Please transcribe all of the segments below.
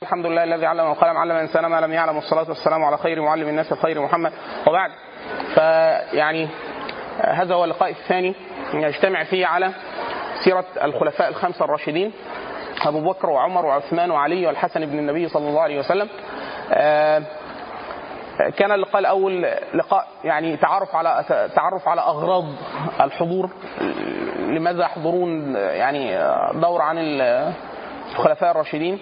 الحمد لله الذي علم القلم علم الانسان ما لم يعلم والصلاه والسلام على خير معلم الناس الخير محمد وبعد فيعني هذا هو اللقاء الثاني يجتمع فيه على سيره الخلفاء الخمسه الراشدين ابو بكر وعمر وعثمان وعلي والحسن بن النبي صلى الله عليه وسلم كان اللقاء الاول لقاء يعني تعرف على تعرف على اغراض الحضور لماذا يحضرون يعني دور عن الخلفاء الراشدين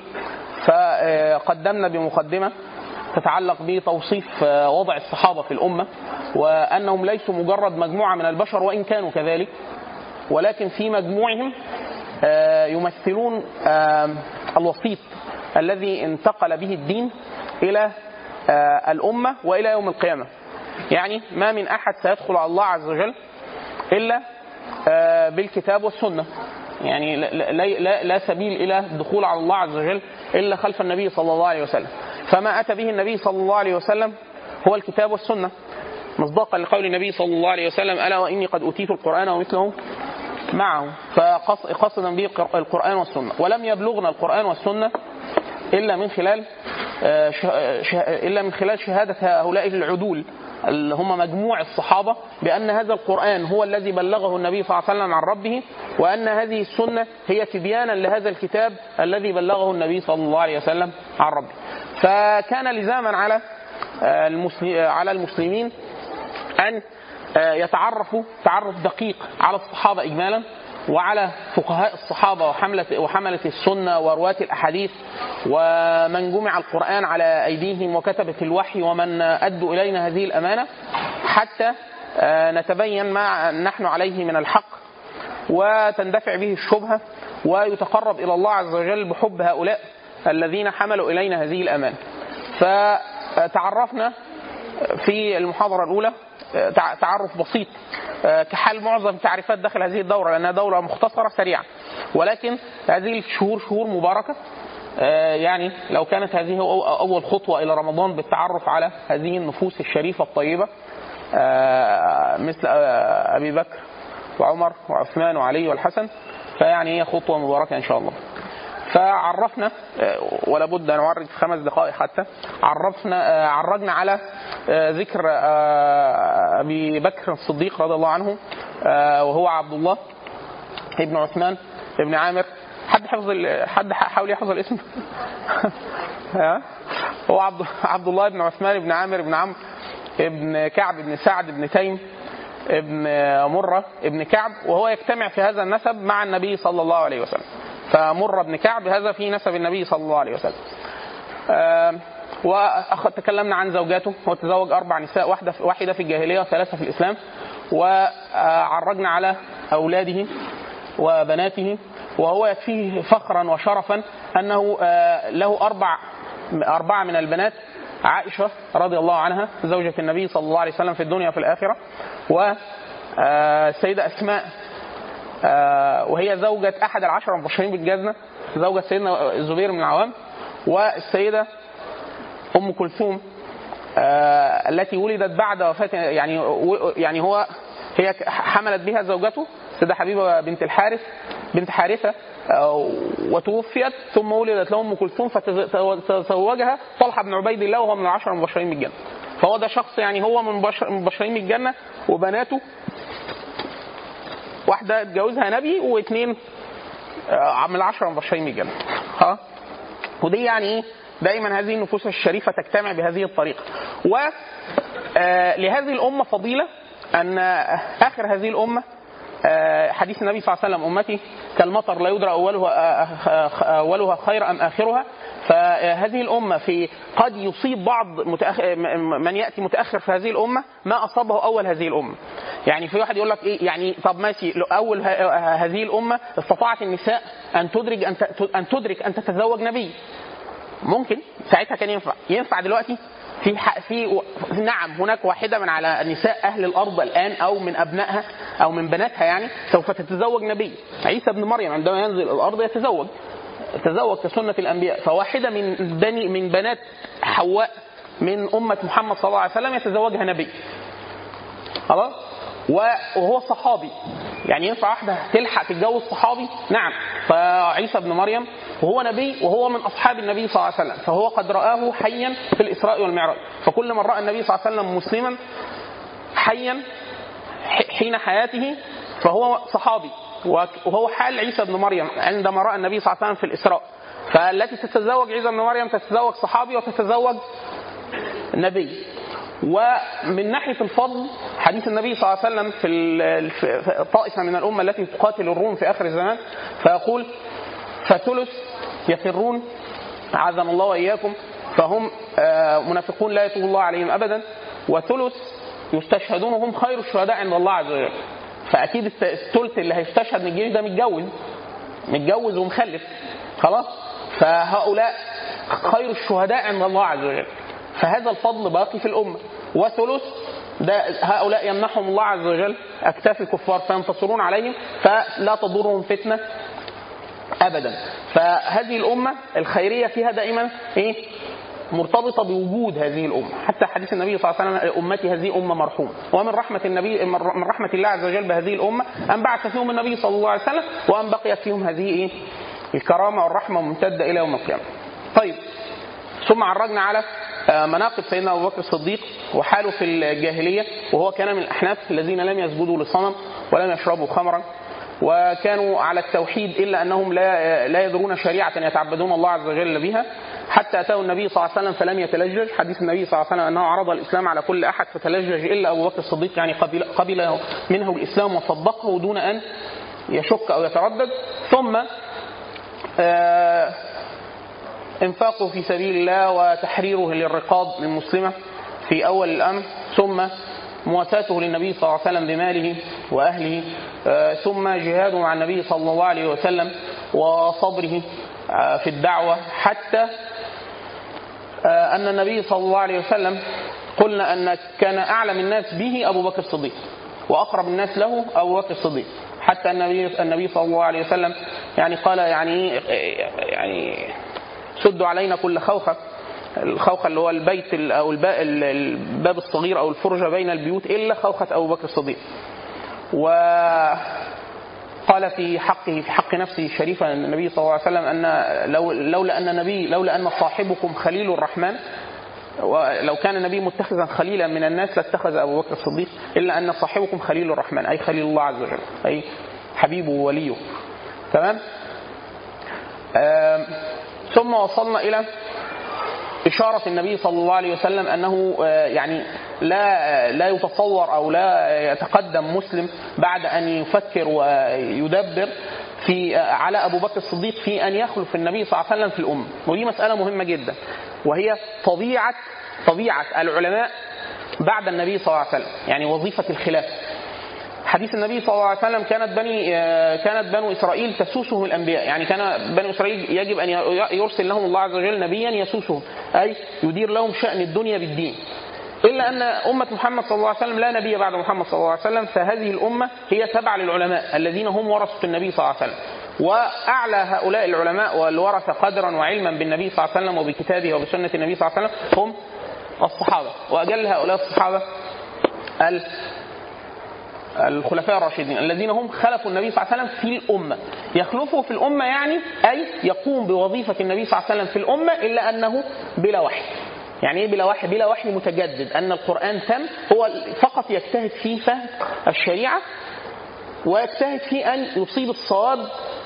فقدمنا بمقدمه تتعلق بتوصيف وضع الصحابه في الامه وانهم ليسوا مجرد مجموعه من البشر وان كانوا كذلك ولكن في مجموعهم يمثلون الوسيط الذي انتقل به الدين الى الامه والى يوم القيامه. يعني ما من احد سيدخل على الله عز وجل الا بالكتاب والسنه. يعني لا, لا, لا سبيل الى الدخول على الله عز وجل الا خلف النبي صلى الله عليه وسلم. فما اتى به النبي صلى الله عليه وسلم هو الكتاب والسنه. مصداقا لقول النبي صلى الله عليه وسلم الا واني قد اوتيت القران ومثله معه فقصدا به القران والسنه ولم يبلغنا القران والسنه الا من خلال الا من خلال شهاده هؤلاء العدول اللي هم مجموع الصحابه بان هذا القران هو الذي بلغه النبي صلى الله عليه وسلم عن ربه وان هذه السنه هي تبيانا لهذا الكتاب الذي بلغه النبي صلى الله عليه وسلم عن ربه. فكان لزاما على على المسلمين ان يتعرفوا تعرف دقيق على الصحابه اجمالا وعلى فقهاء الصحابه وحمله وحمله السنه ورواة الاحاديث ومن جمع القران على ايديهم وكتبه الوحي ومن ادوا الينا هذه الامانه حتى نتبين ما نحن عليه من الحق وتندفع به الشبهه ويتقرب الى الله عز وجل بحب هؤلاء الذين حملوا الينا هذه الامانه. فتعرفنا في المحاضره الاولى تعرف بسيط كحال معظم تعريفات داخل هذه الدورة لأنها دورة مختصرة سريعة ولكن هذه الشهور شهور مباركة يعني لو كانت هذه أول خطوة إلى رمضان بالتعرف على هذه النفوس الشريفة الطيبة مثل أبي بكر وعمر وعثمان وعلي والحسن فيعني هي خطوة مباركة إن شاء الله فعرفنا ولا بد ان نعرج في خمس دقائق حتى عرفنا عرجنا على ذكر ابي بكر الصديق رضي الله عنه وهو عبد الله ابن عثمان ابن عامر حد حفظ حد حاول يحفظ الاسم هو عبد عبد الله بن عثمان بن عامر بن عمرو ابن كعب بن سعد بن تيم ابن مرة ابن كعب وهو يجتمع في هذا النسب مع النبي صلى الله عليه وسلم فمر بن كعب هذا في نسب النبي صلى الله عليه وسلم آه وتكلمنا عن زوجاته هو تزوج أربع نساء واحدة واحدة في الجاهلية وثلاثة في الإسلام وعرجنا على أولاده وبناته وهو يكفيه فخرا وشرفا أنه آه له أربع أربعة من البنات عائشة رضي الله عنها زوجة النبي صلى الله عليه وسلم في الدنيا وفي الآخرة والسيدة أسماء وهي زوجة أحد العشرة المبشرين بالجنة زوجة سيدنا الزبير بن العوام والسيدة أم كلثوم التي ولدت بعد وفاة يعني يعني هو هي حملت بها زوجته السيدة حبيبة بنت الحارث بنت حارثة وتوفيت ثم ولدت له ام كلثوم فتزوجها طلحه بن عبيد الله وهو من العشره المبشرين بالجنه. فهو ده شخص يعني هو من مبشرين بالجنه وبناته واحده اتجوزها نبي واثنين من العشره المبشرين بالجنه. ها؟ ودي يعني ايه؟ دائما هذه النفوس الشريفه تجتمع بهذه الطريقه. و لهذه الامه فضيله ان اخر هذه الامه حديث النبي صلى الله عليه وسلم امتي كالمطر لا يدرى اولها اولها خير ام اخرها فهذه الامه في قد يصيب بعض متأخر من ياتي متاخر في هذه الامه ما اصابه اول هذه الامه. يعني في واحد يقول لك ايه يعني طب ماشي اول هذه الامه استطاعت النساء ان تدرك ان ان تدرك ان تتزوج نبي. ممكن ساعتها كان ينفع، ينفع دلوقتي؟ في في نعم هناك واحده من على نساء اهل الارض الان او من ابنائها او من بناتها يعني سوف تتزوج نبي عيسى ابن مريم عندما ينزل الارض يتزوج تزوج كسنه الانبياء فواحده من بني من بنات حواء من امه محمد صلى الله عليه وسلم يتزوجها نبي خلاص وهو صحابي يعني ينفع واحده تلحق تتجوز صحابي نعم فعيسى ابن مريم وهو نبي وهو من اصحاب النبي صلى الله عليه وسلم فهو قد رآه حيا في الاسراء والمعراج فكل من راى النبي صلى الله عليه وسلم مسلما حيا حين حياته فهو صحابي وهو حال عيسى بن مريم عندما راى النبي صلى الله عليه وسلم في الاسراء فالتي تتزوج عيسى بن مريم تتزوج صحابي وتتزوج نبي ومن ناحيه الفضل حديث النبي صلى الله عليه وسلم في طائفه من الامه التي تقاتل الروم في اخر الزمان فيقول فثلث يفرون عاذنا الله واياكم فهم منافقون لا يتوب الله عليهم ابدا وثلث يستشهدون وهم خير الشهداء عند الله عز وجل فاكيد الثلث اللي هيستشهد من الجيش ده متجوز متجوز ومخلف خلاص فهؤلاء خير الشهداء عند الله عز وجل فهذا الفضل باقي في الامه وثلث ده هؤلاء يمنحهم الله عز وجل اكتاف الكفار فينتصرون عليهم فلا تضرهم فتنه ابدا فهذه الامه الخيريه فيها دائما ايه مرتبطة بوجود هذه الأمة حتى حديث النبي صلى الله عليه وسلم أمتي هذه أمة مرحومة ومن رحمة النبي من رحمة الله عز وجل بهذه الأمة أن بعث فيهم النبي صلى الله عليه وسلم وأن بقيت فيهم هذه إيه الكرامة والرحمة ممتدة إلى يوم القيامة طيب ثم عرجنا على مناقب سيدنا ابو بكر الصديق وحاله في الجاهليه وهو كان من الاحناف الذين لم يسجدوا لصنم ولم يشربوا خمرا وكانوا على التوحيد الا انهم لا لا يدرون شريعه يتعبدون الله عز وجل بها حتى اتاه النبي صلى الله عليه وسلم فلم يتلجج حديث النبي صلى الله عليه وسلم انه عرض الاسلام على كل احد فتلجج الا ابو بكر الصديق يعني قبل قبل منه الاسلام وصدقه دون ان يشك او يتردد ثم آه انفاقه في سبيل الله وتحريره للرقاب المسلمه في اول الامر ثم مواساته للنبي صلى الله عليه وسلم بماله واهله آه ثم جهاده مع النبي صلى الله عليه وسلم وصبره آه في الدعوه حتى آه ان النبي صلى الله عليه وسلم قلنا ان كان اعلم الناس به ابو بكر الصديق واقرب الناس له ابو بكر الصديق حتى النبي النبي صلى الله عليه وسلم يعني قال يعني يعني سدوا علينا كل خوخه الخوخه اللي هو البيت او الباب الصغير او الفرجه بين البيوت الا خوخه ابو بكر الصديق. وقال في حقه في حق نفسه الشريفه النبي صلى الله عليه وسلم ان لو لولا ان النبي لولا ان صاحبكم خليل الرحمن ولو كان النبي متخذا خليلا من الناس لاتخذ ابو بكر الصديق الا ان صاحبكم خليل الرحمن اي خليل الله عز وجل اي حبيبه ووليه تمام ثم وصلنا الى إشارة النبي صلى الله عليه وسلم أنه يعني لا لا يتصور أو لا يتقدم مسلم بعد أن يفكر ويدبر في على أبو بكر الصديق في أن يخلف النبي صلى الله عليه وسلم في الأمة ودي مسألة مهمة جدا وهي طبيعة طبيعة العلماء بعد النبي صلى الله عليه وسلم يعني وظيفة الخلافة حديث النبي صلى الله عليه وسلم كانت بني كانت بنو اسرائيل تسوسهم الانبياء، يعني كان بنو اسرائيل يجب ان يرسل لهم الله عز وجل نبيا يسوسهم، اي يدير لهم شان الدنيا بالدين. الا ان امه محمد صلى الله عليه وسلم لا نبي بعد محمد صلى الله عليه وسلم، فهذه الامه هي تبع للعلماء الذين هم ورثه النبي صلى الله عليه وسلم. واعلى هؤلاء العلماء والورثه قدرا وعلما بالنبي صلى الله عليه وسلم وبكتابه وبسنه النبي صلى الله عليه وسلم هم الصحابه، واجل هؤلاء الصحابه الخلفاء الراشدين الذين هم خلفوا النبي صلى الله عليه وسلم في الأمة يخلفه في الأمة يعني أي يقوم بوظيفة النبي صلى الله عليه وسلم في الأمة إلا أنه بلا وحي يعني ايه بلا وحي؟ بلا وحي متجدد ان القران تم هو فقط يجتهد في فهم الشريعه ويجتهد في ان يصيب الصواب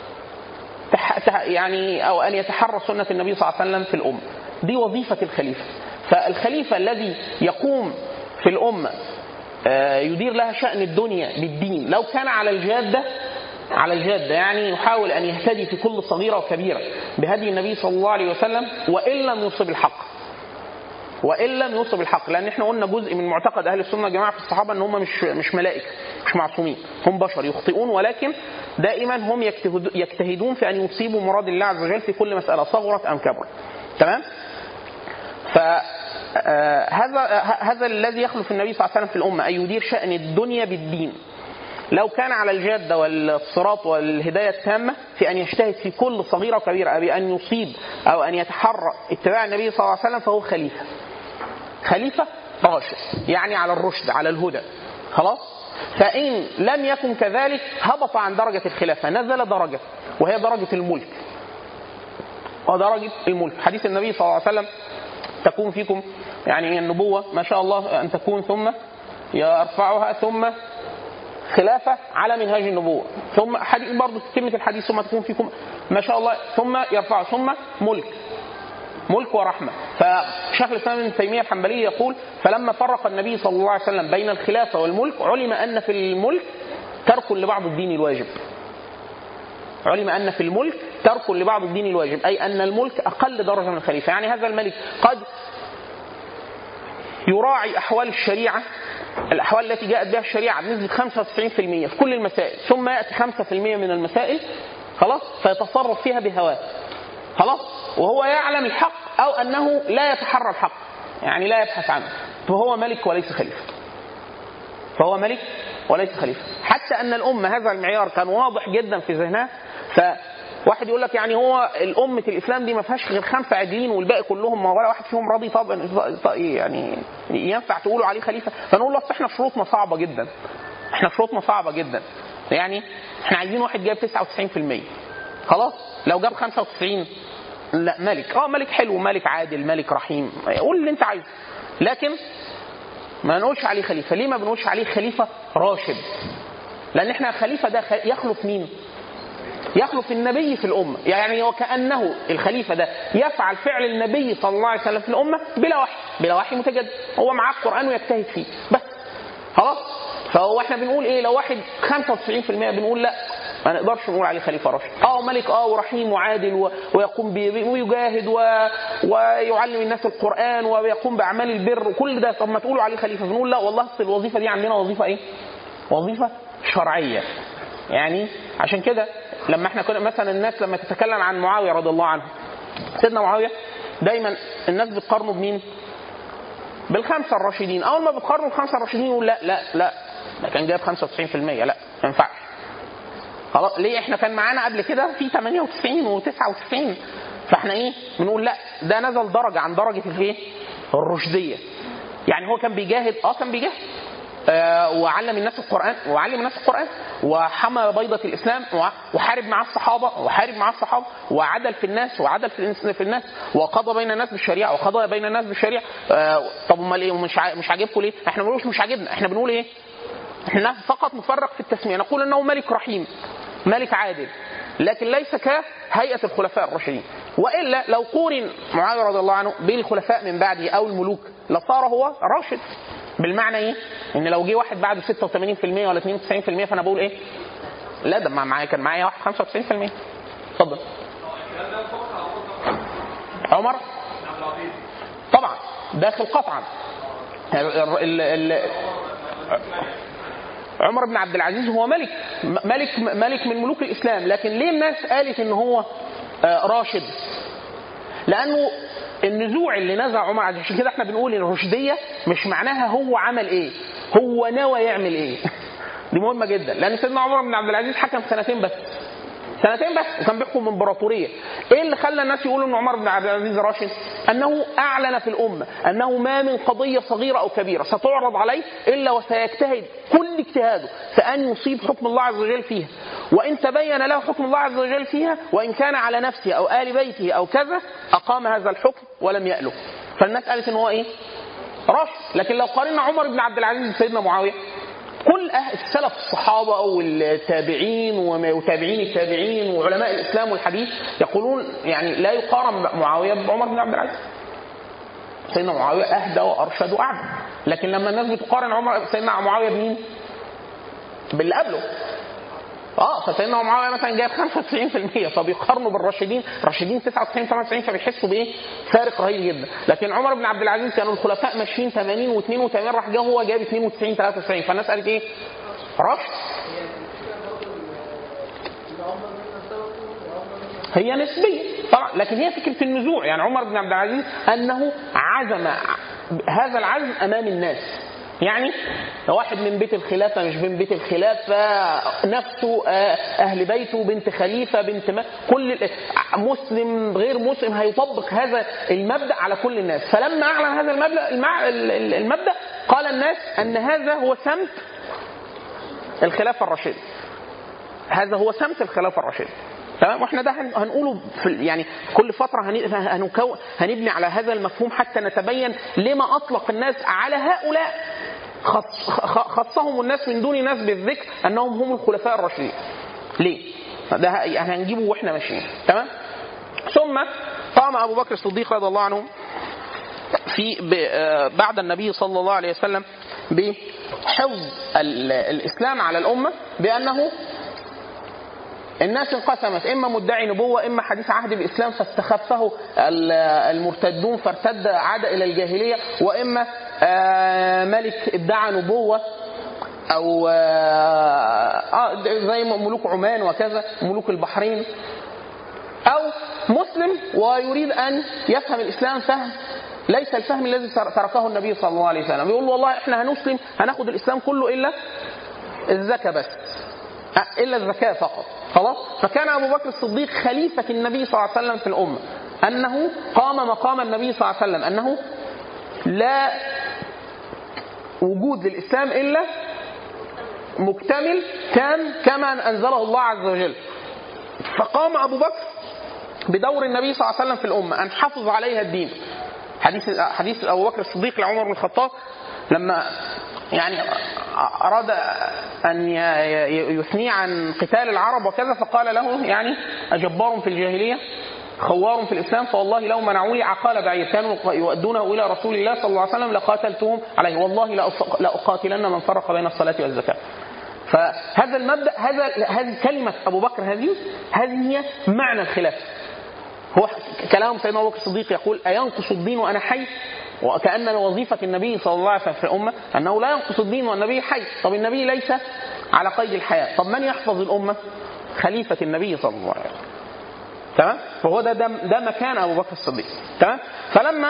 يعني او ان يتحرى سنه النبي صلى الله عليه وسلم في الامه. دي وظيفه الخليفه. فالخليفه الذي يقوم في الامه يدير لها شأن الدنيا بالدين لو كان على الجادة على الجادة يعني يحاول أن يهتدي في كل صغيرة وكبيرة بهدي النبي صلى الله عليه وسلم وإن لم يصب الحق وإن لم يصب الحق لأن احنا قلنا جزء من معتقد أهل السنة يا جماعة في الصحابة أن هم مش مش ملائكة مش معصومين هم بشر يخطئون ولكن دائما هم يجتهدون في أن يصيبوا مراد الله عز وجل في كل مسألة صغرت أم كبرت تمام؟ ف آه هذا هذا الذي يخلف النبي صلى الله عليه وسلم في الامه ان يدير شان الدنيا بالدين. لو كان على الجاده والصراط والهدايه التامه في ان يجتهد في كل صغيره وكبيره بان يصيب او ان يتحرى اتباع النبي صلى الله عليه وسلم فهو خليفه. خليفه راشد يعني على الرشد على الهدى. خلاص؟ فان لم يكن كذلك هبط عن درجه الخلافه نزل درجه وهي درجه الملك. ودرجه الملك حديث النبي صلى الله عليه وسلم تكون فيكم يعني النبوه ما شاء الله ان تكون ثم يرفعها ثم خلافه على منهاج النبوه ثم حديث برضه كلمه الحديث ثم تكون فيكم ما شاء الله ثم يرفع ثم ملك ملك ورحمه فشيخ الاسلام ابن تيميه الحنبلي يقول فلما فرق النبي صلى الله عليه وسلم بين الخلافه والملك علم ان في الملك ترك لبعض الدين الواجب علم ان في الملك ترك لبعض الدين الواجب اي ان الملك اقل درجه من الخليفه يعني هذا الملك قد يراعي احوال الشريعه الاحوال التي جاءت بها الشريعه بنسبه 95% في كل المسائل ثم ياتي 5% من المسائل خلاص فيتصرف فيها بهواه خلاص وهو يعلم الحق او انه لا يتحرى الحق يعني لا يبحث عنه فهو ملك وليس خليفه فهو ملك وليس خليفه حتى ان الامه هذا المعيار كان واضح جدا في ذهنها فواحد يقول لك يعني هو الأمة الإسلام دي ما فيهاش غير خمسة عادلين والباقي كلهم ما ولا واحد فيهم راضي طب يعني ينفع تقولوا عليه خليفة فنقول له أصل احنا شروطنا صعبة جدا احنا شروطنا صعبة جدا يعني احنا عايزين واحد جايب 99% خلاص لو جاب 95 لا ملك اه ملك حلو ملك عادل ملك رحيم قول اللي انت عايزه لكن ما نقولش عليه خليفه ليه ما بنقولش عليه خليفه راشد لان احنا خليفه ده يخلف مين يخلف النبي في الامه يعني وكانه الخليفه ده يفعل فعل النبي صلى الله عليه وسلم في الامه بلا وحي بلا وحي متجدد هو معاه القران ويجتهد فيه بس خلاص فهو احنا بنقول ايه لو واحد 95% بنقول لا ما نقدرش نقول عليه خليفه راشد اه ملك اه ورحيم وعادل و... ويقوم ب... ويجاهد و... ويعلم الناس القران ويقوم باعمال البر وكل ده طب ما تقولوا عليه خليفه بنقول لا والله اصل الوظيفه دي عندنا وظيفه ايه وظيفه شرعيه يعني عشان كده لما احنا كنا مثلا الناس لما تتكلم عن معاويه رضي الله عنه سيدنا معاويه دايما الناس بتقارنه بمين؟ بالخمسه الراشدين اول ما بتقارنه بالخمسه الراشدين يقول لا لا لا ده كان جايب 95% لا ما ينفعش خلاص ليه احنا كان معانا قبل كده في 98 و99 فاحنا ايه بنقول لا ده نزل درجه عن درجه الايه الرشديه يعني هو كان بيجاهد اه كان بيجاهد آه وعلم الناس القران وعلم الناس القران وحمى بيضه الاسلام وحارب مع الصحابه وحارب مع الصحابه وعدل في الناس وعدل في الناس وقضى بين الناس بالشريعه وقضى بين الناس بالشريعه آه طب امال ايه مش مش عاجبكم ليه؟ احنا ما بنقولش مش عاجبنا احنا بنقول ايه؟ احنا فقط نفرق في التسميه نقول انه ملك رحيم ملك عادل لكن ليس كهيئه الخلفاء الراشدين والا لو قورن معاويه رضي الله عنه بالخلفاء من بعده او الملوك لصار هو راشد بالمعنى ايه؟ ان لو جه واحد بعده 86% ولا 92% فانا بقول ايه؟ لا ده معايا كان معايا واحد 95% اتفضل عمر طبعا داخل قطعا ال ال عمر بن عبد العزيز هو ملك ملك ملك من ملوك الاسلام لكن ليه الناس قالت ان هو راشد لانه النزوع اللي نزع عمر عشان كده احنا بنقول الرشديه مش معناها هو عمل ايه هو نوى يعمل ايه دي مهمه جدا لان سيدنا عمر بن عبد العزيز حكم سنتين بس سنتين بس وكان بيحكم امبراطوريه ايه اللي خلى الناس يقولوا ان عمر بن عبد العزيز راشد انه اعلن في الامه انه ما من قضيه صغيره او كبيره ستعرض عليه الا وسيجتهد كل اجتهاده فان يصيب حكم الله عز وجل فيها وان تبين له حكم الله عز وجل فيها وان كان على نفسه او ال بيته او كذا اقام هذا الحكم ولم يأله فالناس قالت ان هو ايه راشد لكن لو قارنا عمر بن عبد العزيز بسيدنا معاويه كل السلف الصحابة والتابعين وتابعين التابعين وعلماء الإسلام والحديث يقولون يعني لا يقارن معاوية بعمر بن عبد العزيز سيدنا معاوية أهدى وأرشد وأعدل لكن لما الناس بتقارن عمر سيدنا معاوية بمين؟ باللي قبله اه فسيدنا معاويه مثلا جايب 95% فبيقارنوا بالراشدين الراشدين 99 98 فبيحسوا بايه؟ فارق رهيب جدا لكن عمر بن عبد العزيز كانوا الخلفاء ماشيين 80 و82 راح جه هو جايب 92 93 فالناس قالت ايه؟ راشد هي نسبية طبعا لكن هي فكرة النزوع يعني عمر بن عبد العزيز أنه عزم هذا العزم أمام الناس يعني واحد من بيت الخلافه مش من بيت الخلافه نفسه اهل بيته بنت خليفه بنت ما كل مسلم غير مسلم هيطبق هذا المبدا على كل الناس فلما اعلن هذا المبدا المبدا قال الناس ان هذا هو سمت الخلافه الراشده هذا هو سمت الخلافه الراشده تمام واحنا ده هن- هنقوله في ال- يعني كل فتره هن- هنكو هنبني على هذا المفهوم حتى نتبين لما اطلق الناس على هؤلاء خص خ- خصهم الناس من دون ناس بالذكر انهم هم الخلفاء الراشدين. ليه؟ ده ه- يعني هنجيبه واحنا ماشيين تمام؟ ثم قام ابو بكر الصديق رضي الله عنه في ب- آه، بعد النبي صلى الله عليه وسلم بحفظ ال- الاسلام على الامه بانه الناس انقسمت اما مدعي نبوه اما حديث عهد بالاسلام فاستخفه ال- المرتدون فارتد عاد الى الجاهليه واما آه، ملك ادعى نبوه او آه، آه، زي ملوك عمان وكذا ملوك البحرين او مسلم ويريد ان يفهم الاسلام فهم ليس الفهم الذي تركه النبي صلى الله عليه وسلم يقول والله احنا هنسلم هناخد الاسلام كله الا الزكاه بس الا الزكاه فقط خلاص فكان ابو بكر الصديق خليفه النبي صلى الله عليه وسلم في الامه انه قام مقام النبي صلى الله عليه وسلم انه لا وجود للاسلام الا مكتمل تام كما انزله الله عز وجل فقام ابو بكر بدور النبي صلى الله عليه وسلم في الامه ان حفظ عليها الدين حديث حديث ابو بكر الصديق لعمر بن الخطاب لما يعني اراد ان يثني عن قتال العرب وكذا فقال له يعني اجبار في الجاهليه خوار في الاسلام فوالله لو منعوا لي عقال بعير كانوا يؤدونه الى رسول الله صلى الله عليه وسلم لقاتلتهم عليه والله لاقاتلن من فرق بين الصلاه والزكاه فهذا المبدا هذا هذه كلمه ابو بكر هذه هذه هي معنى الخلافه هو كلام سيدنا ابو بكر الصديق يقول اينقص الدين وانا حي وكان وظيفه النبي صلى الله عليه وسلم في الامه انه لا ينقص الدين والنبي حي طب النبي ليس على قيد الحياه طب من يحفظ الامه خليفه النبي صلى الله عليه وسلم تمام فهو ده ده, ده مكان ابو بكر الصديق تمام فلما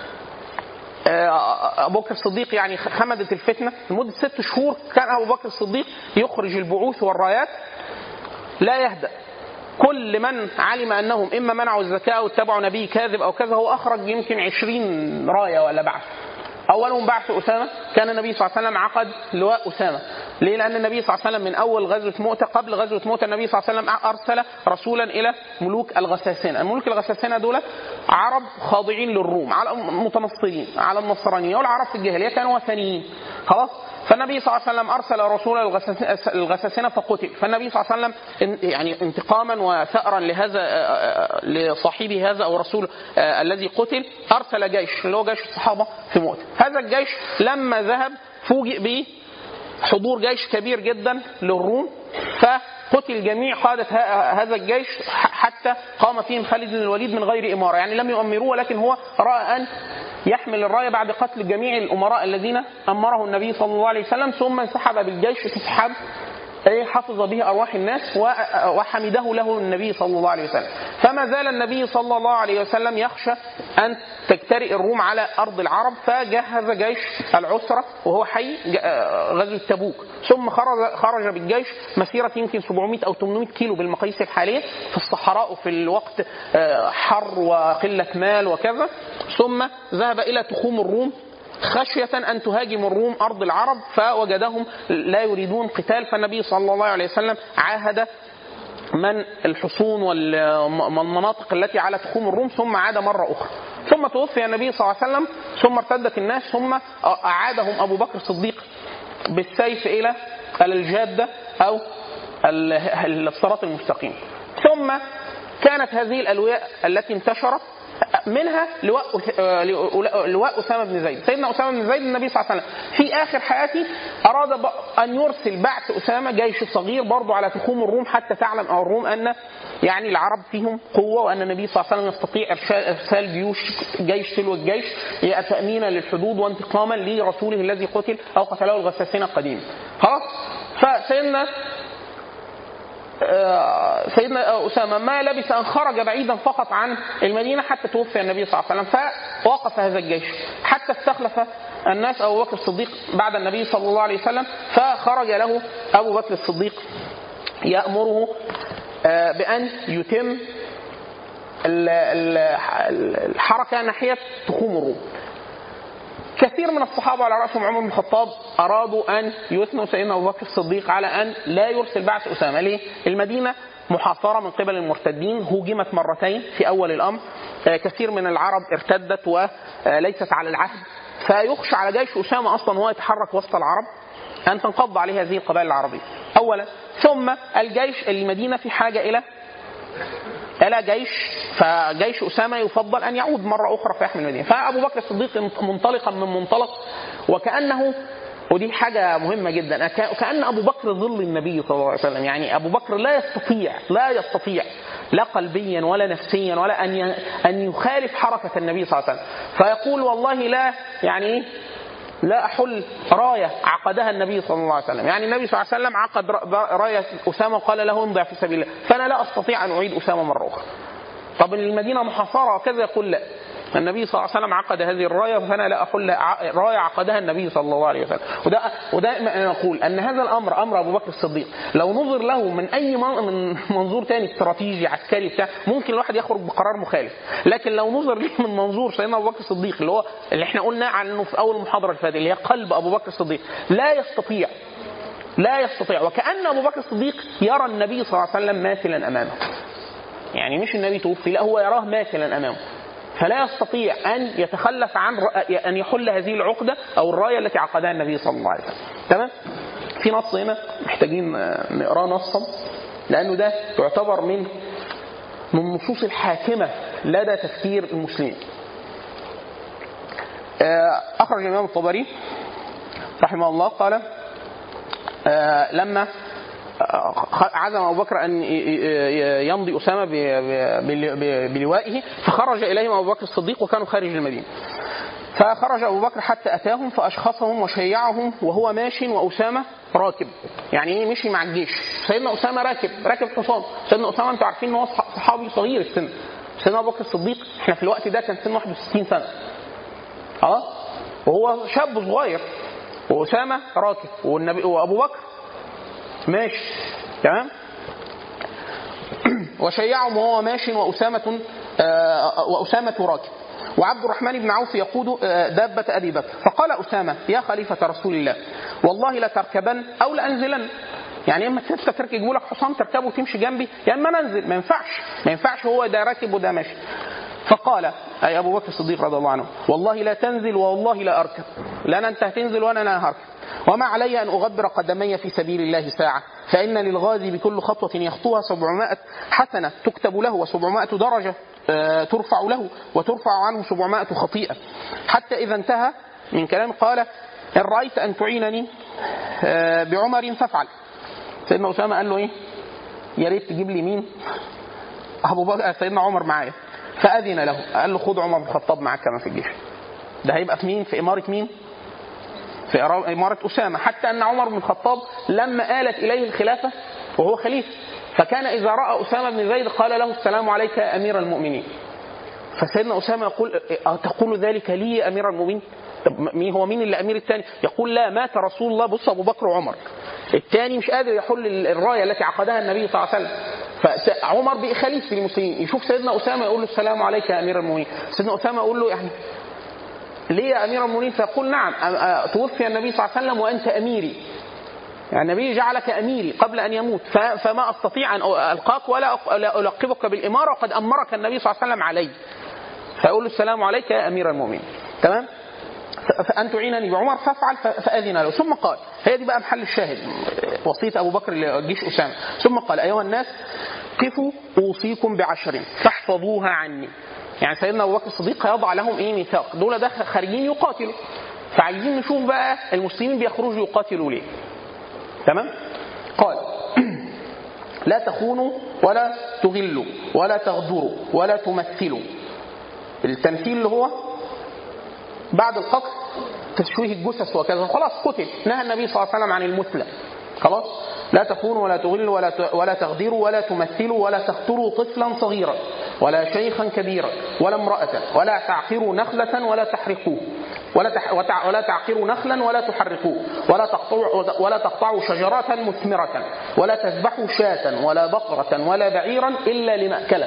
ابو بكر الصديق يعني خمدت الفتنه لمده ست شهور كان ابو بكر الصديق يخرج البعوث والرايات لا يهدأ كل من علم انهم اما منعوا الزكاه او اتبعوا نبي كاذب او كذا هو اخرج يمكن عشرين رايه ولا بعث اولهم بعث اسامه كان النبي صلى الله عليه وسلم عقد لواء اسامه ليه؟ لان النبي صلى الله عليه وسلم من اول غزوه مؤته قبل غزوه مؤته النبي صلى الله عليه وسلم ارسل رسولا الى ملوك الغساسنه، الملوك الغساسنه دول عرب خاضعين للروم على متنصرين على النصرانيه والعرب في الجاهليه كانوا وثنيين خلاص؟ فالنبي صلى الله عليه وسلم ارسل رسولا الغساسنه فقتل، فالنبي صلى الله عليه وسلم يعني انتقاما وثأرا لهذا لصاحب هذا او رسول الذي قتل ارسل جيش اللي هو جيش الصحابه في مؤته، هذا الجيش لما ذهب فوجئ به حضور جيش كبير جدا للروم فقتل جميع قادة هذا الجيش حتى قام فيهم خالد بن الوليد من غير إمارة يعني لم يؤمروه ولكن هو رأى أن يحمل الراية بعد قتل جميع الأمراء الذين أمره النبي صلى الله عليه وسلم ثم انسحب بالجيش تسحب حفظ به أرواح الناس وحمده له النبي صلى الله عليه وسلم فما زال النبي صلى الله عليه وسلم يخشى أن تجترئ الروم على أرض العرب فجهز جيش العسرة وهو حي غزوة تبوك ثم خرج, خرج بالجيش مسيرة يمكن 700 أو 800 كيلو بالمقاييس الحالية في الصحراء وفي الوقت حر وقلة مال وكذا ثم ذهب إلى تخوم الروم خشية أن تهاجم الروم أرض العرب فوجدهم لا يريدون قتال فالنبي صلى الله عليه وسلم عاهد من الحصون والمناطق التي على تخوم الروم ثم عاد مرة أخرى ثم توفي النبي صلى الله عليه وسلم ثم ارتدت الناس ثم أعادهم أبو بكر الصديق بالسيف إلى الجادة أو الصراط المستقيم ثم كانت هذه الألواء التي انتشرت منها لواء لواء اسامه بن زيد، سيدنا اسامه بن زيد النبي صلى الله عليه وسلم في اخر حياته اراد ان يرسل بعث اسامه جيش صغير برضه على تخوم الروم حتى تعلم او الروم ان يعني العرب فيهم قوه وان النبي صلى الله عليه وسلم يستطيع ارسال جيوش جيش تلو الجيش تامينا للحدود وانتقاما لرسوله الذي قتل او قتله الغساسنه القديم. خلاص؟ فسيدنا سيدنا أسامة ما لبث أن خرج بعيدا فقط عن المدينة حتى توفي النبي صلى الله عليه وسلم فوقف هذا الجيش حتى استخلف الناس أبو بكر الصديق بعد النبي صلى الله عليه وسلم فخرج له أبو بكر الصديق يأمره بأن يتم الحركة ناحية تخوم الروم كثير من الصحابه على راسهم عمر بن الخطاب ارادوا ان يثنوا سيدنا ابو بكر الصديق على ان لا يرسل بعث اسامه، ليه؟ المدينه محاصرة من قبل المرتدين هوجمت مرتين في أول الأمر آه، كثير من العرب ارتدت وليست على العهد فيخشى على جيش أسامة أصلا هو يتحرك وسط العرب أن تنقض عليه هذه القبائل العربية أولا ثم الجيش المدينة في حاجة إلى إلى جيش فجيش أسامة يفضل أن يعود مرة أخرى فيحمي المدينة فأبو بكر الصديق منطلقا من منطلق وكأنه ودي حاجة مهمة جدا كأن أبو بكر ظل النبي صلى الله عليه وسلم يعني أبو بكر لا يستطيع لا يستطيع لا قلبيا ولا نفسيا ولا أن أن يخالف حركة النبي صلى الله عليه وسلم فيقول والله لا يعني لا أحل راية عقدها النبي صلى الله عليه وسلم يعني النبي صلى الله عليه وسلم عقد راية أسامة وقال له انضع في سبيل الله فأنا لا أستطيع أن أعيد أسامة مرة أخرى طب المدينة محاصرة وكذا يقول لا النبي صلى الله عليه وسلم عقد هذه الرايه فانا لا احل رايه عقدها النبي صلى الله عليه وسلم وده ودائما نقول ان هذا الامر امر ابو بكر الصديق لو نظر له من اي من منظور ثاني استراتيجي عسكري بتاع ممكن الواحد يخرج بقرار مخالف لكن لو نظر له من منظور سيدنا ابو بكر الصديق اللي هو اللي احنا قلنا عنه في اول المحاضره اللي فاتت اللي هي قلب ابو بكر الصديق لا يستطيع لا يستطيع وكأن أبو بكر الصديق يرى النبي صلى الله عليه وسلم ماثلا أمامه يعني مش النبي توفي لا هو يراه ماثلا أمامه فلا يستطيع أن يتخلف عن أن يحل هذه العقدة أو الراية التي عقدها النبي صلى الله عليه وسلم تمام في نص هنا محتاجين نقراه نصا لأنه ده يعتبر من من النصوص الحاكمة لدى تفكير المسلمين آه، أخرج الإمام الطبري رحمه الله قال آه، لما عزم ابو بكر ان يمضي اسامه بلوائه فخرج اليهم ابو بكر الصديق وكانوا خارج المدينه. فخرج ابو بكر حتى اتاهم فاشخصهم وشيعهم وهو ماش واسامه راكب يعني ايه مشي مع الجيش سيدنا اسامه راكب راكب حصان سيدنا اسامه انتوا عارفين ان هو صحابي صغير السن سيدنا ابو بكر الصديق احنا في الوقت ده كان سنه 61 سنه اه وهو شاب صغير واسامه راكب والنبي وابو بكر ماشي تمام وشيعهم وهو ماش وأسامة آه، وأسامة راكب وعبد الرحمن بن عوف يقود آه، دابة أبي بكر فقال أسامة يا خليفة رسول الله والله لتركبن أو لأنزلن يعني اما انت تركب يجيبوا لك حصان تركبه وتمشي جنبي يا اما ننزل ما ينفعش ما ينفعش هو ده راكب وده ماشي فقال اي ابو بكر الصديق رضي الله عنه والله لا تنزل والله لا اركب لا انت هتنزل وانا لا هركب وما علي أن أغبر قدمي في سبيل الله ساعة فإن للغازي بكل خطوة يخطوها سبعمائة حسنة تكتب له وسبعمائة درجة آه، ترفع له وترفع عنه سبعمائة خطيئة حتى إذا انتهى من كلام قال إن رأيت أن تعينني آه، بعمر فافعل سيدنا أسامة قال له إيه يا ريت تجيب لي مين أبو بكر سيدنا عمر معايا فأذن له قال له خد عمر بن الخطاب معاك كمان في الجيش ده هيبقى في مين في إمارة مين في إمارة أسامة حتى أن عمر بن الخطاب لما آلت إليه الخلافة وهو خليفة فكان إذا رأى أسامة بن زيد قال له السلام عليك يا أمير المؤمنين فسيدنا أسامة يقول تقول ذلك لي يا أمير المؤمنين طب مين هو مين اللي أمير الثاني يقول لا مات رسول الله بص أبو بكر وعمر الثاني مش قادر يحل الراية التي عقدها النبي صلى الله عليه وسلم فعمر بقي خليفة المسلمين يشوف سيدنا أسامة يقول له السلام عليك يا أمير المؤمنين سيدنا أسامة يقول له يعني ليه يا امير المؤمنين فيقول نعم توفي النبي صلى الله عليه وسلم وانت اميري يعني النبي جعلك اميري قبل ان يموت فما استطيع ان القاك ولا القبك بالاماره وقد امرك النبي صلى الله عليه وسلم علي فيقول له السلام عليك يا امير المؤمنين تمام فان تعينني بعمر فافعل فاذن له ثم قال هي دي بقى محل الشاهد وصيه ابو بكر لجيش اسامه ثم قال ايها الناس قفوا اوصيكم بعشر فاحفظوها عني يعني سيدنا ابو بكر الصديق هيضع لهم ايه ميثاق دول ده خارجين يقاتلوا فعايزين نشوف بقى المسلمين بيخرجوا يقاتلوا ليه تمام قال لا تخونوا ولا تغلوا ولا تغدروا ولا تمثلوا التمثيل اللي هو بعد القتل تشويه الجثث وكذا خلاص قتل نهى النبي صلى الله عليه وسلم عن المثلى خلاص لا تخونوا ولا تغلوا ولا ولا تغدروا ولا تمثلوا ولا تقتلوا طفلا صغيرا ولا شيخا كبيرا ولا امرأة ولا تعقروا نخلة ولا تحرقوه ولا تح ولا تعقروا نخلا ولا تحرقوه ولا تقطعوا ولا تقطعوا شجرة مثمرة ولا تذبحوا شاة ولا بقرة ولا بعيرا إلا لمأكله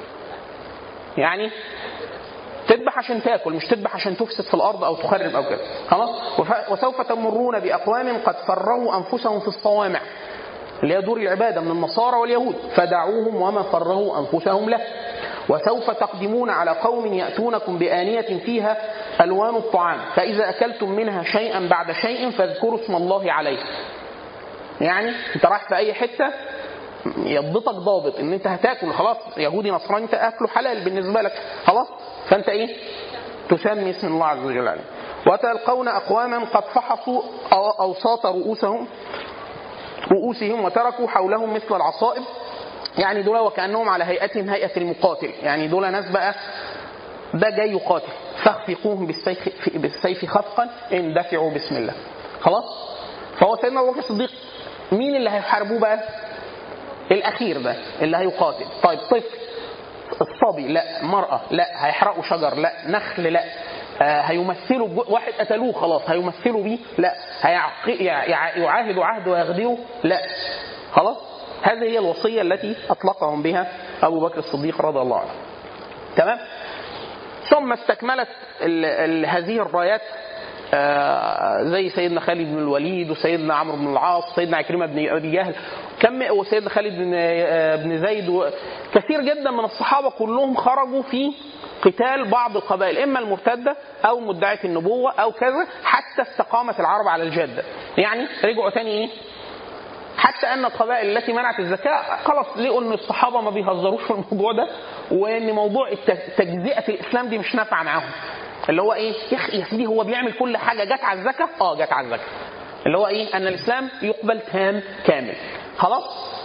يعني تذبح عشان تاكل مش تذبح عشان تفسد في الارض او تخرب او كده خلاص وسوف تمرون باقوام قد فروا انفسهم في الصوامع اللي هي دور العبادة من النصارى واليهود فدعوهم وما فرغوا أنفسهم له وسوف تقدمون على قوم يأتونكم بآنية فيها ألوان الطعام فإذا أكلتم منها شيئا بعد شيء فاذكروا اسم الله عليه يعني انت رايح في اي حته يضبطك ضابط ان انت هتاكل خلاص يهودي نصراني انت اكله حلال بالنسبه لك خلاص فانت ايه تسمي اسم الله عز وجل عليه وتلقون اقواما قد فحصوا اوساط رؤوسهم رؤوسهم وتركوا حولهم مثل العصائب يعني دول وكانهم على هيئتهم هيئه المقاتل يعني دول ناس بقى ده جاي يقاتل فاخفقوهم بالسيف بالسيف خفقا اندفعوا بسم الله خلاص فهو سيدنا ابو بكر الصديق مين اللي هيحاربوه بقى الاخير ده اللي هيقاتل طيب طفل الصبي لا مرأة لا هيحرقوا شجر لا نخل لا آه هيمثلوا بج- واحد قتلوه خلاص هيمثلوا بيه لا هيعق- يع- يع- يعاهدوا عهد ويغدروا لا خلاص هذه هي الوصية التي أطلقهم بها أبو بكر الصديق رضي الله عنه تمام ثم استكملت ال ال هذه الرايات آه، زي سيدنا خالد بن الوليد وسيدنا عمرو بن العاص وسيدنا عكرمه بن ابي جهل كم وسيدنا خالد بن آه، بن زيد و- كثير جدا من الصحابه كلهم خرجوا في قتال بعض القبائل اما المرتده او مدعيه النبوه او كذا حتى استقامت العرب على الجاده يعني رجعوا تاني ايه حتى ان القبائل التي منعت الزكاه خلاص لقوا ان الصحابه ما بيهزروش في الموضوع ده وان موضوع الت- تجزئه الاسلام دي مش نافعه معاهم اللي هو ايه يا اخي يا سيدي هو بيعمل كل حاجه جت على الزكاه اه جت على الزكاه اللي هو ايه ان الاسلام يقبل تام كامل خلاص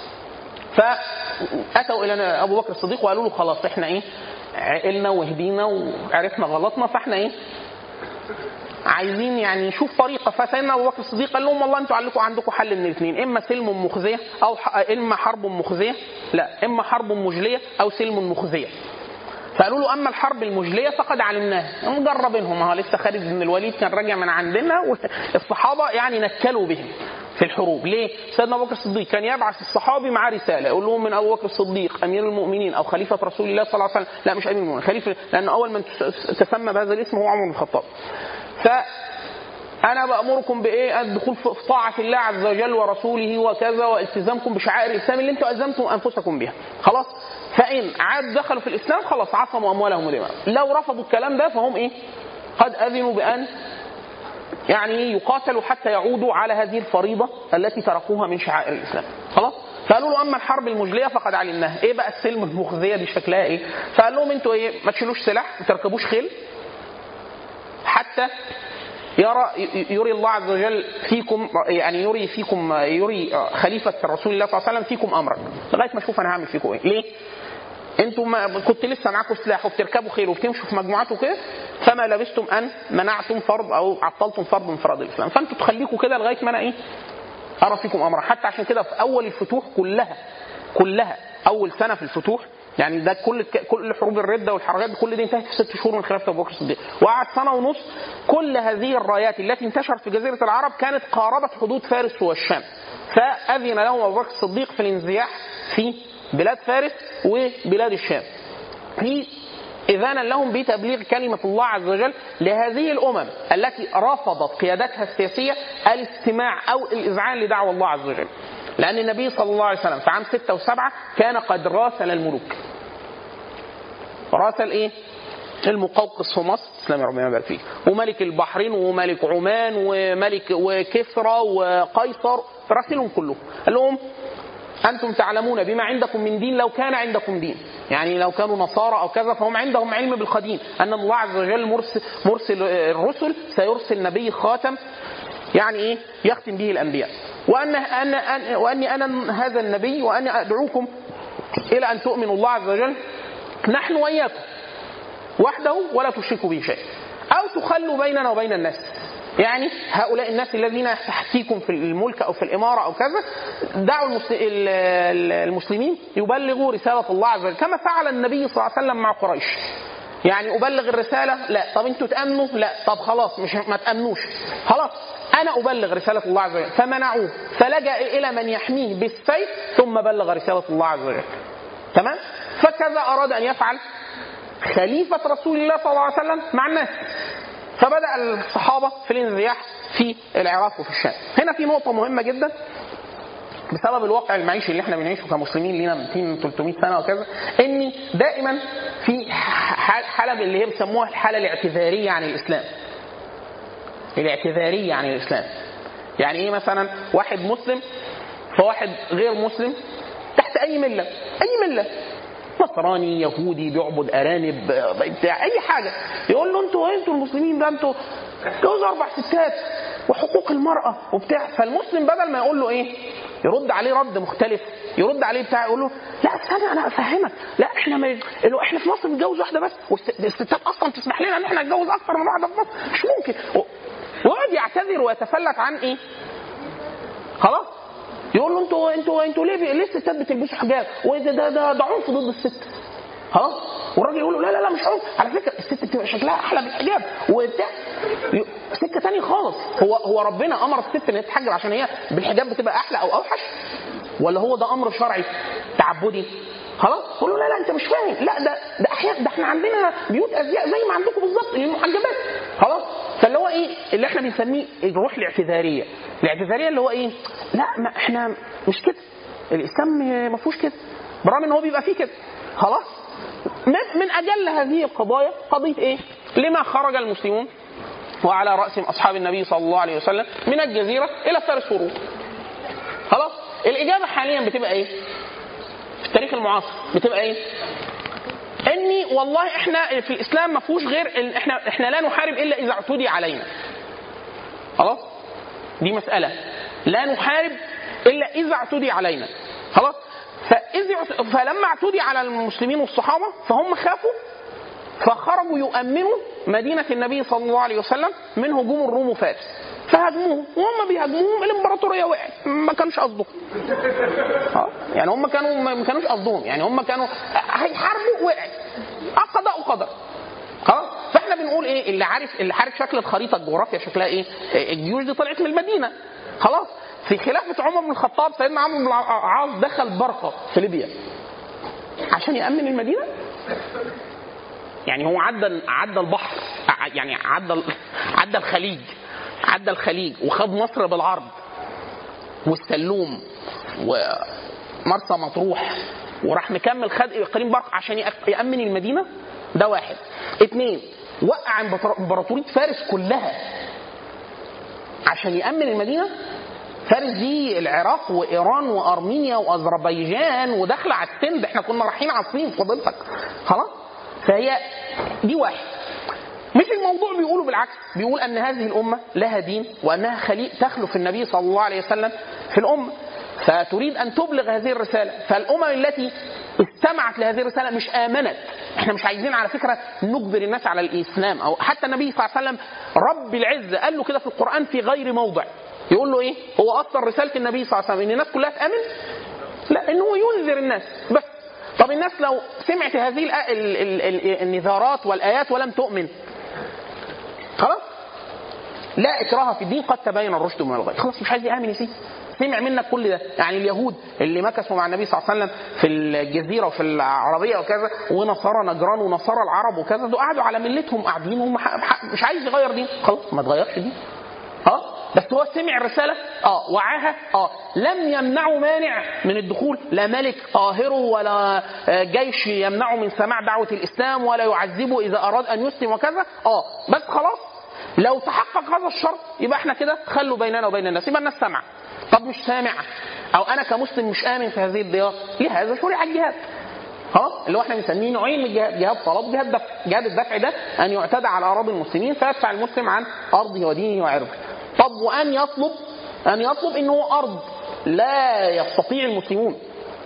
فاتوا الى ابو بكر الصديق وقالوا له خلاص احنا ايه عقلنا وهدينا وعرفنا غلطنا فاحنا ايه عايزين يعني نشوف طريقه فسيدنا ابو بكر الصديق قال لهم والله انتوا عندكم عندكم حل من الاثنين اما سلم مخزيه او ح- اما حرب مخزيه لا اما حرب مجليه او سلم مخزيه فقالوا له اما الحرب المجليه فقد علمناها مجربينهم ها لسه خالد بن الوليد كان راجع من عندنا والصحابه يعني نكلوا بهم في الحروب ليه؟ سيدنا ابو بكر الصديق كان يبعث الصحابي معاه رساله يقول لهم من ابو بكر الصديق امير المؤمنين او خليفه رسول الله صلى الله عليه وسلم لا مش امير المؤمنين خليفه لان اول من تس- تسمى بهذا الاسم هو عمر بن الخطاب ف انا بامركم بايه الدخول في في طاعه الله عز وجل ورسوله وكذا والتزامكم بشعائر الاسلام اللي انتم الزمتم انفسكم بها خلاص فان عاد دخلوا في الاسلام خلاص عصموا اموالهم ودماءهم لو رفضوا الكلام ده فهم ايه قد اذنوا بان يعني يقاتلوا حتى يعودوا على هذه الفريضه التي تركوها من شعائر الاسلام خلاص فقالوا له اما الحرب المجليه فقد علمناها ايه بقى السلم المخزيه دي شكلها ايه فقال لهم انتوا ايه ما تشيلوش سلاح ما تركبوش خيل حتى يرى يري الله عز وجل فيكم يعني يري فيكم يري خليفه رسول الله صلى الله عليه وسلم فيكم امرا لغايه ما اشوف انا هعمل فيكم ايه ليه؟ انتم ما كنت لسه معاكم سلاح وبتركبوا خيل وبتمشوا في مجموعات وكده فما لبستم ان منعتم فرض او عطلتم فرض من فرض الاسلام فانتوا تخليكم كده لغايه ما انا ايه؟ ارى فيكم امرا حتى عشان كده في اول الفتوح كلها كلها اول سنه في الفتوح يعني ده كل كل حروب الرده والحركات دي كل دي انتهت في ست شهور من خلافه ابو بكر الصديق وقعد سنه ونص كل هذه الرايات التي انتشرت في جزيره العرب كانت قاربت حدود فارس والشام فاذن لهم ابو بكر الصديق في الانزياح في بلاد فارس وبلاد الشام في إذانا لهم بتبليغ كلمة الله عز وجل لهذه الأمم التي رفضت قيادتها السياسية الاستماع أو الإذعان لدعوة الله عز وجل لأن النبي صلى الله عليه وسلم في عام ستة وسبعة كان قد راسل الملوك راسل إيه؟ المقوقس في مصر اسلام يا ربنا يبارك فيك وملك البحرين وملك عمان وملك وكسرى وقيصر راسلهم كلهم قال لهم انتم تعلمون بما عندكم من دين لو كان عندكم دين يعني لو كانوا نصارى او كذا فهم عندهم علم بالقديم ان الله عز وجل مرسل, مرسل الرسل سيرسل نبي خاتم يعني ايه يختم به الانبياء وان أن أن واني انا هذا النبي واني ادعوكم الى ان تؤمنوا الله عز وجل نحن واياكم وحده ولا تشركوا به شيئا او تخلوا بيننا وبين الناس يعني هؤلاء الناس الذين يحكيكم في الملك او في الاماره او كذا دعوا المس- ال- ال- المسلمين يبلغوا رساله الله عز وجل كما فعل النبي صلى الله عليه وسلم مع قريش يعني ابلغ الرساله لا طب انتوا تامنوا لا طب خلاص مش ما تامنوش خلاص انا ابلغ رساله الله عز وجل فمنعوه فلجا الى من يحميه بالسيف ثم بلغ رساله الله عز وجل تمام فكذا اراد ان يفعل خليفه رسول الله صلى الله عليه وسلم مع الناس فبدا الصحابه في الانزياح في العراق وفي الشام هنا في نقطه مهمه جدا بسبب الواقع المعيشي اللي احنا بنعيشه كمسلمين لينا 200 300 سنه وكذا ان دائما في ح- حاله اللي هي بيسموها الحاله الاعتذاريه عن الاسلام. الاعتذاريه عن الاسلام. يعني ايه مثلا واحد مسلم فواحد غير مسلم تحت اي مله اي مله نصراني يهودي بيعبد ارانب بتاع اي حاجه يقول له انتوا انتوا المسلمين ده انتوا جوزوا اربع ستات وحقوق المراه وبتاع فالمسلم بدل ما يقول له ايه يرد عليه رد مختلف يرد عليه بتاع يقول له لا استنى انا افهمك لا احنا ما اللي هو احنا في مصر بنتجوز واحده بس والستات اصلا تسمح لنا ان احنا نتجوز اكثر من واحده في مصر مش ممكن ويقعد يعتذر ويتفلت عن ايه؟ خلاص يقول له انتوا انتوا انتوا ليه ليه الستات بتلبسوا حجاب؟ وده ده ده, ده عنف ضد الست. خلاص؟ والراجل يقول له لا لا لا مش عنف، على فكره الست بتبقى شكلها احلى بالحجاب وبتاع ي- سكه تانية خالص، هو هو ربنا امر الست ان هي تتحجب عشان هي بالحجاب بتبقى احلى او اوحش؟ ولا هو ده امر شرعي تعبدي؟ خلاص؟ يقول له لا لا انت مش فاهم، لا ده ده احيانا ده احنا عندنا بيوت ازياء زي ما عندكم بالظبط للمحجبات. خلاص؟ فاللي هو ايه اللي احنا بنسميه الروح الاعتذاريه الاعتذاريه اللي هو ايه لا ما احنا مش كده الاسلام ما فيهوش كده برغم ان هو بيبقى فيه كده خلاص من, من اجل هذه القضايا قضيه ايه لما خرج المسلمون وعلى راسهم اصحاب النبي صلى الله عليه وسلم من الجزيره الى فارس وروم خلاص الاجابه حاليا بتبقى ايه في التاريخ المعاصر بتبقى ايه اني والله احنا في الاسلام ما فيهوش غير ال- احنا احنا لا نحارب الا اذا اعتدي علينا. خلاص؟ دي مساله لا نحارب الا اذا اعتدي علينا. خلاص؟ فإذ فلما اعتدي على المسلمين والصحابه فهم خافوا فخرجوا يؤمنوا مدينه النبي صلى الله عليه وسلم من هجوم الروم وفارس. فهاجموهم وهم بيهاجموهم الامبراطوريه وقعت ما كانش قصدهم. اه يعني هم كانوا ما كانوش قصدهم يعني هم كانوا هيحاربوا وقعت القضاء قدر خلاص فاحنا بنقول ايه اللي عارف اللي عارف شكل الخريطه الجغرافيا شكلها ايه الجيوش دي طلعت من المدينه خلاص في خلافه عمر بن الخطاب سيدنا عمرو بن العاص دخل برقه في ليبيا عشان يامن المدينه يعني هو عدى عدى البحر ع- يعني عدى ال- عدى الخليج عدى الخليج وخد مصر بالعرض والسلوم ومرسى مطروح وراح مكمل خد اقليم برق عشان يأ- يامن المدينه ده واحد اثنين وقع إمبراطور- امبراطوريه فارس كلها عشان يامن المدينه فارس دي العراق وايران وارمينيا واذربيجان وداخله على السند احنا كنا رايحين على الصين فضيلتك خلاص فهي دي واحد مش الموضوع بيقولوا بالعكس بيقول ان هذه الامه لها دين وانها خليق تخلف النبي صلى الله عليه وسلم في الامه فتريد ان تبلغ هذه الرساله فالامم التي استمعت لهذه الرساله مش امنت احنا مش عايزين على فكره نجبر الناس على الاسلام او حتى النبي صلى الله عليه وسلم رب العزه قال له كده في القران في غير موضع يقول له ايه هو اصلا رساله النبي صلى الله عليه وسلم ان الناس كلها تامن لا ان هو ينذر الناس بس طب الناس لو سمعت هذه الآ- ال- ال- ال- النذارات والايات ولم تؤمن خلاص لا اكراه في الدين قد تبين الرشد من الغي خلاص مش عايز يامن يسيب سمع منك كل ده يعني اليهود اللي مكثوا مع النبي صلى الله عليه وسلم في الجزيره وفي العربيه وكذا ونصارى نجران ونصارى العرب وكذا دول قعدوا على ملتهم قاعدين هم ح- ح- مش عايز يغير دين خلاص ما تغيرش دين اه بس هو سمع الرسالة اه وعاها اه لم يمنعه مانع من الدخول لا ملك قاهره ولا آه، جيش يمنعه من سماع دعوة الإسلام ولا يعذبه إذا أراد أن يسلم وكذا اه بس خلاص لو تحقق هذا الشرط يبقى احنا كده خلوا بيننا وبين الناس يبقى الناس سامعة طب مش سامع أو أنا كمسلم مش آمن في هذه الديار لهذا شرع الجهاد ها اللي هو احنا بنسميه نوعين من الجهاد جهاد طلب جهاد دفع جهاد الدفع ده ان يعتدى على اراضي المسلمين فيدفع المسلم عن ارضه ودينه وعرضه طب وان يطلب ان يطلب ان هو ارض لا يستطيع المسلمون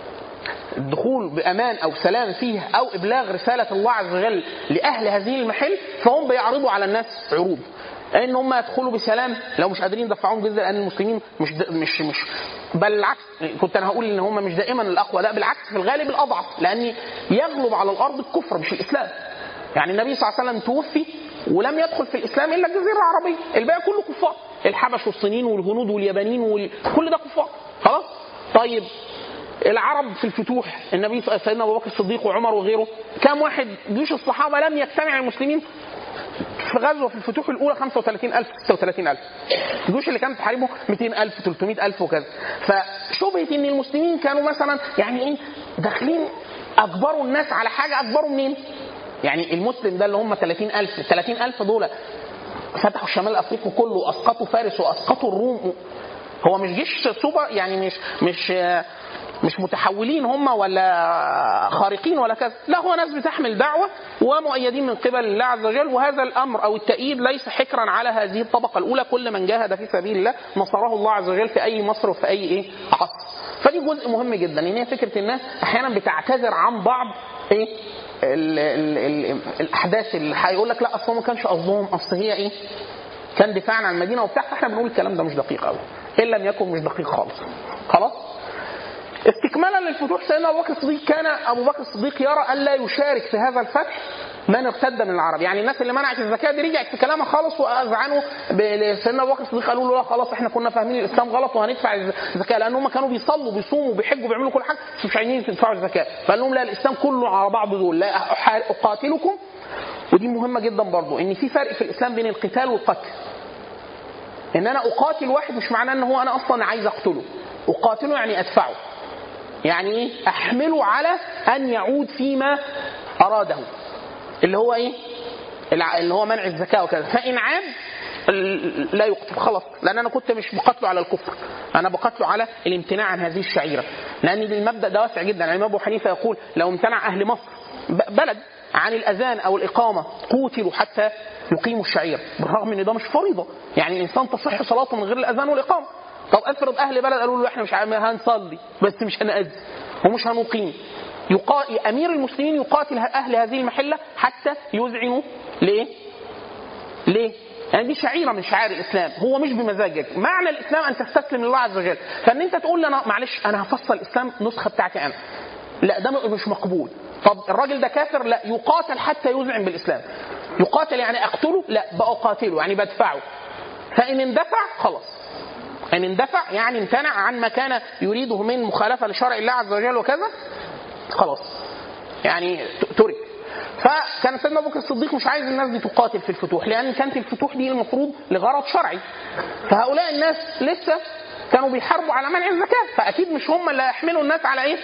الدخول بامان او سلام فيه او ابلاغ رساله الله عز وجل لاهل هذه المحل فهم بيعرضوا على الناس عروض ان هم يدخلوا بسلام لو مش قادرين يدفعون جزء لان المسلمين مش د... مش مش بل العكس كنت انا هقول ان هم مش دائما الاقوى لا بالعكس في الغالب الاضعف لان يغلب على الارض الكفر مش الاسلام يعني النبي صلى الله عليه وسلم توفي ولم يدخل في الاسلام الا الجزيره العربيه الباقي كله كفار الحبش والصينيين والهنود واليابانيين وال... كل ده كفار خلاص طيب العرب في الفتوح النبي سيدنا ابو بكر الصديق وعمر وغيره كم واحد جيوش الصحابه لم يجتمع المسلمين في غزوه في الفتوح الاولى 35000 36000 الجيوش اللي كانت تحاربه 200000 300000 وكذا فشبهه ان المسلمين كانوا مثلا يعني ايه داخلين اجبروا الناس على حاجه اجبروا منين؟ يعني المسلم ده اللي هم 30000 ال 30000 دول فتحوا شمال افريقيا كله واسقطوا فارس واسقطوا الروم هو مش جيش سوبر يعني مش مش مش متحولين هم ولا خارقين ولا كذا لا هو ناس بتحمل دعوة ومؤيدين من قبل الله عز وجل وهذا الأمر أو التأييد ليس حكرا على هذه الطبقة الأولى كل من جاهد في سبيل الله نصره الله عز وجل في أي مصر وفي أي إيه عصر فدي جزء مهم جدا ان هي فكره الناس احيانا بتعتذر عن بعض ايه ال ال ال الاحداث اللي هيقول لك لا اصل ما كانش قصدهم اصل هي ايه كان دفاعا عن المدينه وبتاع فاحنا بنقول الكلام ده مش دقيق قوي ان لم يكن مش دقيق خالص خلاص استكمالا للفتوح سيدنا ابو بكر الصديق كان ابو بكر الصديق يرى الا يشارك في هذا الفتح من ارتد من العرب يعني الناس اللي منعت الزكاه دي رجعت في كلامها خالص واذعنوا سيدنا ابو بكر الصديق قالوا له لا خلاص احنا كنا فاهمين الاسلام غلط وهندفع الزكاه لان هم كانوا بيصلوا بيصوموا بيحجوا بيعملوا كل حاجه بس مش عايزين يدفعوا الزكاه فقال لهم لا الاسلام كله على بعض دول لا اقاتلكم ودي مهمه جدا برضو ان في فرق في الاسلام بين القتال والقتل ان انا اقاتل واحد مش معناه ان هو انا اصلا عايز اقتله اقاتله يعني ادفعه يعني ايه احمله على ان يعود فيما اراده اللي هو ايه اللي هو منع الزكاه وكذا فان عاد لا يقتل خلاص لان انا كنت مش بقتله على الكفر انا بقتله على الامتناع عن هذه الشعيره لان المبدا ده واسع جدا الامام ابو حنيفه يقول لو امتنع اهل مصر بلد عن الاذان او الاقامه قوتلوا حتى يقيموا الشعيره بالرغم ان ده مش فريضه يعني الانسان تصح صلاته من غير الاذان والاقامه طب افرض اهل بلد قالوا له احنا مش هنصلي بس مش هنأذن ومش هنقيم يقا... امير المسلمين يقاتل اهل هذه المحله حتى يذعنوا ليه؟ ليه؟ يعني دي شعيره من شعائر الاسلام هو مش بمزاجك معنى الاسلام ان تستسلم لله عز وجل فان انت تقول لي انا معلش انا هفصل الاسلام نسخه بتاعتي انا لا ده مش مقبول طب الراجل ده كافر لا يقاتل حتى يذعن بالاسلام يقاتل يعني اقتله لا بقاتله يعني بدفعه فان اندفع خلاص ان اندفع يعني امتنع عن ما كان يريده من مخالفه لشرع الله عز وجل وكذا خلاص يعني ترك فكان سيدنا ابو بكر الصديق مش عايز الناس دي تقاتل في الفتوح لان كانت الفتوح دي المفروض لغرض شرعي فهؤلاء الناس لسه كانوا بيحاربوا على منع الزكاه فاكيد مش هم اللي هيحملوا الناس على ايه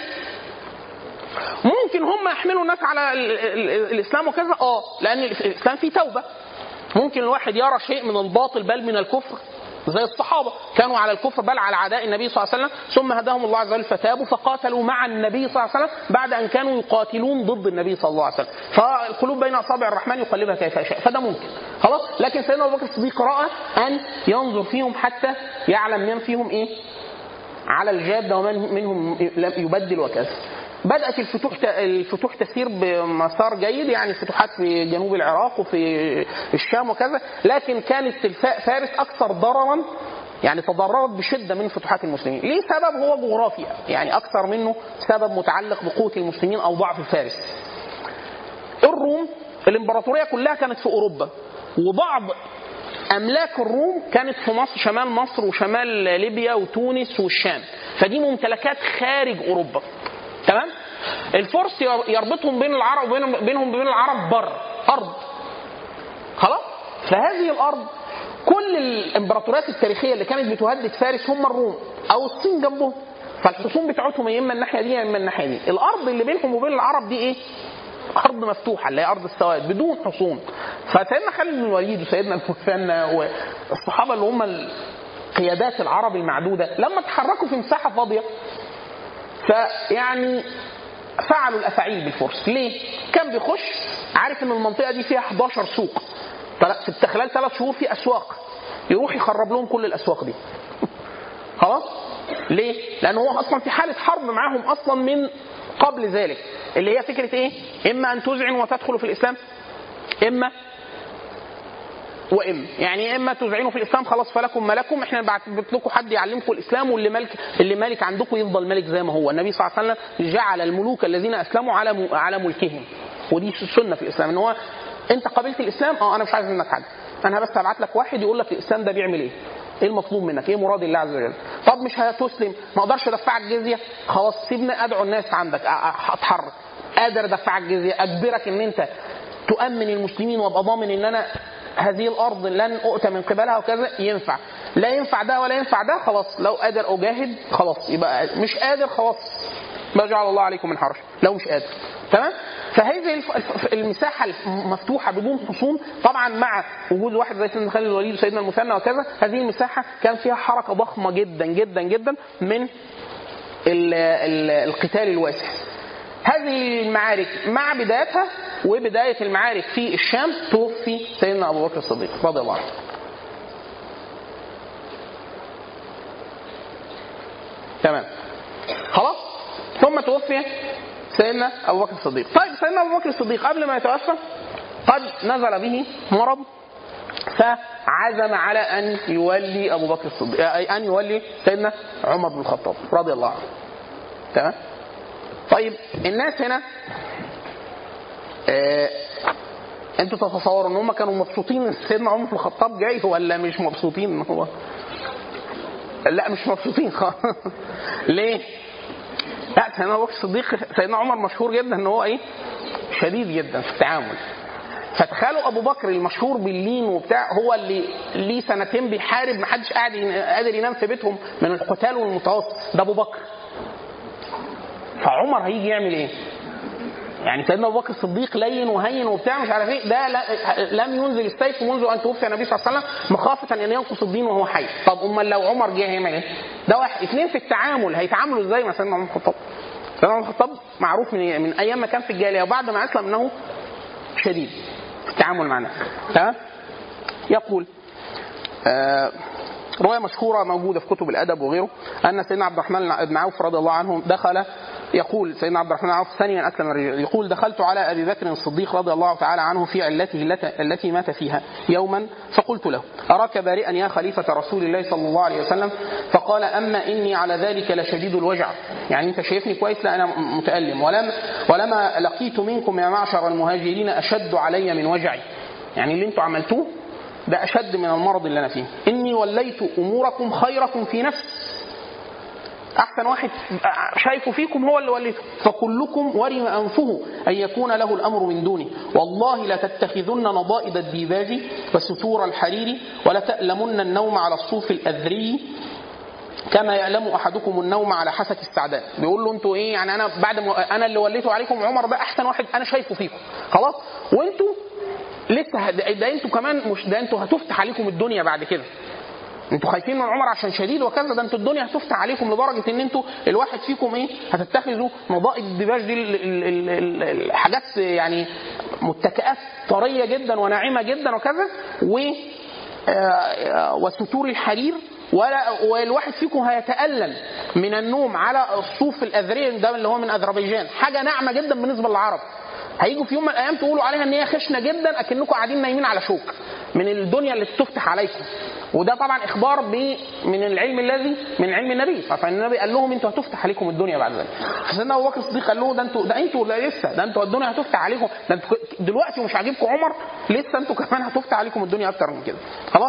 ممكن هم يحملوا الناس على الاسلام وكذا اه لان الاسلام فيه توبه ممكن الواحد يرى شيء من الباطل بل من الكفر زي الصحابه كانوا على الكفر بل على عداء النبي صلى الله عليه وسلم ثم هداهم الله عز وجل فتابوا فقاتلوا مع النبي صلى الله عليه وسلم بعد ان كانوا يقاتلون ضد النبي صلى الله عليه وسلم فالقلوب بين اصابع الرحمن يقلبها كيف يشاء فده ممكن خلاص لكن سيدنا ابو بكر الصديق راى ان ينظر فيهم حتى يعلم من فيهم ايه على الجاده ومن منهم لم يبدل وكذا بدات الفتوح الفتوح تسير بمسار جيد يعني فتوحات في جنوب العراق وفي الشام وكذا لكن كانت فارس اكثر ضررا يعني تضررت بشده من فتوحات المسلمين، ليه سبب هو جغرافي يعني اكثر منه سبب متعلق بقوه المسلمين او ضعف فارس. الروم الامبراطوريه كلها كانت في اوروبا وبعض املاك الروم كانت في مصر شمال مصر وشمال ليبيا وتونس والشام فدي ممتلكات خارج اوروبا تمام الفرس يربطهم بين العرب وبينهم وبين العرب بر ارض خلاص فهذه الارض كل الامبراطوريات التاريخيه اللي كانت بتهدد فارس هم الروم او الصين جنبهم فالحصون بتاعتهم يا اما الناحيه دي يا اما الناحيه دي الارض اللي بينهم وبين العرب دي ايه ارض مفتوحه اللي هي ارض السواد بدون حصون فسيدنا خالد بن الوليد وسيدنا الفثنى والصحابه اللي هم قيادات العرب المعدوده لما تحركوا في مساحه فاضيه فيعني فعلوا الافاعيل بالفرس ليه؟ كان بيخش عارف ان المنطقه دي فيها 11 سوق في خلال ثلاث شهور في اسواق يروح يخرب لهم كل الاسواق دي خلاص؟ ليه؟ لان هو اصلا في حاله حرب معاهم اصلا من قبل ذلك اللي هي فكره ايه؟ اما ان تذعن وتدخلوا في الاسلام اما واما يعني اما تذعنوا في الاسلام خلاص فلكم ما لكم احنا نبعت لكم حد يعلمكم الاسلام واللي ملك اللي مالك عندكم يفضل ملك زي ما هو النبي صلى الله عليه وسلم جعل الملوك الذين اسلموا على على ملكهم ودي السنه في الاسلام ان هو انت قبلت الاسلام اه انا مش عايز منك حاجه انا بس هبعت لك واحد يقول لك الاسلام ده بيعمل ايه ايه المطلوب منك؟ ايه مراد الله عز وجل؟ طب مش هتسلم، ما اقدرش ادفعك جزيه، خلاص سيبني ادعو الناس عندك اتحرك. قادر ادفعك جزيه، اجبرك ان انت تؤمن المسلمين وابقى ضامن ان انا هذه الارض لن اؤتى من قبلها وكذا ينفع لا ينفع ده ولا ينفع ده خلاص لو قادر اجاهد خلاص يبقى مش قادر خلاص ما جعل الله عليكم من حرج لو مش قادر تمام فهذه الف- الف- المساحه المفتوحه بدون حصون طبعا مع وجود واحد زي سيدنا خالد الوليد وسيدنا المثنى وكذا هذه المساحه كان فيها حركه ضخمه جدا جدا جدا من ال- ال- القتال الواسع هذه المعارك مع بدايتها وبداية المعارك في الشام توفي سيدنا أبو بكر الصديق رضي الله عنه تمام خلاص ثم توفي سيدنا أبو بكر الصديق طيب سيدنا أبو بكر الصديق قبل ما يتوفى قد نزل به مرض فعزم على أن يولي أبو بكر الصديق أي أن يولي سيدنا عمر بن الخطاب رضي الله عنه تمام طيب الناس هنا آه انتوا تتصوروا ان هم كانوا مبسوطين ان سيدنا عمر بن الخطاب جاي ولا مش مبسوطين ان هو لا مش مبسوطين خالص ليه؟ لا سيدنا ابو بكر الصديق سيدنا عمر مشهور جدا ان هو ايه؟ شديد جدا في التعامل فتخيلوا ابو بكر المشهور باللين وبتاع هو اللي ليه سنتين بيحارب محدش قاعد ين- قادر ينام في بيتهم من القتال والمتوسط ده ابو بكر فعمر هيجي يعمل ايه؟ يعني سيدنا ابو بكر الصديق لين وهين وبتاع مش عارف ايه ده لا- لم ينزل السيف منذ ان توفي النبي صلى الله عليه وسلم مخافه ان ينقص الدين وهو حي طب امال لو عمر جه هيعمل ايه؟ ده واحد اثنين في التعامل هيتعاملوا ازاي مع سيدنا عمر بن الخطاب؟ سيدنا عمر بن الخطاب معروف من من ايام ما كان في الجاهليه وبعد ما اسلم انه شديد في التعامل معنا تمام؟ يقول آه روايه مشهوره موجوده في كتب الادب وغيره ان سيدنا عبد الرحمن بن عوف رضي الله عنه دخل يقول سيدنا عبد الرحمن بن عوف ثانيا اسلم الرجال يقول دخلت على ابي بكر الصديق رضي الله تعالى عنه في علته التي- التي مات فيها يوما فقلت له اراك بارئا يا خليفه رسول الله صلى الله عليه وسلم فقال اما اني على ذلك لشديد الوجع يعني انت شايفني كويس لا انا م- متالم ولم ولما لقيت منكم يا معشر المهاجرين اشد علي من وجعي يعني اللي انتوا عملتوه ده أشد من المرض اللي أنا فيه إني وليت أموركم خيركم في نفسي أحسن واحد شايفه فيكم هو اللي وليته فكلكم ورم أنفه أن يكون له الأمر من دوني والله لتتخذن نضائد الديباج وستور الحرير ولتألمن النوم على الصوف الأذري كما يعلم احدكم النوم على حسك السعداء بيقول له انتوا ايه يعني انا بعد ما انا اللي وليته عليكم عمر ده احسن واحد انا شايفه فيكم خلاص وانتوا لسه هد- ده انتوا كمان مش ده انتوا هتفتح عليكم الدنيا بعد كده انتوا خايفين من عمر عشان شديد وكذا ده انتوا الدنيا هتفتح عليكم لدرجه ان انتوا الواحد فيكم ايه هتتخذوا نضائد الدباج دي ال- ال- ال- ال- الحاجات يعني متكئات طريه جدا وناعمه جدا وكذا و آه، وستور الحرير ولا والواحد فيكم هيتألم من النوم على الصوف الأذرين ده اللي هو من أذربيجان حاجة ناعمة جدا بالنسبة للعرب هيجوا في يوم من الأيام تقولوا عليها إن هي خشنة جدا أكنكم قاعدين نايمين على شوك من الدنيا اللي تفتح عليكم وده طبعا إخبار ب من العلم الذي من علم النبي فالنبي قال لهم انتوا هتفتح عليكم الدنيا بعد ذلك فسيدنا ابو بكر الصديق قال له ده انتوا ده انتوا لا لسه ده انتوا الدنيا هتفتح عليكم ده انتوا دلوقتي مش عاجبكم عمر لسه انتوا كمان هتفتح عليكم الدنيا اكتر من كده خلاص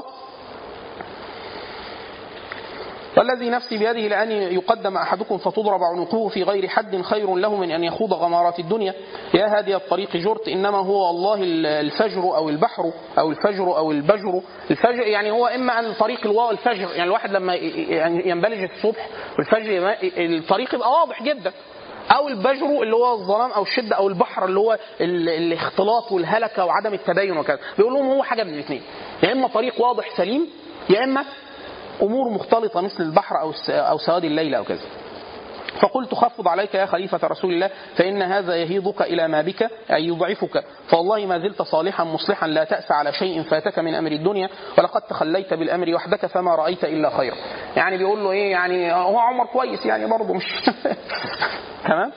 والذي نفسي بيده لأن يقدم أحدكم فتضرب عنقه في غير حد خير له من أن يخوض غمارات الدنيا يا هادي الطريق جرت إنما هو الله الفجر أو البحر أو الفجر أو البجر الفجر يعني هو إما أن طريق الواو الفجر يعني الواحد لما يعني ينبلج الصبح والفجر يبقى- الطريق يبقى واضح جدا او البجر اللي هو الظلام او الشده او البحر اللي هو ال- الاختلاط والهلكه وعدم التباين وكذا بيقول لهم هو حاجه من الاثنين يا اما طريق واضح سليم يا اما امور مختلطه مثل البحر او الس- او سواد الليل او كذا فقلت خفض عليك يا خليفة رسول الله فإن هذا يهيضك إلى ما بك أي يضعفك فوالله ما زلت صالحا مصلحا لا تأس على شيء فاتك من أمر الدنيا ولقد تخليت بالأمر وحدك فما رأيت إلا خيرا يعني بيقول له إيه يعني هو عمر كويس يعني برضه مش تمام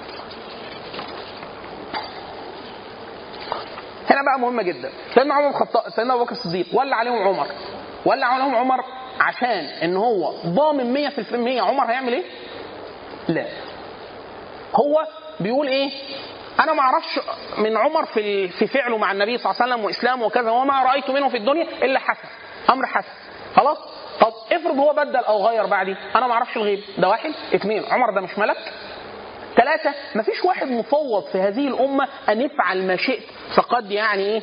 هنا بقى مهمة جدا سيدنا عمر الخطاب سيدنا أبو بكر الصديق ولى عليهم عمر ولى عليهم عمر عشان ان هو ضامن 100% عمر هيعمل ايه؟ لا هو بيقول ايه انا ما اعرفش من عمر في في فعله مع النبي صلى الله عليه وسلم واسلامه وكذا وما رايت منه في الدنيا الا حسن امر حسن خلاص طب افرض هو بدل او غير بعدي انا ما اعرفش الغيب ده واحد اثنين عمر ده مش ملك ثلاثة مفيش واحد مفوض في هذه الأمة أن افعل ما شئت فقد يعني إيه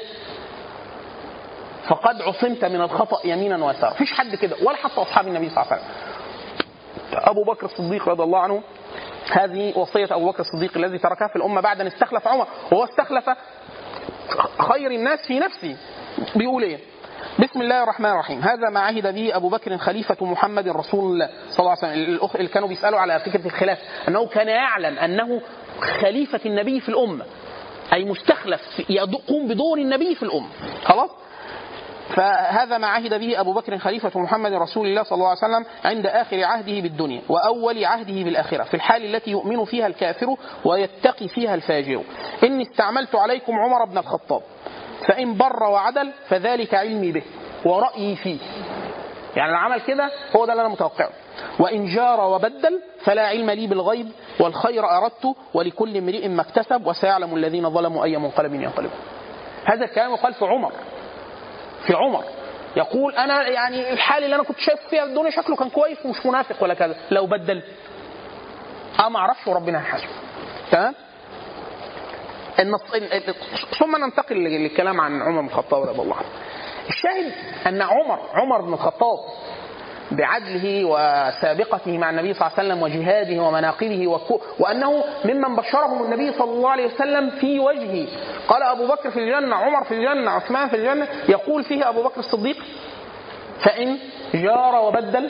فقد عصمت من الخطأ يمينا ويسارا مفيش حد كده ولا حتى أصحاب النبي صلى الله عليه وسلم أبو بكر الصديق رضي الله عنه هذه وصية أبو بكر الصديق الذي تركها في الأمة بعد أن استخلف عمر وهو استخلف خير الناس في نفسه بيقول إيه بسم الله الرحمن الرحيم هذا ما عهد به ابو بكر خليفه محمد رسول الله صلى الله عليه وسلم الاخ اللي كانوا بيسالوا على فكره الخلافه انه كان يعلم انه خليفه النبي في الامه اي مستخلف يقوم بدور النبي في الامه خلاص فهذا ما عهد به ابو بكر خليفه محمد رسول الله صلى الله عليه وسلم عند اخر عهده بالدنيا واول عهده بالاخره في الحال التي يؤمن فيها الكافر ويتقي فيها الفاجر اني استعملت عليكم عمر بن الخطاب فإن بر وعدل فذلك علمي به ورأيي فيه يعني لو عمل كده هو ده اللي أنا متوقعه وإن جار وبدل فلا علم لي بالغيب والخير أردت ولكل امرئ ما اكتسب وسيعلم الذين ظلموا أي منقلب ينقلبون هذا الكلام يقال في عمر في عمر يقول انا يعني الحال اللي انا كنت شايف فيها الدنيا شكله كان كويس ومش منافق ولا كذا لو بدل اه ما اعرفش وربنا هيحاسبه تمام النص... ثم ننتقل للكلام عن عمر بن الخطاب رضي الله عنه. الشاهد ان عمر عمر بن الخطاب بعدله وسابقته مع النبي صلى الله عليه وسلم وجهاده ومناقبه وكو وانه ممن بشرهم النبي صلى الله عليه وسلم في وجهه قال ابو بكر في الجنه عمر في الجنه عثمان في الجنه يقول فيه ابو بكر الصديق فان جار وبدل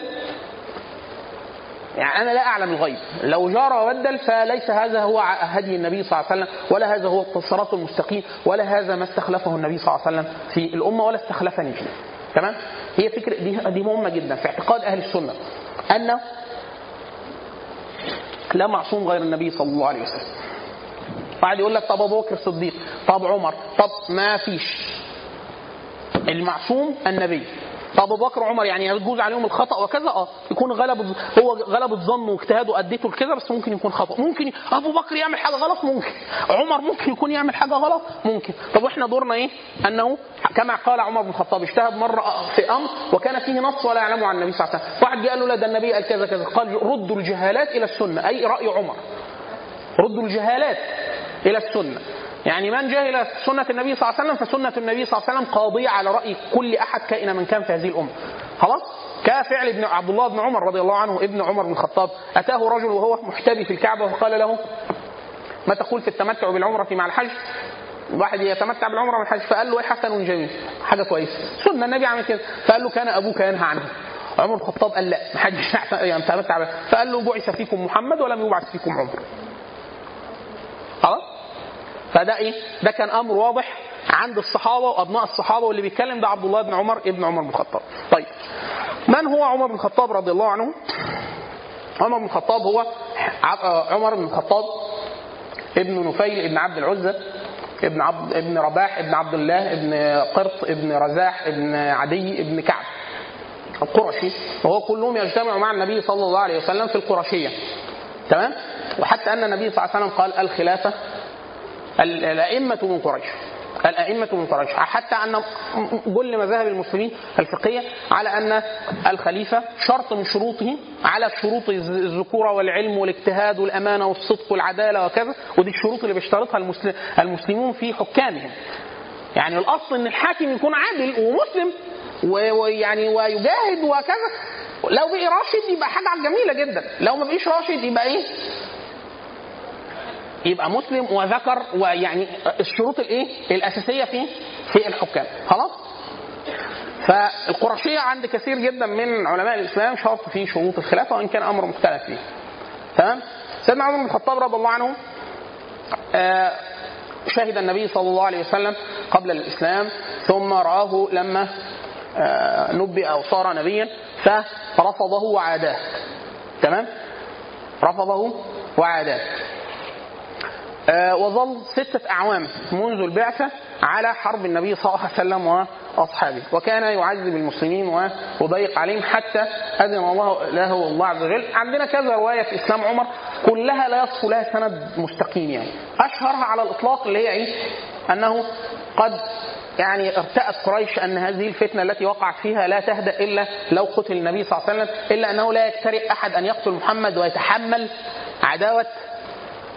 يعني انا لا اعلم الغيب لو جار وبدل فليس هذا هو هدي النبي صلى الله عليه وسلم ولا هذا هو الصراط المستقيم ولا هذا ما استخلفه النبي صلى الله عليه وسلم في الامه ولا استخلفني فيه تمام هي فكره دي دي مهمه جدا في اعتقاد اهل السنه ان لا معصوم غير النبي صلى الله عليه وسلم بعد يقول لك طب ابو بكر الصديق طب عمر طب ما فيش المعصوم النبي طب ابو بكر وعمر يعني يجوز عليهم الخطا وكذا اه يكون غلب هو غلب الظن واجتهاده اديته لكذا بس ممكن يكون خطا ممكن ابو بكر يعمل حاجه غلط ممكن عمر ممكن يكون يعمل حاجه غلط ممكن طب واحنا دورنا ايه انه كما قال عمر بن الخطاب اجتهد مره في امر وكان فيه نص ولا يعلمه عن النبي صلى الله عليه وسلم واحد جه قال له لا ده النبي قال كذا كذا قال ردوا الجهالات الى السنه اي راي عمر ردوا الجهالات الى السنه يعني من جهل سنة النبي صلى الله عليه وسلم فسنة النبي صلى الله عليه وسلم قاضية على رأي كل أحد كائن من كان في هذه الأمة خلاص كفعل ابن عبد الله بن عمر رضي الله عنه ابن عمر بن الخطاب أتاه رجل وهو محتبي في الكعبة وقال له ما تقول في التمتع بالعمرة مع الحج واحد يتمتع بالعمرة من الحج فقال له ايه حسن جميل حاجة كويسة سنة النبي عمل كده فقال له كان أبوك ينهى عنه عمر بن الخطاب قال لا ما حدش يتمتع فقال له بعث فيكم محمد ولم يبعث فيكم عمر خلاص فده ايه؟ ده كان امر واضح عند الصحابه وابناء الصحابه واللي بيتكلم ده عبد الله بن عمر ابن عمر بن الخطاب. طيب من هو عمر بن الخطاب رضي الله عنه؟ عمر بن الخطاب هو عمر بن الخطاب ابن نفيل ابن عبد العزى ابن عبد ابن رباح ابن عبد الله ابن قرط ابن رزاح ابن عدي ابن كعب القرشي وهو كلهم يجتمع مع النبي صلى الله عليه وسلم في القرشيه تمام وحتى ان النبي صلى الله عليه وسلم قال الخلافه الأئمة من قريش الأئمة من قريش حتى أن كل مذاهب المسلمين الفقهية على أن الخليفة شرط من شروطه على شروط الذكورة والعلم والاجتهاد والأمانة والصدق والعدالة وكذا ودي الشروط اللي بيشترطها المسلمون في حكامهم يعني الأصل أن الحاكم يكون عادل ومسلم ويعني ويجاهد وكذا لو بقي راشد يبقى حاجة جميلة جدا لو ما بقيش راشد يبقى إيه يبقى مسلم وذكر ويعني الشروط الايه الاساسيه في في الحكام خلاص فالقرشيه عند كثير جدا من علماء الاسلام شرط في شروط الخلافه وان كان امر مختلف فيه تمام سيدنا عمر بن الخطاب رضي الله عنه آه شهد النبي صلى الله عليه وسلم قبل الاسلام ثم راه لما آه نبئ او صار نبيا فرفضه وعاداه تمام رفضه وعاداه وظل ستة أعوام منذ البعثة على حرب النبي صلى الله عليه وسلم وأصحابه وكان يعذب المسلمين ويضيق عليهم حتى أذن الله له الله عز وجل عندنا كذا رواية في إسلام عمر كلها لا يصف لها سند مستقيم يعني أشهرها على الإطلاق اللي هي إيه أنه قد يعني ارتأت قريش أن هذه الفتنة التي وقعت فيها لا تهدأ إلا لو قتل النبي صلى الله عليه وسلم إلا أنه لا يجترئ أحد أن يقتل محمد ويتحمل عداوة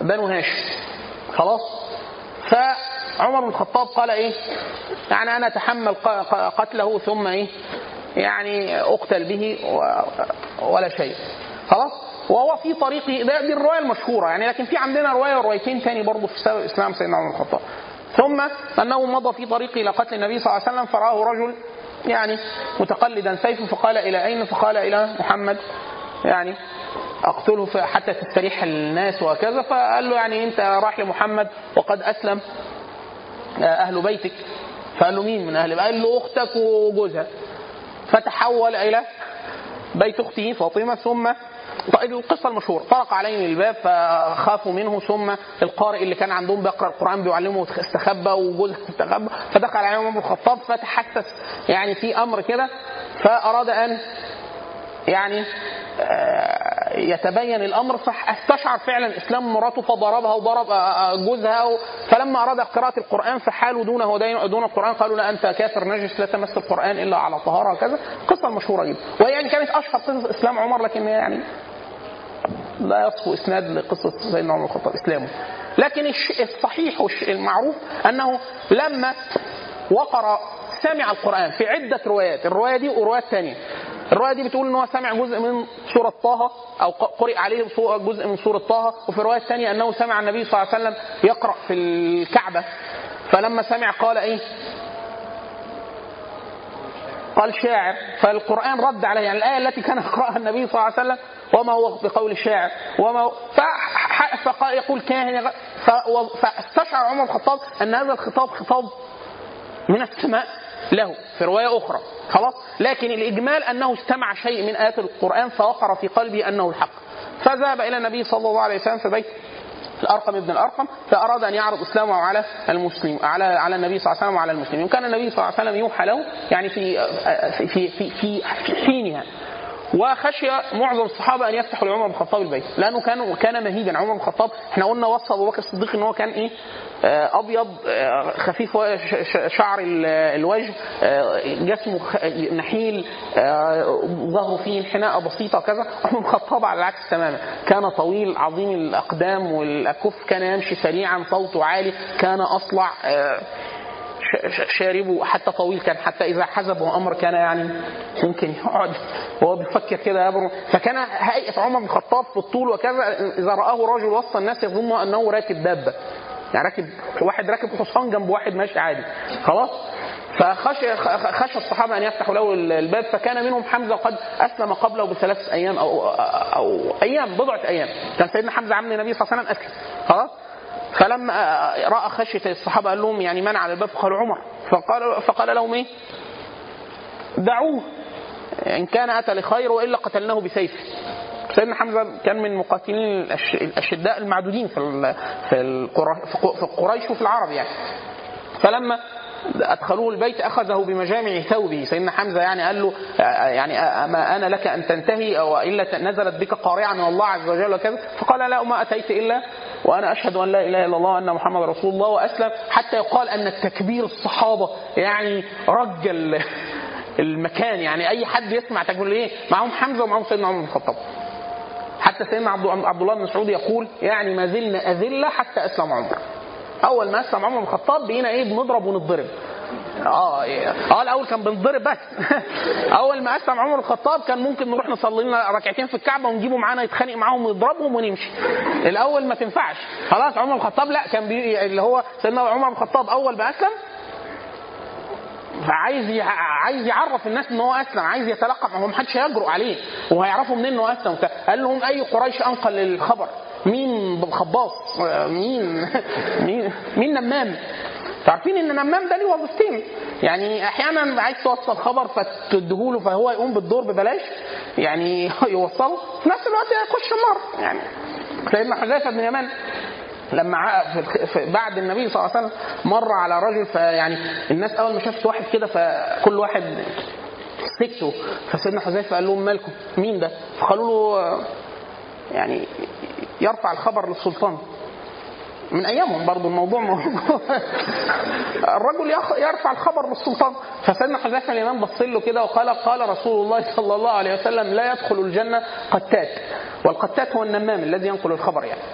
بنو هاشم خلاص فعمر بن الخطاب قال ايه يعني انا اتحمل ق- ق- قتله ثم ايه يعني اقتل به و- ولا شيء خلاص وهو في طريق ده دي الروايه المشهوره يعني لكن في عندنا روايه وروايتين تاني برضه في سبب اسلام سيدنا عمر بن الخطاب ثم انه مضى في طريقه الى قتل النبي صلى الله عليه وسلم فراه رجل يعني متقلدا سيفه فقال الى اين؟ فقال الى محمد يعني اقتله ف- حتى تستريح الناس وكذا فقال له يعني انت راح لمحمد وقد اسلم اهل بيتك فقال له مين من اهل قال له اختك وجوزها فتحول الى بيت اخته فاطمه ثم طيب القصه المشهوره طرق عليهم الباب فخافوا منه ثم القارئ اللي كان عندهم بيقرا القران بيعلمه استخبى وجوزها استخبى فدخل عليهم عمر بن الخطاب فتحسس يعني في امر كده فاراد ان يعني آه، يتبين الامر فاستشعر فعلا اسلام مراته فضربها وضرب آه، آه، جوزها و- فلما اراد قراءه القران فحالوا دونه ودين- دون القران قالوا لا انت كافر نجس لا تمس القران الا على طهاره وكذا قصه مشهوره جدا وهي يعني كانت اشهر قصص اسلام عمر لكن يعني لا يصفو اسناد لقصه سيدنا عمر بن الخطاب اسلامه لكن الش- الصحيح والمعروف انه لما وقر سمع القرآن في عدة روايات الرواية دي وروايات ثانية الرواية دي بتقول ان هو سمع جزء من سورة طه او ق- قرئ عليه صو- جزء من سورة طه وفي رواية ثانية انه سمع النبي صلى الله عليه وسلم يقرأ في الكعبة فلما سمع قال ايه قال شاعر فالقرآن رد عليه يعني الآية التي كان يقرأها النبي صلى الله عليه وسلم وما هو بقول الشاعر وما هو فح- فقال يقول كاهن ف- و- فاستشعر عمر بن الخطاب أن هذا الخطاب خطاب من السماء له في رواية أخرى خلاص لكن الإجمال أنه استمع شيء من آيات القرآن فوقر في قلبه أنه الحق فذهب إلى النبي صلى الله عليه وسلم في بيت الارقم ابن الارقم فاراد ان يعرض اسلامه على المسلم على على النبي صلى الله عليه وسلم وعلى المسلمين وكان النبي صلى الله عليه وسلم يوحى له يعني في في في في, في, في حينها وخشي معظم الصحابه ان يفتحوا لعمر بن الخطاب البيت لانه كان كان مهيبا عمر بن الخطاب احنا قلنا وصى ابو بكر الصديق ان هو كان ايه آه، ابيض آه، خفيف و- ش- ش- شعر ال- الوجه آه، جسمه خ- نحيل آه، ظهره فيه انحناء بسيطه وكذا عمر بن الخطاب على العكس تماما كان طويل عظيم الاقدام والاكف كان يمشي سريعا صوته عالي كان اصلع آه، ش- ش- شاربه حتى طويل كان حتى اذا حزبه امر كان يعني ممكن يقعد وهو بيفكر كده يبرم فكان هيئه عمر بن الخطاب في الطول وكذا اذا راه رجل وسط الناس يظن انه راكب دابه يعني راكب واحد راكب حصان جنب واحد ماشي عادي خلاص فخشى خ- خشى الصحابه ان يفتحوا له الباب فكان منهم حمزه قد اسلم قبله بثلاث ايام او او ايام بضعه ايام كان سيدنا حمزه عم النبي صلى الله عليه وسلم اسلم خلاص فلما راى خشيه الصحابه قال لهم يعني من على الباب فقالوا عمر فقال فقال لهم ايه؟ دعوه ان كان اتى لخير والا قتلناه بسيفه سيدنا حمزه كان من مقاتلين الأش- الاشداء المعدودين في ال- في القرا- في ق- في قريش وفي العرب يعني فلما ادخلوه البيت اخذه بمجامع ثوبه سيدنا حمزه يعني قال له آه، يعني آه، ما انا لك ان تنتهي او الا نزلت بك قارعه من الله عز وجل وكذا فقال لا ما اتيت الا وانا اشهد ان لا اله الا الله وان محمد رسول الله واسلم حتى يقال ان التكبير الصحابه يعني رج ال- المكان يعني اي حد يسمع تكبير ايه معاهم حمزه ومعاهم سيدنا عمر بن الخطاب حتى سيدنا عبد عبد الله بن مسعود يقول يعني ما زلنا اذله حتى اسلم عمر اول ما اسلم عمر بن الخطاب بقينا ايه بنضرب ونتضرب اه إيه. اه الاول كان بنضرب بس اول ما اسلم عمر بن الخطاب كان ممكن نروح نصلي لنا ركعتين في الكعبه ونجيبه معانا يتخانق معاهم ويضربهم ونمشي الاول ما تنفعش خلاص عمر بن الخطاب لا كان بي... اللي هو سيدنا عمر بن الخطاب اول ما اسلم فعايز ي... عايز يعرف الناس ان هو اسلم عايز يتلقى هو ما حدش هيجرؤ عليه وهيعرفوا منين انه اسلم قال لهم اي قريش انقل الخبر مين بالخباص مين مين مين نمام عارفين ان النمام ده ليه وظيفتين يعني احيانا عايز توصل خبر فتديهوله فهو يقوم بالدور ببلاش يعني يوصله في نفس الوقت يخش النار يعني سيدنا حذيفه بن يمان لما ع- في الخ- في بعد النبي صلى الله عليه وسلم مر على رجل فيعني الناس اول ما شافت واحد كده فكل واحد سكتوا فسيدنا حذيفه قال لهم مالكم مين ده؟ فقالوا له آه، يعني يرفع الخبر للسلطان من ايامهم برضو الموضوع موجود الرجل يخ- يرفع الخبر للسلطان فسيدنا حذيفه الامام بص له كده وقال قال رسول الله صلى الله عليه وسلم لا يدخل الجنه قتات والقتات هو النمام الذي ينقل الخبر يعني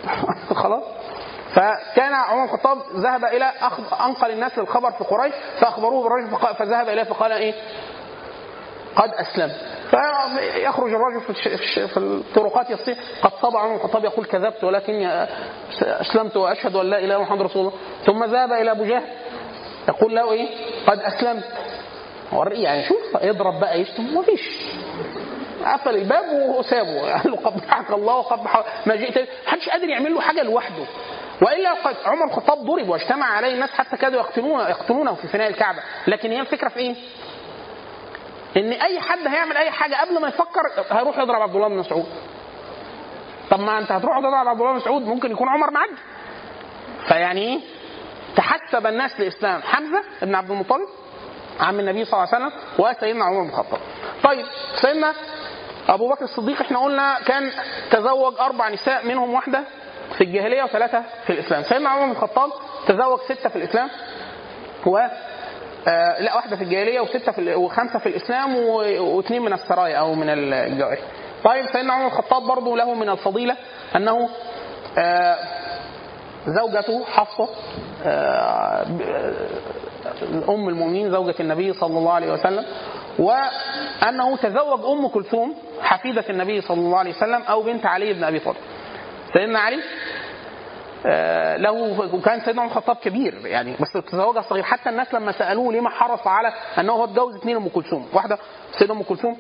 خلاص فكان عمر بن الخطاب ذهب الى أخذ انقل الناس للخبر في قريش فاخبروه بالرجل فقال- فذهب اليه فقال ايه؟ قد اسلمت فيخرج الرجل في الش- في الش- في الطرقات يصيح قد طبع عمر بن الخطاب يقول كذبت ولكني اسلمت واشهد ان لا اله الا الله محمد رسول الله ثم ذهب الى ابو جهل يقول له ايه؟ قد اسلمت وري يعني شوف يضرب بقى يشتم مفيش قفل الباب وسابه قال له قبحك الله وقبح ما جئت محدش قادر يعمل له حاجه لوحده والا قد عمر بن الخطاب ضرب واجتمع عليه الناس حتى كادوا يقتلونه يقتلونه في فناء الكعبه لكن هي الفكره في ايه؟ ان اي حد هيعمل اي حاجه قبل ما يفكر هيروح يضرب عبد الله بن مسعود طب ما انت هتروح تضرب عبد الله بن مسعود ممكن يكون عمر معدي فيعني ايه تحسب الناس لاسلام حمزه بن عبد المطلب عم النبي صلى الله عليه وسلم وسيدنا عمر بن الخطاب طيب سيدنا ابو بكر الصديق احنا قلنا كان تزوج اربع نساء منهم واحده في الجاهليه وثلاثه في الاسلام سيدنا عمر بن الخطاب تزوج سته في الاسلام و آه لا واحده في الجاهليه وسته في ال- وخمسه في الاسلام و- واثنين من السرايا او من الجوارح. طيب سيدنا عمر بن الخطاب برضه له من الفضيله انه آه زوجته حفصه آه ب- آه، ام المؤمنين زوجة النبي صلى الله عليه وسلم وانه تزوج ام كلثوم حفيدة النبي صلى الله عليه وسلم او بنت علي بن ابي طالب. سيدنا علي آه، له وكان سيدنا عمر الخطاب كبير يعني بس تزوجها صغير حتى الناس لما سالوه ليه ما حرص على انه هو اتجوز اثنين ام كلثوم واحده سيده ام كلثوم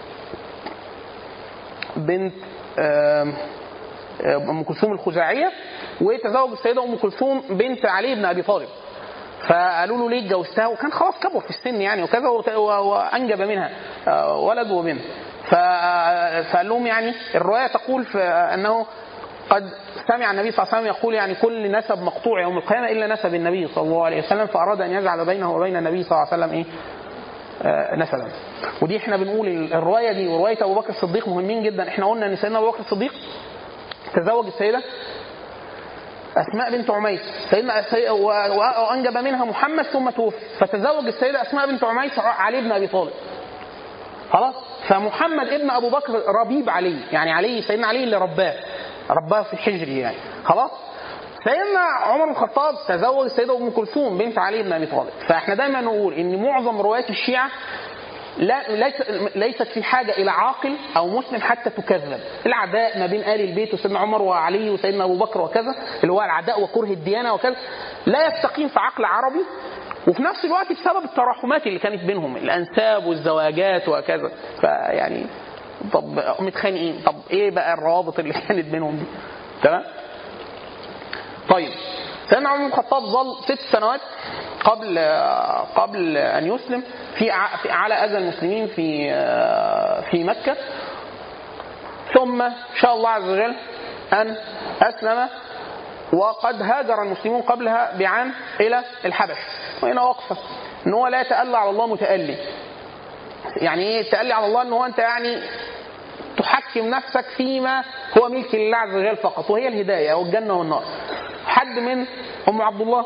بنت آم، آم، ام كلثوم الخزاعيه وتزوج السيده ام كلثوم بنت علي بن ابي طالب فقالوا له ليه اتجوزتها وكان خلاص كبر في السن يعني وكذا وت- و- وانجب منها آه، ولد وبنت ف- فقال لهم يعني الروايه تقول في انه قد سمع النبي صلى الله عليه وسلم يقول يعني كل نسب مقطوع يوم القيامه الا نسب النبي صلى الله عليه وسلم فاراد ان يجعل بينه وبين النبي صلى الله عليه وسلم ايه؟ آه، نسبا. ودي احنا بنقول الروايه دي وروايه ابو بكر الصديق مهمين جدا، احنا قلنا ان سيدنا ابو بكر الصديق تزوج السيده اسماء بنت عميس سيدنا سي- و- و- وانجب منها محمد ثم توفي فتزوج السيده اسماء بنت عميس علي بن ابي طالب خلاص فمحمد ابن ابو بكر ربيب علي يعني علي سيدنا علي اللي رباه رباه في حجره يعني خلاص سيدنا عمر بن الخطاب تزوج السيده ام كلثوم بنت علي بن ابي طالب فاحنا دايما نقول ان معظم روايات الشيعه لا ليس ليست في حاجه الى عاقل او مسلم حتى تكذب العداء ما بين ال البيت وسيدنا عمر وعلي وسيدنا ابو بكر وكذا اللي هو العداء وكره الديانه وكذا لا يستقيم في عقل عربي وفي نفس الوقت بسبب التراحمات اللي كانت بينهم الانساب والزواجات وكذا فيعني طب متخانقين طب ايه بقى الروابط اللي كانت بينهم دي تمام طيب سيدنا عمر بن الخطاب ظل ست سنوات قبل قبل ان يسلم في ع- في- على اذى المسلمين في في مكه ثم شاء الله عز وجل ان اسلم وقد هاجر المسلمون قبلها بعام الى الحبش وهنا وقفه ان هو لا يتألى على الله متألي يعني ايه التألي على الله ان هو انت يعني تحكم نفسك فيما هو ملك لله عز وجل فقط وهي الهدايه والجنه والنار. حد من ام عبد الله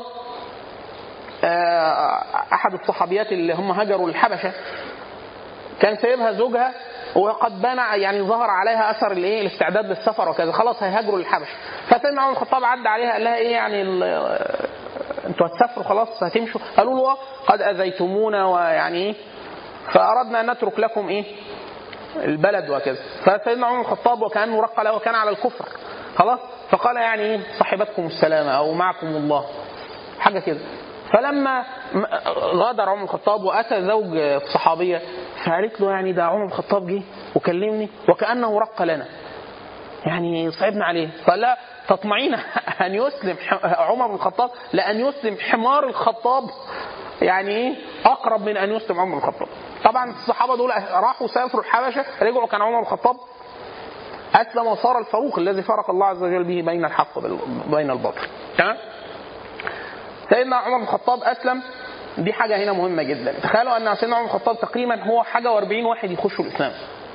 آه، احد الصحابيات اللي هم هاجروا للحبشه كان سايبها زوجها وقد بان يعني ظهر عليها اثر الايه الاستعداد للسفر وكذا خلاص هيهاجروا للحبشه فسيدنا عمر الخطاب عدى عليها قال لها ايه يعني ال- انتوا هتسافروا خلاص هتمشوا قالوا له آه، قد اذيتمونا ويعني ايه فاردنا ان نترك لكم ايه البلد وكذا فسيدنا عمر الخطاب وكانه رق له وكان على الكفر خلاص فقال يعني ايه صاحبتكم السلامه او معكم الله حاجه كده فلما م- غادر عمر الخطاب واتى زوج صحابيه فقالت له يعني ده عمر الخطاب جه وكلمني وكانه رق لنا يعني صعبنا عليه قال لا تطمعين ان يسلم ح- عمر بن الخطاب لان يسلم حمار الخطاب يعني ايه اقرب من ان يسلم عمر بن الخطاب طبعا الصحابه دول راحوا سافروا الحبشه رجعوا كان عمر بن الخطاب اسلم وصار الفاروق الذي فرق الله عز وجل به بين الحق وبين الباطل تمام سيدنا عمر بن الخطاب اسلم دي حاجه هنا مهمه جدا تخيلوا ان سيدنا عمر بن الخطاب تقريبا هو حاجه و40 واحد يخشوا الاسلام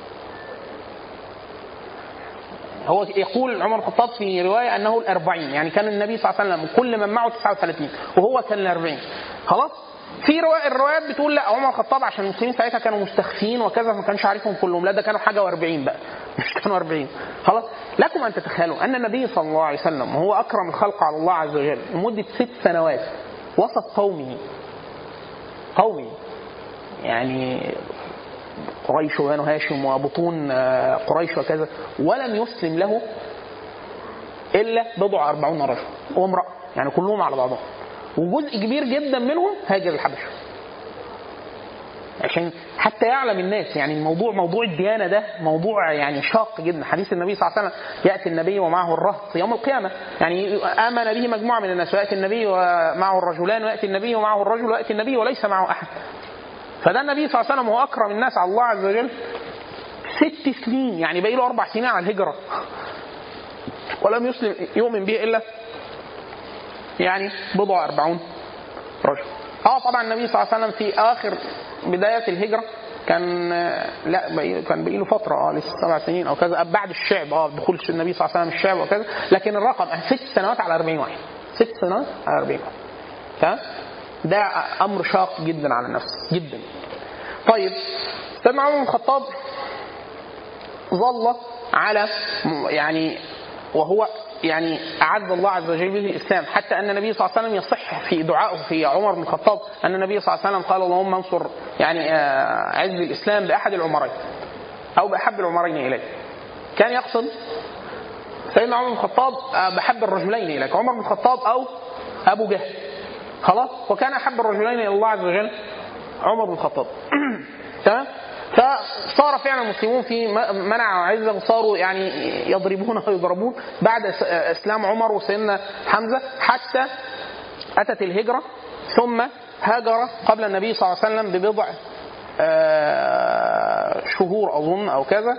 هو يقول عمر بن الخطاب في روايه انه الأربعين يعني كان النبي صلى الله عليه وسلم كل من معه 39 وهو كان الأربعين خلاص في رواية الروايات بتقول لا عمر بن الخطاب عشان المسلمين ساعتها كانوا مستخفين وكذا ما كانش عارفهم كلهم لا ده كانوا حاجه و40 بقى مش كانوا 40 خلاص لكم ان تتخيلوا ان النبي صلى الله عليه وسلم وهو اكرم الخلق على الله عز وجل لمده ست سنوات وسط قومه قومه يعني قريش وبنو هاشم وبطون آه، قريش وكذا ولم يسلم له الا بضع أربعون رجل وامراه يعني كلهم على بعضهم وجزء كبير جدا منهم هاجر الحبشه عشان حتى يعلم الناس يعني الموضوع موضوع الديانه ده موضوع يعني شاق جدا حديث النبي صلى الله عليه وسلم ياتي النبي ومعه الرهط يوم القيامه يعني امن به مجموعه من الناس وياتي النبي ومعه الرجلان وياتي النبي ومعه الرجل وياتي النبي وليس معه احد فده النبي صلى الله عليه وسلم هو اكرم الناس على الله عز وجل ست سنين يعني باقي له اربع سنين على الهجره ولم يسلم يؤمن به الا يعني بضع أربعون رجل اه طبعا النبي صلى الله عليه وسلم في اخر بدايه الهجره كان لا بقي- كان بقي له فتره اه لسه سبع سنين او كذا بعد الشعب اه دخول النبي صلى الله عليه وسلم الشعب وكذا لكن الرقم ست سنوات على 40 واحد ست سنوات على 40 واحد تمام ده امر شاق جدا على النفس جدا طيب سيدنا عمر بن الخطاب ظل على م- يعني وهو يعني اعز الله عز وجل به الاسلام حتى ان النبي صلى الله عليه وسلم يصح في دعائه في عمر بن الخطاب ان النبي صلى الله عليه وسلم قال اللهم انصر يعني آه، عز الاسلام باحد العمرين او باحب العمرين اليك كان يقصد سيدنا عمر بن الخطاب آه، بحب الرجلين اليك عمر بن الخطاب او ابو جهل خلاص وكان احب الرجلين الى الله عز وجل عمر بن الخطاب تمام فصار فعلا المسلمون في م- منع وعزة وصاروا يعني يضربون ويضربون بعد س- اسلام عمر وسيدنا حمزه حتى اتت الهجره ثم هاجر قبل النبي صلى الله عليه وسلم ببضع آه، شهور اظن او كذا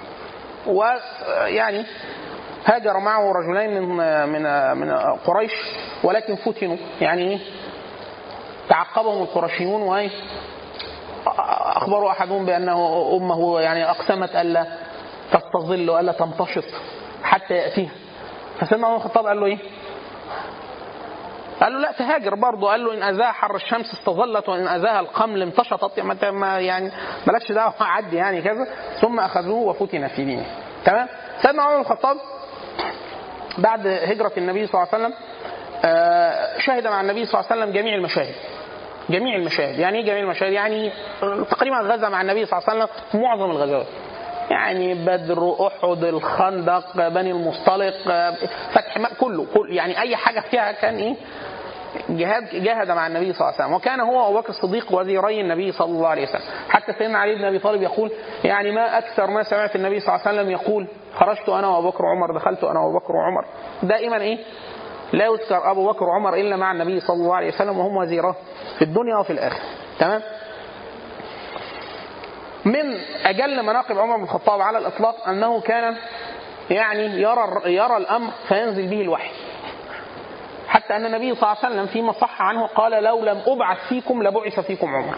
ويعني هاجر معه رجلين من من من قريش ولكن فتنوا يعني إيه؟ تعقبهم القرشيون وايه اخبروا احدهم بانه امه يعني اقسمت الا تستظل والا تمتشط حتى ياتيها فسيدنا عمر بن الخطاب قال له ايه؟ قال له لا تهاجر برضه قال له ان اذاها حر الشمس استظلت وان اذاها القمل امتشطت ما ت- ما يعني مالكش دعوه عدي يعني كذا ثم اخذوه وفتن في دينه تمام سيدنا عمر بن الخطاب بعد هجره النبي صلى الله عليه وسلم آه، شهد مع النبي صلى الله عليه وسلم جميع المشاهد جميع المشاهد يعني ايه جميع المشاهد يعني تقريبا غزا مع النبي صلى الله عليه وسلم في معظم الغزوات يعني بدر احد الخندق بني المصطلق فتح مكة كله كل يعني اي حاجه فيها كان ايه جهاد جاهد مع النبي صلى الله عليه وسلم وكان هو ابو بكر الصديق وزيري النبي صلى الله عليه وسلم حتى سيدنا علي بن ابي طالب يقول يعني ما اكثر ما سمعت النبي صلى الله عليه وسلم يقول خرجت انا وابو بكر وعمر دخلت انا وابو بكر وعمر دائما ايه لا يذكر ابو بكر وعمر الا مع النبي صلى الله عليه وسلم وهم وزيراه في الدنيا وفي الاخره تمام من اجل مناقب عمر بن الخطاب على الاطلاق انه كان يعني يرى يرى الامر فينزل به الوحي حتى ان النبي صلى الله عليه وسلم فيما صح عنه قال لو لم ابعث فيكم لبعث فيكم عمر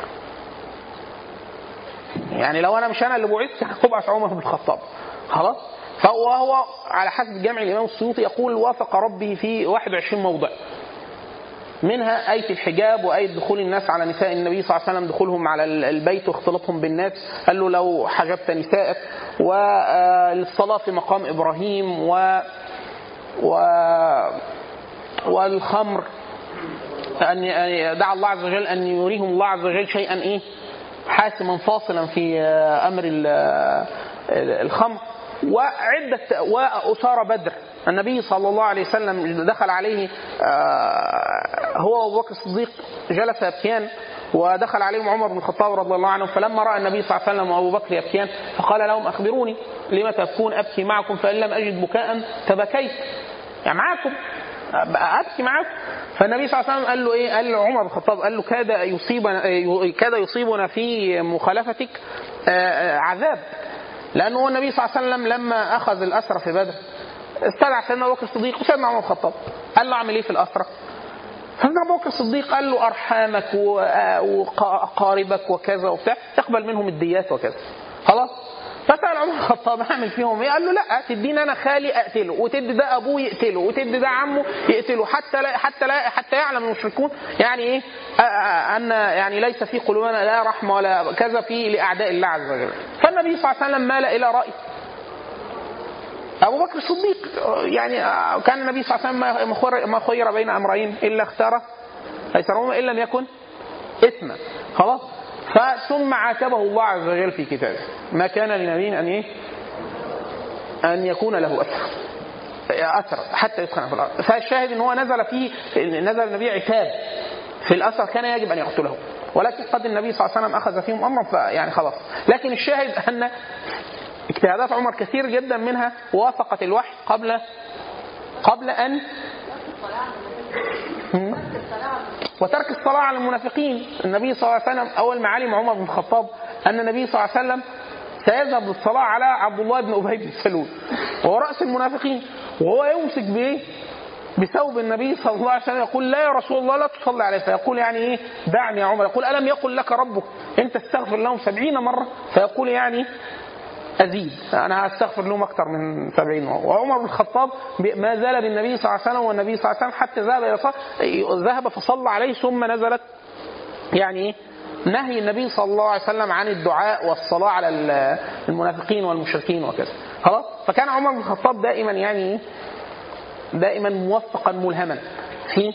يعني لو انا مش انا اللي بعثت هبعث عمر بن الخطاب خلاص فهو هو على حسب جمع الامام السيوطي يقول وافق ربه في 21 موضع منها آية الحجاب وآية دخول الناس على نساء النبي صلى الله عليه وسلم دخولهم على البيت واختلاطهم بالناس قال له لو حجبت نسائك والصلاة في مقام إبراهيم و, و والخمر أن دعا الله عز وجل أن يريهم الله عز وجل شيئا إيه حاسما فاصلا في أمر الخمر وعدة وأسارى بدر النبي صلى الله عليه وسلم دخل عليه هو وابو بكر الصديق جلس يبكيان ودخل عليهم عمر بن الخطاب رضي الله عنه فلما راى النبي صلى الله عليه وسلم وابو بكر يبكيان فقال لهم اخبروني لم تبكون ابكي معكم فان لم اجد بكاء تبكيت يعني معاكم ابكي معاكم فالنبي صلى الله عليه وسلم قال له ايه؟ قال له عمر بن الخطاب قال له كاد يصيبنا كاد يصيبنا في مخالفتك عذاب لانه هو النبي صلى الله عليه وسلم لما اخذ الاسرى في بدر استدعى سيدنا ابو بكر الصديق وسيدنا عمر بن الخطاب قال له اعمل ايه في الاسرى؟ سيدنا ابو بكر الصديق قال له ارحامك واقاربك وكذا وبتاع اقبل منهم الديات وكذا خلاص فسال عمر الخطاب اعمل فيهم ايه؟ قال له لا تديني انا خالي اقتله وتدي ده ابوه يقتله وتدي ده عمه يقتله حتى لا حتى لا حتى يعلم المشركون يعني ايه ان يعني ليس في قلوبنا لا رحمه ولا كذا في لاعداء الله عز وجل. فالنبي صلى الله عليه وسلم مال الى راي ابو بكر الصديق يعني كان النبي صلى الله عليه وسلم ما خير- ما خير بين امرين الا اختار ايسرهما ان لم يكن اثما خلاص فثم عاتبه الله عز وجل في كتابه ما كان لنبي ان ايه ان يكون له اثر اثر حتى يسخن في الارض فالشاهد ان هو نزل فيه نزل النبي عتاب في الاثر كان يجب ان يقتله ولكن قد النبي صلى الله عليه وسلم اخذ فيهم امرا فيعني خلاص لكن الشاهد ان اجتهادات عمر كثير جدا منها وافقت الوحي قبل قبل ان مم. وترك الصلاة على المنافقين النبي صلى الله عليه وسلم أول ما علم عمر بن الخطاب أن النبي صلى الله عليه وسلم سيذهب للصلاة على عبد الله بن أبي بن سلول وهو رأس المنافقين وهو يمسك بإيه؟ بثوب النبي صلى الله عليه وسلم يقول لا يا رسول الله لا تصلي عليه فيقول يعني ايه دعني يا عمر يقول ألم يقل لك ربك أنت استغفر لهم سبعين مرة فيقول يعني أزيد أنا هستغفر لهم أكثر من سبعين مرة وعمر بن الخطاب ما زال بالنبي صلى الله عليه وسلم والنبي صلى الله عليه وسلم حتى ذهب إلى صلاة- ذهب فصلى عليه ثم نزلت يعني إيه؟ نهي النبي صلى الله عليه وسلم عن الدعاء والصلاة على ال- المنافقين والمشركين وكذا خلاص فكان عمر بن الخطاب دائما يعني إيه؟ دائما موفقا ملهما في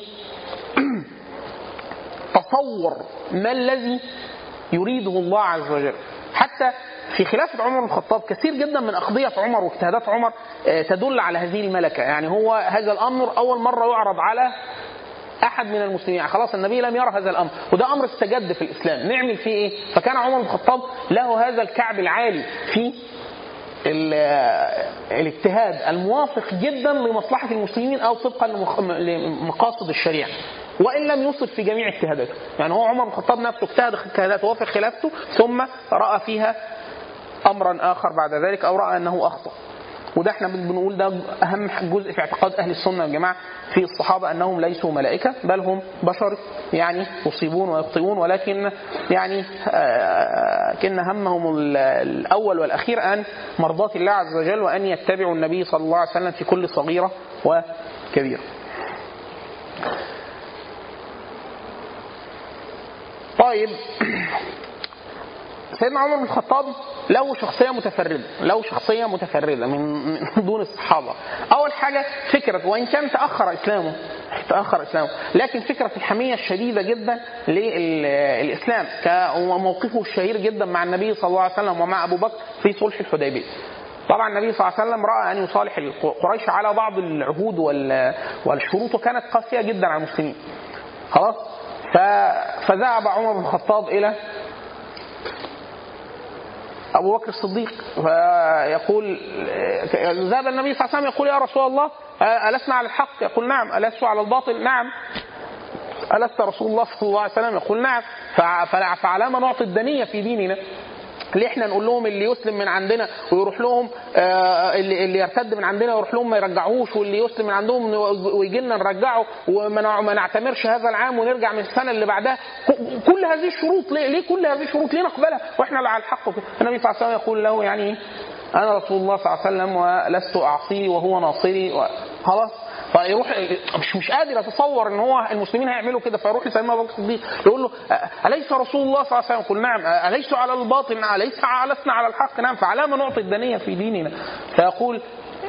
تصور ما الذي يريده الله عز وجل حتى في خلافة عمر بن الخطاب كثير جدا من أقضية عمر واجتهادات عمر آه، تدل على هذه الملكة يعني هو هذا الأمر أول مرة يعرض على أحد من المسلمين يعني خلاص النبي لم يرى هذا الأمر وده أمر استجد في الإسلام نعمل فيه إيه فكان عمر بن الخطاب له هذا الكعب العالي في ال- الاجتهاد الموافق جدا لمصلحة المسلمين أو طبقا لمخ- لمقاصد الشريعة وإن لم يصب في جميع اجتهاداته يعني هو عمر بن الخطاب نفسه اجتهد اجتهادات وافق خلافته ثم رأى فيها أمرا آخر بعد ذلك أو رأى أنه أخطأ وده احنا بنقول ده اهم جزء في اعتقاد اهل السنه والجماعه في الصحابه انهم ليسوا ملائكه بل هم بشر يعني يصيبون ويخطئون ولكن يعني آه، كان همهم ال- الاول والاخير ان مرضاه الله عز وجل وان يتبعوا النبي صلى الله عليه وسلم في كل صغيره وكبيره. طيب سيدنا عمر بن الخطاب له شخصية متفردة له شخصية متفردة من من دون الصحابة أول حاجة فكرة وإن كان تأخر إسلامه تأخر إسلامه لكن فكرة الحمية الشديدة جدا للإسلام كموقفه الشهير جدا مع النبي صلى الله عليه وسلم ومع أبو بكر في صلح الحديبية طبعا النبي صلى الله عليه وسلم راى ان يصالح قريش على بعض العهود وال- والشروط وكانت قاسيه جدا على المسلمين خلاص ف- فذهب عمر بن الخطاب الى ابو بكر الصديق فيقول ذهب النبي صلى الله عليه وسلم يقول يا رسول الله ألسنا على الحق؟ يقول نعم، ألست على الباطل؟ نعم. ألست رسول الله صلى الله عليه وسلم؟ يقول نعم، فع- فع- فعلى ما نعطي الدنية في ديننا؟ ليه احنا نقول لهم اللي يسلم من عندنا ويروح لهم آه، اللي اللي يرتد من عندنا ويروح لهم ما يرجعوهوش واللي يسلم من عندهم ويجي لنا نرجعه وما نع- ما نعتمرش هذا العام ونرجع من السنه اللي بعدها ك- كل هذه الشروط ليه, ليه كل هذه الشروط ليه نقبلها واحنا اللي على الحق وكده. النبي صلى الله عليه وسلم يقول له يعني إيه؟ انا رسول الله صلى الله عليه وسلم ولست اعصيه وهو ناصري و- خلاص فيروح مش مش قادر يتصور ان هو المسلمين هيعملوا كده فيروح لسيدنا ابو بكر الصديق يقول له أ- اليس رسول الله صلى الله عليه وسلم يقول نعم اليس على الباطل نعم اليس لسنا على الحق نعم فعلى ما نعطي الدنيه في ديننا فيقول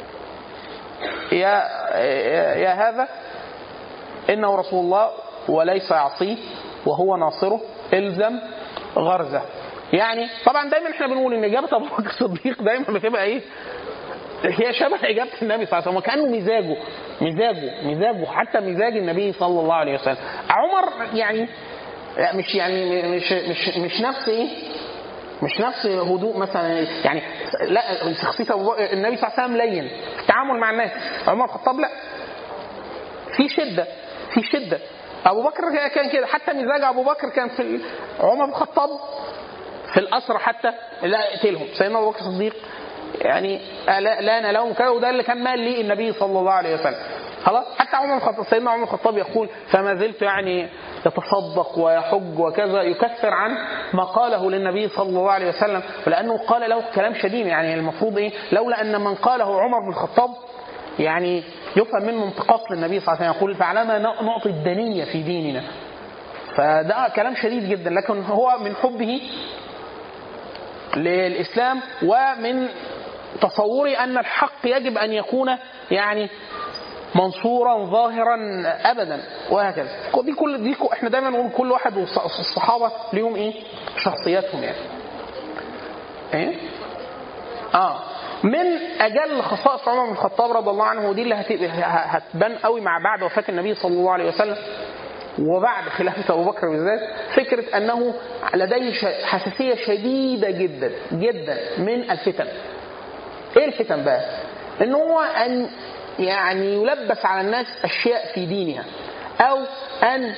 يا يا- يا هذا انه رسول الله وليس يعصيه وهو ناصره الزم غرزه يعني طبعا دايما احنا بنقول ان اجابه ابو بكر الصديق دايما بتبقى ايه هي شبه اجابه النبي صلى الله عليه وسلم وكانه مزاجه مزاجه مزاجه حتى مزاج النبي صلى الله عليه وسلم عمر يعني لا، مش يعني مش مش مش نفس ايه مش نفس هدوء مثلا يعني لا شخصيه أبو بكر- النبي صلى الله عليه وسلم لين في التعامل مع الناس عمر الخطاب لا في شده في شده ابو بكر كان كده حتى مزاج ابو بكر كان في ال- عمر بن الخطاب في الاسرى حتى لا يقتلهم سيدنا ابو بكر الصديق يعني لا لا لهم كذا وده اللي كان مال ليه النبي صلى الله عليه وسلم خلاص حتى عمر بن الخطاب سيدنا عمر بن الخطاب يقول فما زلت يعني يتصدق ويحج وكذا يكفر عن ما قاله للنبي صلى الله عليه وسلم ولانه قال له كلام شديد يعني المفروض ايه لولا ان من قاله عمر بن الخطاب يعني يفهم منه انتقاص للنبي صلى الله عليه وسلم يقول فعلما نعطي الدنيه في ديننا فده كلام شديد جدا لكن هو من حبه للاسلام ومن تصوري ان الحق يجب ان يكون يعني منصورا ظاهرا ابدا وهكذا دي كل دي احنا دايما نقول كل واحد والصحابه ليهم ايه شخصياتهم يعني ايه اه من اجل خصائص عمر بن الخطاب رضي الله عنه ودي اللي هتبان قوي مع بعد وفاه النبي صلى الله عليه وسلم وبعد خلافة أبو بكر بالذات فكرة أنه لديه حساسية شديدة جدا جدا من الفتن. إيه الفتن بقى؟ إن هو أن يعني يلبس على الناس أشياء في دينها أو أن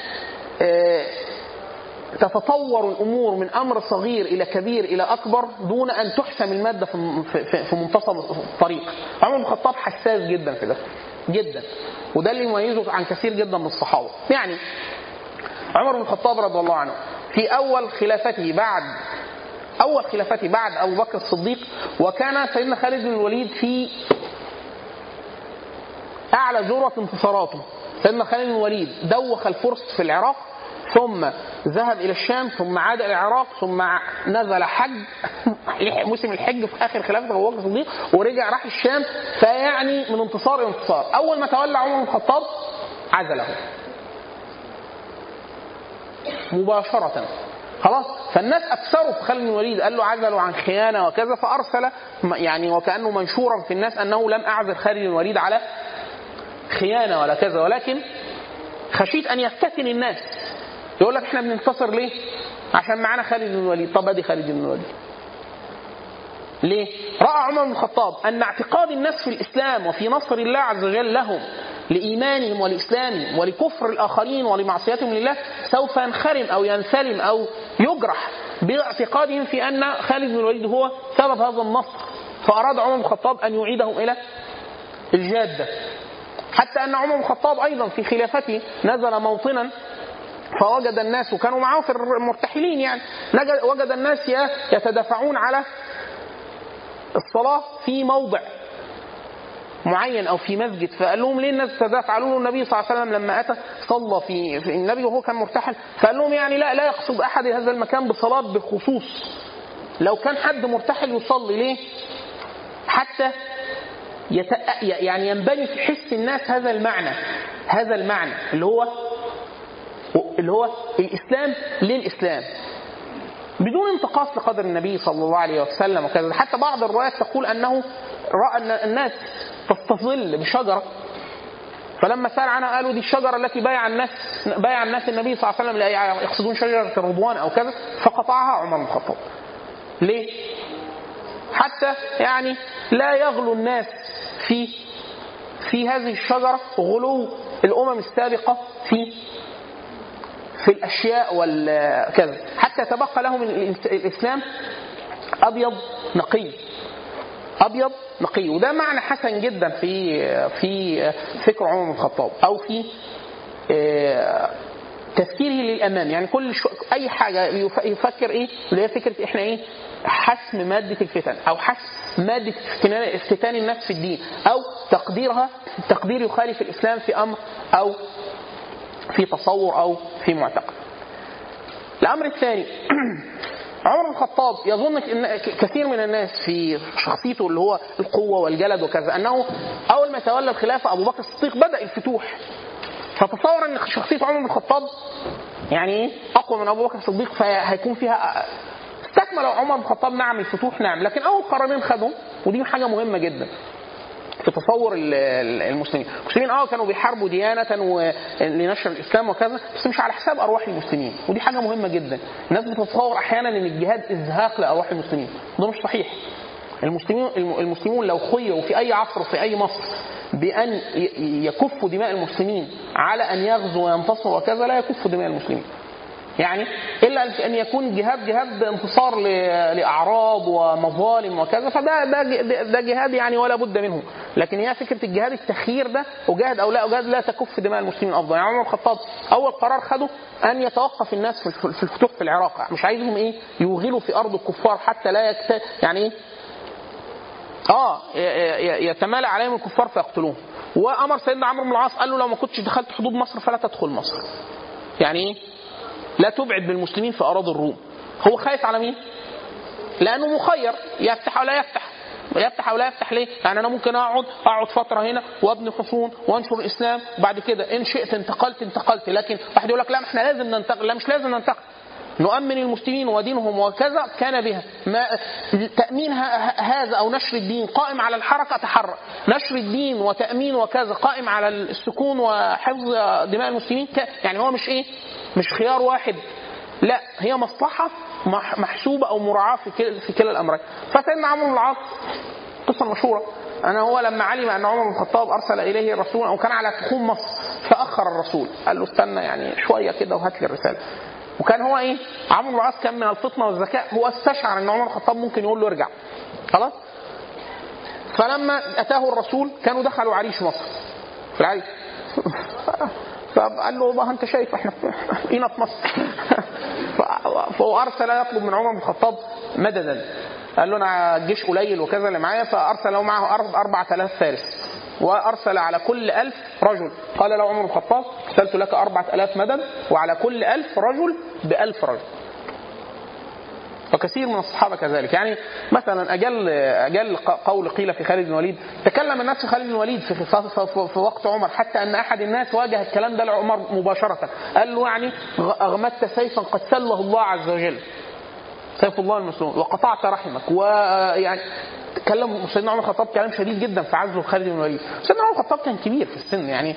تتطور الامور من امر صغير الى كبير الى اكبر دون ان تحسم الماده في في منتصف الطريق. عمر بن الخطاب حساس جدا في ده جدا وده اللي يميزه عن كثير جدا من الصحابه. يعني عمر بن الخطاب رضي الله عنه في اول خلافته بعد اول خلافته بعد ابو بكر الصديق وكان سيدنا خالد بن الوليد في اعلى ذروه انتصاراته. سيدنا خالد بن الوليد دوخ الفرس في العراق ثم ذهب الى الشام ثم عاد الى العراق ثم نزل حج موسم الحج في اخر خلافه ابو بكر الصديق ورجع راح الشام فيعني من انتصار الى انتصار اول ما تولى عمر بن الخطاب عزله مباشره خلاص فالناس اكثروا في خالد بن الوليد قال له عزلوا عن خيانه وكذا فارسل يعني وكانه منشورا في الناس انه لم اعزل خالد بن الوليد على خيانه ولا كذا ولكن خشيت ان يفتتن الناس يقول لك احنا بننتصر ليه؟ عشان معانا خالد بن الوليد، طب ادي خالد بن الوليد. ليه؟ راى عمر بن الخطاب ان اعتقاد الناس في الاسلام وفي نصر الله عز وجل لهم لايمانهم ولاسلامهم ولكفر الاخرين ولمعصيتهم لله سوف ينخرم او ينسلم او يجرح باعتقادهم في ان خالد بن الوليد هو سبب هذا النصر فاراد عمر بن الخطاب ان يعيدهم الى الجاده حتى ان عمر بن الخطاب ايضا في خلافته نزل موطنا فوجد الناس وكانوا معاه في المرتحلين يعني وجد الناس يتدافعون على الصلاة في موضع معين او في مسجد فقال لهم ليه الناس تدافع قالوا له النبي صلى الله عليه وسلم لما اتى صلى في, في النبي وهو كان مرتحل فقال لهم يعني لا لا يقصد احد هذا المكان بصلاه بخصوص لو كان حد مرتحل يصلي ليه؟ حتى يت... يعني ينبني في حس الناس هذا المعنى هذا المعنى اللي هو اللي هو الاسلام للاسلام بدون انتقاص لقدر النبي صلى الله عليه وسلم وكذا حتى بعض الروايات تقول انه راى الناس تستظل بشجره فلما سال عنها قالوا دي الشجره التي بايع الناس بايع الناس النبي صلى الله عليه وسلم يقصدون شجره الرضوان او كذا فقطعها عمر بن الخطاب. ليه؟ حتى يعني لا يغلو الناس في في هذه الشجره غلو الامم السابقه في في الاشياء والكذا حتى يتبقى لهم الاسلام ابيض نقي ابيض نقي وده معنى حسن جدا في في فكر عمر بن الخطاب او في تفكيره للامام يعني كل شو اي حاجه يفكر ايه اللي هي فكره احنا ايه حسم ماده الفتن او حسم ماده افتتان النفس في الدين او تقديرها تقدير يخالف الاسلام في امر او في تصور او في معتقد. الامر الثاني عمر بن الخطاب يظن ان كثير من الناس في شخصيته اللي هو القوه والجلد وكذا انه اول ما تولى الخلافه ابو بكر الصديق بدا الفتوح فتصور ان شخصيه عمر بن الخطاب يعني ايه اقوى من ابو بكر الصديق فهيكون فيها استكمل عمر بن الخطاب نعم الفتوح نعم لكن اول قرارين خدهم ودي حاجه مهمه جدا في تصور المسلمين المسلمين اه كانوا بيحاربوا ديانة لنشر الإسلام وكذا بس مش على حساب أرواح المسلمين ودي حاجة مهمة جدا الناس بتتصور أحيانا أن الجهاد إزهاق لأرواح المسلمين ده مش صحيح المسلمين المسلمون لو خيروا في أي عصر في أي مصر بأن يكفوا دماء المسلمين على أن يغزوا وينتصروا وكذا لا يكفوا دماء المسلمين يعني الا ان يكون جهاد جهاد انتصار لاعراض ومظالم وكذا فده ده ده جهاد يعني ولا بد منه لكن هي فكره الجهاد التخيير ده اجاهد او لا اجاهد لا تكف دماء المسلمين افضل يعني عمر الخطاب اول قرار خده ان يتوقف الناس في الفتوح في العراق مش عايزهم ايه يوغلوا في ارض الكفار حتى لا يكت... يعني ايه اه يتمالى عليهم الكفار فيقتلوهم وامر سيدنا عمرو بن العاص قال له لو ما كنتش دخلت حدود مصر فلا تدخل مصر يعني ايه لا تبعد بالمسلمين في اراضي الروم هو خايف على مين لانه مخير يفتح ولا يفتح يفتح او لا يفتح ليه؟ يعني انا ممكن اقعد اقعد فتره هنا وابني حصون وانشر الاسلام وبعد كده ان شئت انتقلت انتقلت لكن واحد يقول لك لا ما احنا لازم ننتقل لا مش لازم ننتقل نؤمن المسلمين ودينهم وكذا كان بها ما تأمين ه- ه- هذا أو نشر الدين قائم على الحركة تحرك نشر الدين وتأمين وكذا قائم على السكون وحفظ دماء المسلمين ك- يعني هو مش إيه مش خيار واحد لا هي مصلحة مح- محسوبة أو مراعاة في كلا في كلا الأمرين فسيدنا عمرو بن العاص قصة مشهورة أنا هو لما علم أن عمر بن الخطاب أرسل إليه رسولا أو كان على تخوم مصر فأخر الرسول قال له استنى يعني شوية كده وهات لي الرسالة وكان هو ايه عمرو بن العاص كان من الفطنه والذكاء هو استشعر ان عمر بن الخطاب ممكن يقول له ارجع خلاص فلما اتاه الرسول كانوا دخلوا عريش مصر في العريش فقال له ما انت شايف احنا هنا في مصر ف- فهو ارسل يطلب من عمر بن الخطاب مددا قال له انا الجيش قليل وكذا اللي معايا فارسل معه أرب- 4000 فارس وارسل على كل ألف رجل قال له عمر بن الخطاب ارسلت لك أربعة ألاف مدد وعلى كل ألف رجل بألف رجل وكثير من الصحابه كذلك يعني مثلا اجل اجل قول قيل في خالد بن الوليد تكلم الناس في خالد بن الوليد في, في, في, في وقت عمر حتى ان احد الناس واجه الكلام ده لعمر مباشره قال له يعني اغمدت سيفا قد سله الله عز وجل سيف الله المسلول وقطعت رحمك ويعني تكلم سيدنا عمر الخطاب كلام شديد جدا في عزله خالد بن الوليد سيدنا عمر الخطاب كان كبير في السن يعني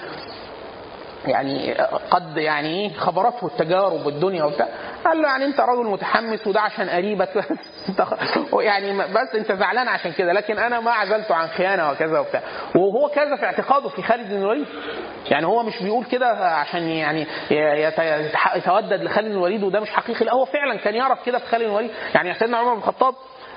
يعني قد يعني ايه خبرته التجارب والدنيا وبتاع قال له يعني انت راجل متحمس وده عشان قريبك بس انت يعني بس انت زعلان عشان كده لكن انا ما عزلته عن خيانه وكذا وبتاع وهو كذا في اعتقاده في خالد بن الوليد يعني هو مش بيقول كده عشان يعني يتودد لخالد بن الوليد وده مش حقيقي لا هو فعلا كان يعرف كده في خالد بن الوليد يعني سيدنا عمر بن الخطاب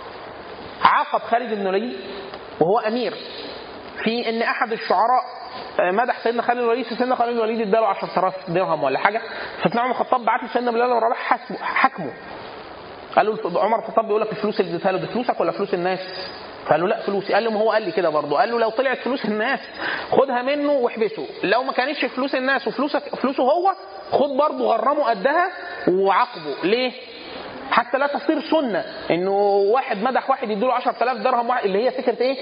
عاقب خالد بن الوليد وهو امير في ان احد الشعراء مدح سيدنا خالد الوليد سيدنا خالد الوليد اداله 10000 درهم ولا حاجه فسيدنا عمر الخطاب بعت لسيدنا بلال بن رباح حكمه قال له عمر الخطاب بيقول لك الفلوس اللي اديتها له دي فلوسك ولا فلوس الناس؟ فقال له لا فلوسي قال له ما هو قال لي كده برضه قال له لو طلعت فلوس الناس خدها منه واحبسه لو ما كانتش فلوس الناس وفلوسك فلوسه هو خد برضه غرمه قدها وعاقبه ليه؟ حتى لا تصير سنه انه واحد مدح واحد يديله 10000 درهم واحد اللي هي فكره ايه؟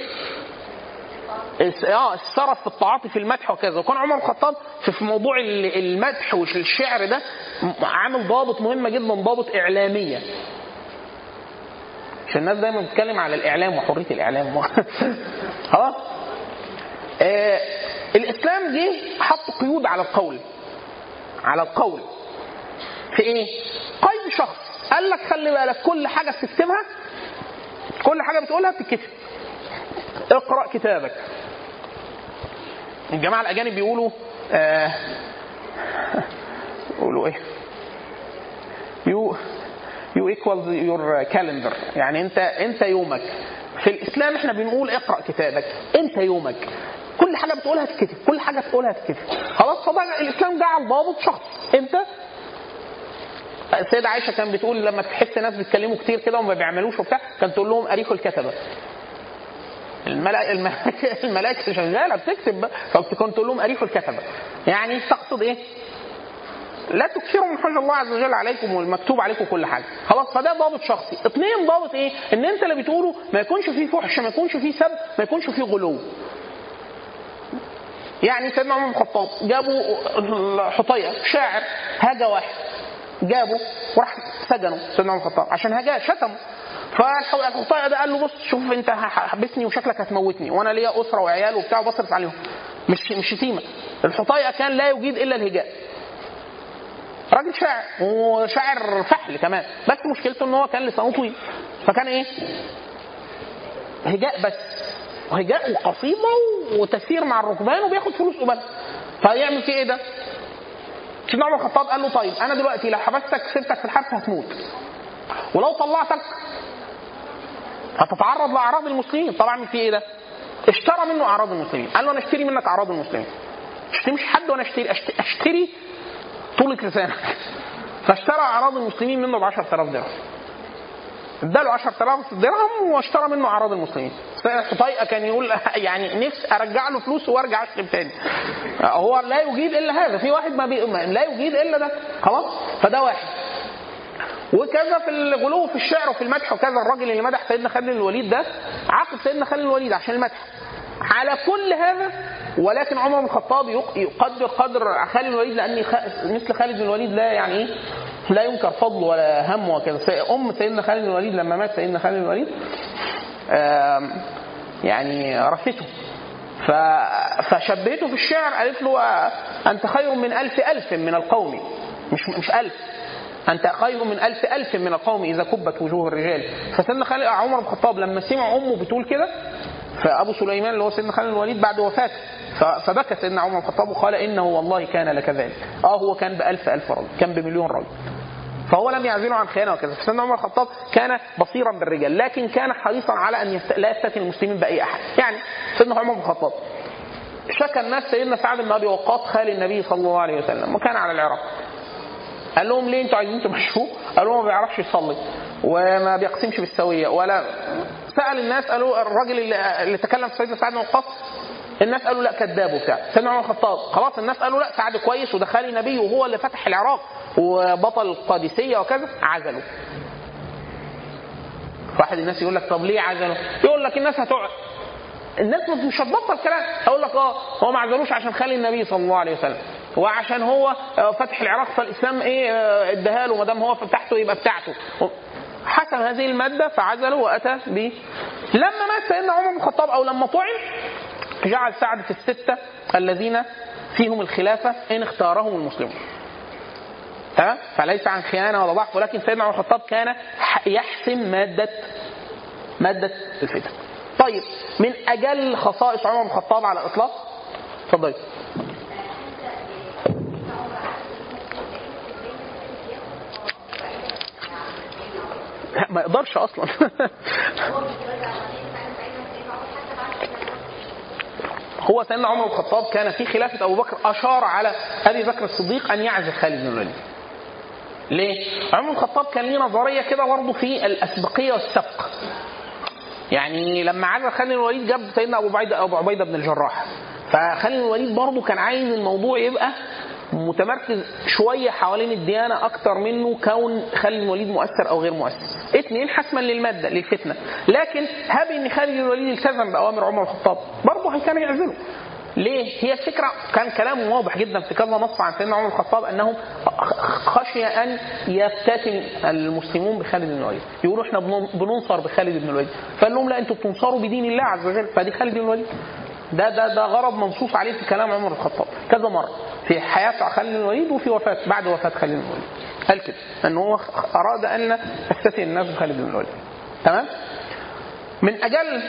اه السرف في التعاطي في المدح وكذا وكان عمر الخطاب في موضوع المدح والشعر ده عامل ضابط مهمه جدا ضابط اعلاميه عشان الناس دايما بتتكلم على الاعلام وحريه الاعلام خلاص آه الاسلام جه حط قيود على القول على القول في ايه قيد شخص قال لك خلي بالك كل حاجه بتكتبها كل حاجه بتقولها بتتكتب اقرا كتابك الجماعه الاجانب بيقولوا آه بيقولوا ايه يو يو ايكوالز يور كالندر يعني انت انت يومك في الاسلام احنا بنقول اقرا كتابك انت يومك كل حاجه بتقولها تتكتب كل حاجه تقولها تتكتب خلاص فبقى الاسلام جعل ضابط شخص انت السيدة عائشة كانت بتقول لما تحس ناس بيتكلموا كتير كده وما بيعملوش وبتاع كانت تقول لهم أريحوا الكتبة الملائكة الملائكة, الملائكة شغالة بتكتب بقى فكنت تقول لهم أريحوا الكتبة يعني تقصد إيه؟ لا تكثروا من حج الله عز وجل عليكم والمكتوب عليكم كل حاجه خلاص فده ضابط شخصي اثنين ضابط ايه ان انت اللي بتقوله ما يكونش فيه فحش ما يكونش فيه سب ما يكونش فيه غلو يعني سيدنا عمر بن الخطاب جابوا حطية شاعر هاجى واحد جابه وراح سجنه سيدنا عمر بن الخطاب عشان هاجاه شتمه فالحطية ده قال له بص شوف انت حبسني وشكلك هتموتني وانا ليا اسره وعيال وبتاع وبصرف عليهم مش مش شتيمه الحطية كان لا يجيد الا الهجاء راجل شاعر وشاعر فحل كمان بس مشكلته ان هو كان لسانه طويل فكان ايه هجاء بس هجاء وقصيده وتسير مع الركبان وبياخد فلوس قبل فيعمل فيه ايه ده؟ سيدنا عمر الخطاب قال له طيب انا دلوقتي لو حبستك سبتك في الحبس هتموت ولو طلعتك هتتعرض لاعراض المسلمين طبعا اعمل فيه ايه ده؟ اشترى منه اعراض المسلمين قال له انا اشتري منك اعراض المسلمين اشتري مش حد وانا اشتري اشتري طولة لسانك فاشترى اعراض المسلمين منه ب 10000 درهم اداله 10000 درهم واشترى منه اعراض المسلمين طيقه كان يقول يعني نفسي ارجع له فلوسه وارجع اشتم تاني هو لا يجيد الا هذا في واحد ما, بي... لا يجيد الا ده خلاص فده واحد وكذا في الغلو في الشعر وفي المدح وكذا الراجل اللي مدح سيدنا خالد بن الوليد ده عاقب سيدنا خالد بن الوليد عشان المدح على كل هذا ولكن عمر بن الخطاب يق- يقدر قدر خالد بن الوليد لان خ- مثل خالد بن الوليد لا يعني ايه لا ينكر فضله ولا همه وكذا سي- ام سيدنا خالد بن الوليد لما مات سيدنا خالد بن الوليد آم، يعني رثته ف... فشبهته في الشعر قالت له آه، انت خير من الف الف من القوم مش مش الف انت خير من الف الف من القوم اذا كبت وجوه الرجال فسيدنا خالد عمر بن الخطاب لما سمع امه بتقول كده فابو سليمان اللي هو سيدنا خالد بن الوليد بعد وفاته ف- فبكى سيدنا عمر بن الخطاب وقال انه والله كان لكذلك اه هو كان بألف ألف رجل كان بمليون رجل فهو لم يعزله عن خيانه وكذا فسيدنا عمر بن الخطاب كان بصيرا بالرجال لكن كان حريصا على ان يست... لا يستثني المسلمين باي احد يعني سيدنا عمر بن الخطاب شكى الناس سيدنا سعد بن ابي وقاص خال النبي صلى الله عليه وسلم وكان على العراق قال لهم ليه انتوا عايزين تمشوه؟ قالوا ما بيعرفش يصلي وما بيقسمش بالسويه ولا سال الناس قالوا الراجل اللي, اللي تكلم في سيدنا سعد بن وقاص الناس قالوا لا كذاب وبتاع سيدنا عمر الخطاب خلاص الناس قالوا لا سعد كويس وده خالي نبي وهو اللي فتح العراق وبطل القادسيه وكذا عزلوا واحد الناس يقول لك طب ليه عزلوا؟ يقول لك الناس هتقعد الناس مش هتبطل كلام اقول لك اه هو ما عزلوش عشان خالي النبي صلى الله عليه وسلم وعشان هو آه، فتح العراق فالاسلام ايه آه، اداها له ما دام هو فتحته يبقى بتاعته حسم هذه الماده فعزله واتى ب لما مات سيدنا عمر بن الخطاب او لما طعن جعل سعد في السته الذين فيهم الخلافه ان اختارهم المسلمون تمام فليس عن خيانه ولا ضعف ولكن سيدنا عمر بن الخطاب كان ح- يحسم ماده ماده الفتن طيب من اجل خصائص عمر بن الخطاب على الاطلاق اتفضلي لا ما يقدرش اصلا هو سيدنا عمر بن الخطاب كان في خلافه ابو بكر اشار على ابي بكر الصديق ان يعزل خالد بن الوليد ليه؟ عمر بن الخطاب كان ليه نظريه كده برضه في الاسبقيه والسبق يعني لما عزل خالد بن الوليد جاب سيدنا ابو عبيده ابو عبيده بن الجراح فخالد بن الوليد برضه كان عايز الموضوع يبقى متمركز شويه حوالين الديانه اكتر منه كون خالد بن الوليد مؤثر او غير مؤثر. اثنين حسما للماده للفتنه، لكن هب ان خالد بن الوليد التزم باوامر عمر بن الخطاب برضه كان يعزله. ليه؟ هي الفكره كان كلامه واضح جدا في كذا نص عن سيدنا عمر بن الخطاب انه خشي ان يفتتن المسلمون بخالد بن الوليد، يقولوا احنا بنن- بننصر بخالد بن الوليد، فقال لهم لا انتوا بتنصروا بدين الله عز وجل، فدي خالد بن الوليد. ده ده ده غرض منصوص عليه في كلام عمر بن الخطاب كذا مره في حياه خالد بن الوليد وفي وفاه بعد وفاه خالد بن الوليد قال كده ان هو اراد ان يفتتن الناس بخالد بن الوليد تمام من اجل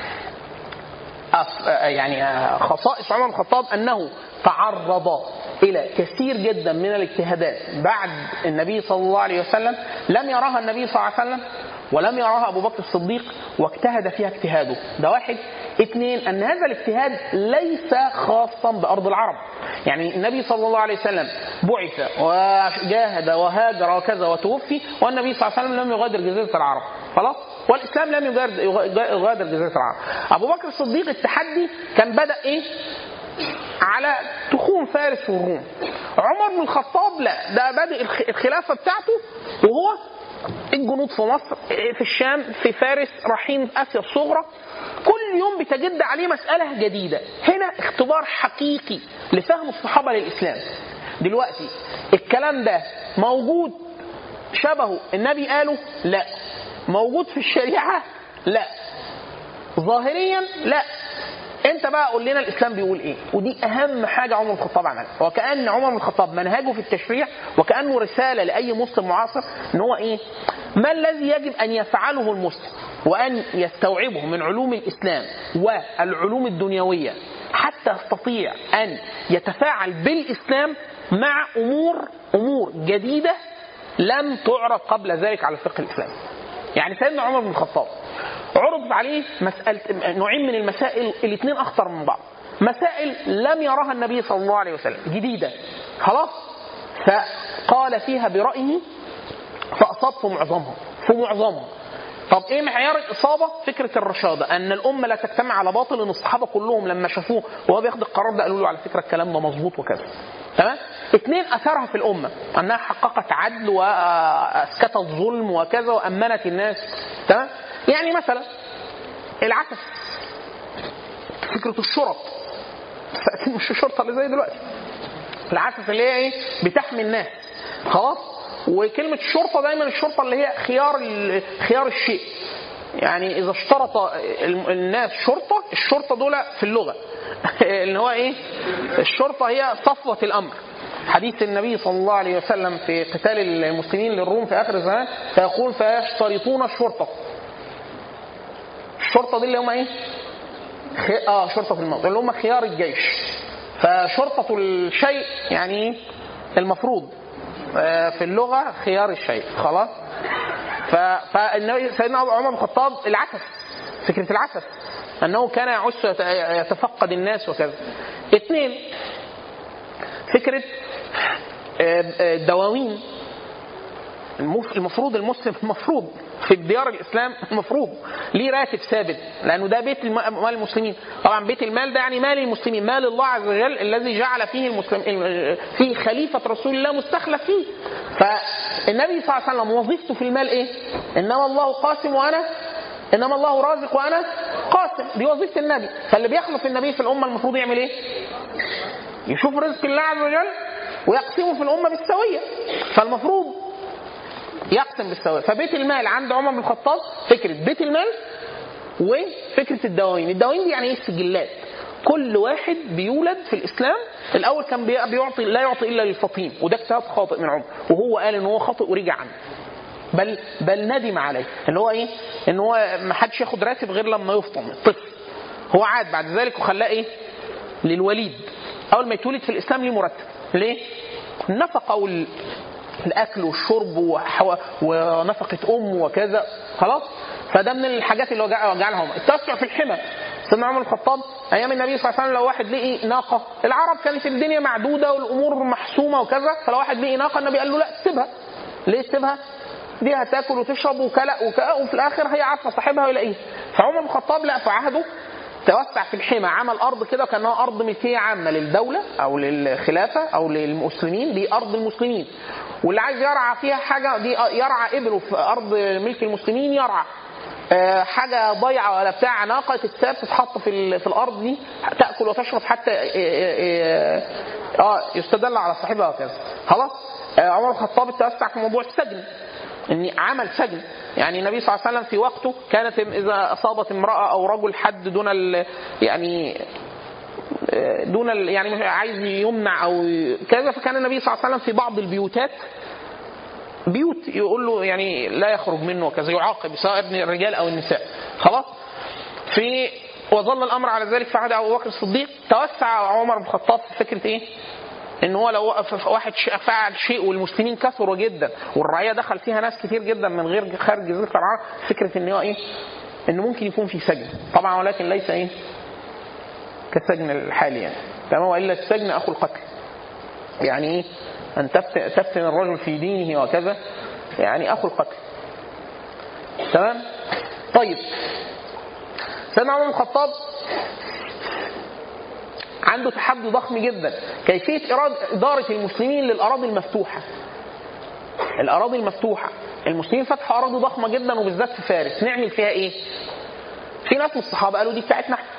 أف- يعني خصائص عمر بن الخطاب انه تعرض الى كثير جدا من الاجتهادات بعد النبي صلى الله عليه وسلم لم يراها النبي صلى الله عليه وسلم ولم يراها ابو بكر الصديق واجتهد فيها اجتهاده ده واحد اثنين ان هذا الاجتهاد ليس خاصا بارض العرب يعني النبي صلى الله عليه وسلم بعث وجاهد وهاجر وكذا وتوفي والنبي صلى الله عليه وسلم لم يغادر جزيره العرب خلاص والاسلام لم يغادر يغادر جزيره العرب ابو بكر الصديق التحدي كان بدا ايه على تخوم فارس والروم عمر بن الخطاب لا ده بادئ الخ- الخلافه بتاعته وهو الجنود في مصر في الشام في فارس رايحين اسيا الصغرى كل يوم بتجد عليه مساله جديده هنا اختبار حقيقي لفهم الصحابه للاسلام دلوقتي الكلام ده موجود شبهه النبي قاله لا موجود في الشريعه لا ظاهريا لا انت بقى قول لنا الاسلام بيقول ايه ودي اهم حاجه عمر بن الخطاب عملها وكان عمر بن الخطاب منهجه في التشريع وكانه رساله لاي مسلم معاصر ان هو ايه ما الذي يجب ان يفعله المسلم وان يستوعبه من علوم الاسلام والعلوم الدنيويه حتى يستطيع ان يتفاعل بالاسلام مع امور امور جديده لم تعرض قبل ذلك على الفقه الاسلامي يعني سيدنا عمر بن الخطاب عرض عليه مسألة نوعين من المسائل الاثنين أخطر من بعض مسائل لم يراها النبي صلى الله عليه وسلم جديدة خلاص فقال فيها برأيه فأصاب في معظمها في معظمها طب ايه معيار الاصابه؟ فكره الرشاده ان الامه لا تجتمع على باطل ان الصحابه كلهم لما شافوه وهو بياخد القرار ده قالوا له على فكره الكلام ده مظبوط وكذا. تمام؟ اثنين اثرها في الامه انها حققت عدل واسكتت ظلم وكذا وامنت الناس تمام يعني مثلا العسف فكره الشرط اكيد مش الشرطه اللي زي دلوقتي العسف اللي هي ايه بتحمي الناس خلاص وكلمه الشرطه دايما الشرطه اللي هي خيار ال- خيار الشيء يعني اذا اشترط ال- الناس شرطه الشرطه دول في اللغه اللي هو ايه الشرطه هي صفوه الامر حديث النبي صلى الله عليه وسلم في قتال المسلمين للروم في اخر الزمان فيقول فيشترطون الشرطه الشرطه دي اللي هم ايه خي... اه شرطه الموت اللي هم خيار الجيش فشرطه الشيء يعني إيه؟ المفروض آه، في اللغه خيار الشيء خلاص ف... فالنبي سيدنا عمر بن الخطاب العسف فكره العسف انه كان يعس ويت- يتفقد الناس وكذا اثنين فكره آه، آه، الدواوين المف- المفروض المسلم المفروض في ديار الاسلام المفروض ليه راتب ثابت لانه ده بيت الم- مال المسلمين طبعا بيت المال ده يعني مال المسلمين مال الله عز وجل الذي جعل فيه المسلم فيه خليفه رسول الله مستخلف فيه فالنبي صلى الله عليه وسلم وظيفته في المال ايه؟ انما الله قاسم وانا انما الله رازق وانا قاسم دي وظيفه النبي فاللي بيخلف النبي في الامه المفروض يعمل ايه؟ يشوف رزق الله عز وجل ويقسمه في الامه بالسويه فالمفروض يقسم بالسواء فبيت المال عند عمر بن الخطاب فكره بيت المال وفكره الدواوين الدواوين دي يعني ايه السجلات كل واحد بيولد في الاسلام الاول كان بي- بيعطي لا يعطي الا للفطيم وده اجتهاد خاطئ من عمر وهو قال ان هو خاطئ ورجع عنه بل بل ندم عليه ان هو ايه ان هو ما حدش ياخد راتب غير لما يفطم الطفل هو عاد بعد ذلك وخلاه ايه للوليد اول ما يتولد في الاسلام ليه مرتب ليه النفقه وال الاكل والشرب وحو... ونفقه امه وكذا خلاص فده من الحاجات اللي وجع- وجعلهم التوسع في الحمى سيدنا عمر الخطاب ايام النبي صلى الله عليه وسلم لو واحد لقي ناقه العرب كانت الدنيا معدوده والامور محسومه وكذا فلو واحد لقي ناقه النبي قال له لا سيبها ليه سيبها؟ دي هتاكل وتشرب وكلا وكلا وفي الاخر هي عارفه صاحبها ويلاقيها فعمر بن الخطاب لا في عهده توسع في الحمى عمل ارض كده كانها ارض ملكيه عامه للدوله او للخلافه او للمسلمين دي ارض المسلمين واللي عايز يرعى فيها حاجه دي يرعى ابله في ارض ملك المسلمين يرعى آه، حاجه ضيعه ولا بتاع ناقه تتساب تتحط في ال- في الارض دي تاكل وتشرب حتى آه، آه، اه يستدل على صاحبها وكذا خلاص آه، عمر بن الخطاب توسع في موضوع السجن ان عمل سجن يعني النبي صلى الله عليه وسلم في وقته كانت اذا اصابت امراه او رجل حد دون ال يعني دون ال يعني مش عايز يمنع او كذا فكان النبي صلى الله عليه وسلم في بعض البيوتات بيوت يقول له يعني لا يخرج منه وكذا يعاقب سواء ابن الرجال او النساء خلاص في وظل الامر على ذلك في عهد ابو بكر الصديق توسع عمر بن الخطاب في فكره ايه؟ ان هو لو وقف واحد ش- فعل شيء والمسلمين كثروا جدا والرعيه دخل فيها ناس كتير جدا من غير خارج جزيره العرب فكره ان هو ايه؟ انه ممكن يكون في سجن طبعا ولكن ليس ايه؟ كالسجن الحالي يعني تمام والا السجن اخو القتل يعني ايه؟ ان تفتن, تفتن الرجل في دينه وكذا يعني اخو القتل تمام؟ طيب سيدنا عمر بن الخطاب عنده تحدي ضخم جدا كيفية إراد- إدارة المسلمين للأراضي المفتوحة الأراضي المفتوحة المسلمين فتحوا أراضي ضخمة جدا وبالذات في فارس نعمل فيها إيه؟ في ناس من الصحابة قالوا دي بتاعتنا احنا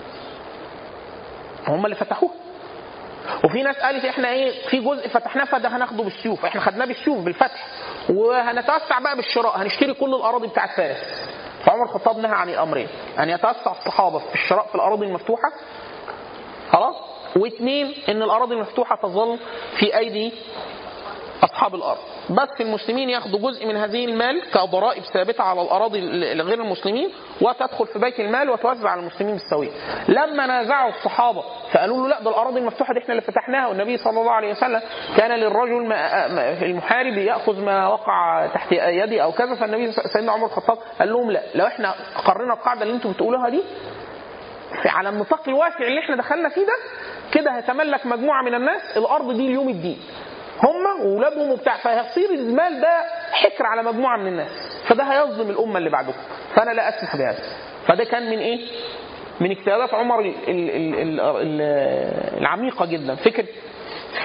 هم اللي فتحوها وفي ناس قالت احنا ايه في جزء فتحناه فده هناخده بالسيوف احنا خدناه بالسيوف بالفتح وهنتوسع بقى بالشراء هنشتري كل الاراضي بتاعت فارس فعمر الخطاب نهى عن الامرين ان يتوسع الصحابه في الشراء في الاراضي المفتوحه خلاص واثنين ان الاراضي المفتوحه تظل في ايدي اصحاب الارض بس المسلمين ياخدوا جزء من هذه المال كضرائب ثابته على الاراضي لغير المسلمين وتدخل في بيت المال وتوزع على المسلمين بالسويه. لما نازعوا الصحابه فقالوا له لا ده الاراضي المفتوحه دي احنا اللي فتحناها والنبي صلى الله عليه وسلم كان للرجل ما ما- في المحارب ياخذ ما وقع تحت يدي او كذا فالنبي سيدنا عمر الخطاب قال لهم لا لو احنا قررنا القاعده اللي انتم بتقولوها دي في على النطاق الواسع اللي احنا دخلنا فيه ده كده هيتملك مجموعه من الناس الارض دي ليوم الدين هم واولادهم وبتاع فهيصير المال ده حكر على مجموعه من الناس فده هيظلم الامه اللي بعدكم فانا لا اسمح بهذا فده كان من ايه؟ من اجتهادات عمر ال- ال- ال- ال- ال- العميقه جدا فكره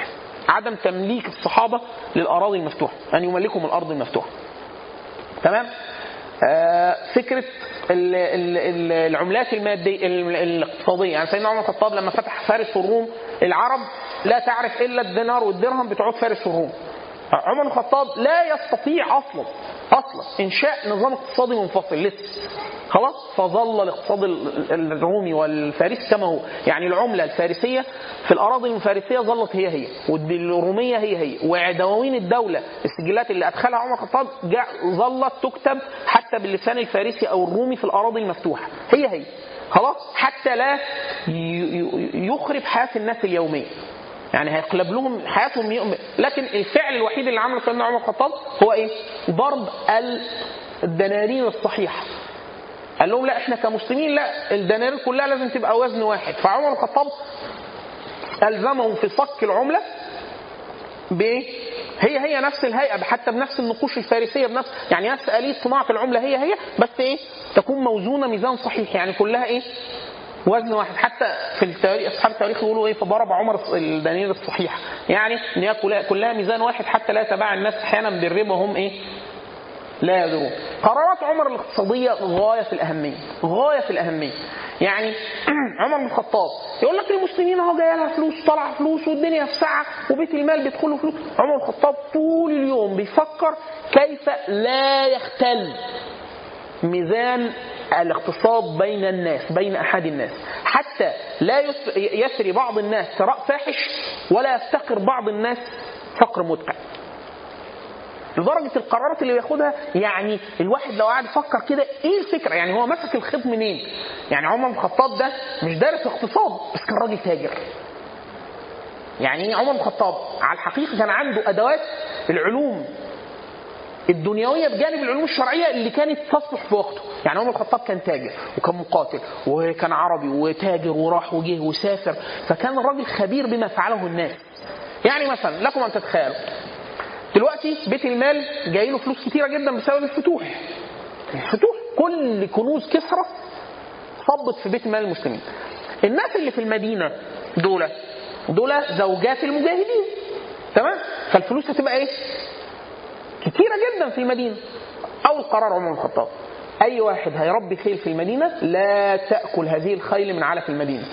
عدم تمليك الصحابه للاراضي المفتوحه ان يملكهم الارض المفتوحه تمام آه، فكره ال- ال- ال- العملات الماديه ال- الاقتصاديه يعني سيدنا عمر الخطاب لما فتح فارس والروم العرب لا تعرف الا الدينار والدرهم بتوع فارس والروم عمر بن الخطاب لا يستطيع اصلا اصلا انشاء نظام اقتصادي منفصل لسه خلاص فظل الاقتصاد ال- ال- الرومي والفارسي كما هو يعني العمله الفارسيه في الاراضي الفارسيه ظلت هي هي والروميه هي هي ودواوين الدوله السجلات اللي ادخلها عمر الخطاب جاء ظلت تكتب حتى باللسان الفارسي او الرومي في الاراضي المفتوحه هي هي خلاص حتى لا ي- ي- يخرب حياه الناس اليوميه يعني هيقلب لهم حياتهم يوم لكن الفعل الوحيد اللي عمله سيدنا عمر الخطاب هو ايه؟ ضرب الدنانير الصحيحه قال لهم لا احنا كمسلمين لا الدنانير كلها لازم تبقى وزن واحد فعمر الخطاب الزمهم في صك العمله بايه؟ هي هي نفس الهيئه حتى بنفس النقوش الفارسيه بنفس يعني نفس اليه صناعه العمله هي هي بس ايه؟ تكون موزونه ميزان صحيح يعني كلها ايه؟ وزن واحد حتى في التاريخ اصحاب التاريخ يقولوا ايه فضرب عمر الدنانير الصحيحه يعني ان هي كلها- كلها ميزان واحد حتى لا يتباع الناس احيانا بالربا وهم ايه؟ لا يدرون قرارات عمر الاقتصادية غاية في الأهمية غاية في الأهمية يعني عمر بن الخطاب يقول لك المسلمين اهو جايه لها فلوس طلع فلوس والدنيا في ساعة وبيت المال بيدخله فلوس عمر بن الخطاب طول اليوم بيفكر كيف لا يختل ميزان الاقتصاد بين الناس بين احد الناس حتى لا يس- يسري بعض الناس ثراء فاحش ولا يفتقر بعض الناس فقر مدقع لدرجه القرارات اللي بياخدها يعني الواحد لو قعد يفكر كده ايه الفكره يعني هو مسك الخيط منين يعني عمر بن الخطاب ده مش دارس اقتصاد بس كان راجل تاجر يعني ايه عمر بن الخطاب على الحقيقه كان عنده ادوات العلوم الدنيويه بجانب العلوم الشرعيه اللي كانت تصلح في وقته، يعني عمر الخطاب كان تاجر وكان مقاتل وكان عربي وتاجر وراح وجه وسافر، فكان راجل خبير بما فعله الناس. يعني مثلا لكم ان تتخيلوا دلوقتي بيت المال جاي له فلوس كتيره جدا بسبب الفتوح. الفتوح كل كنوز كسرى صبت في بيت المال المسلمين. الناس اللي في المدينه دول دول زوجات المجاهدين تمام؟ فالفلوس هتبقى ايه؟ كتيرة جدا في المدينة أول قرار عمر بن الخطاب أي واحد هيربي خيل في المدينة لا تأكل هذه الخيل من علف المدينة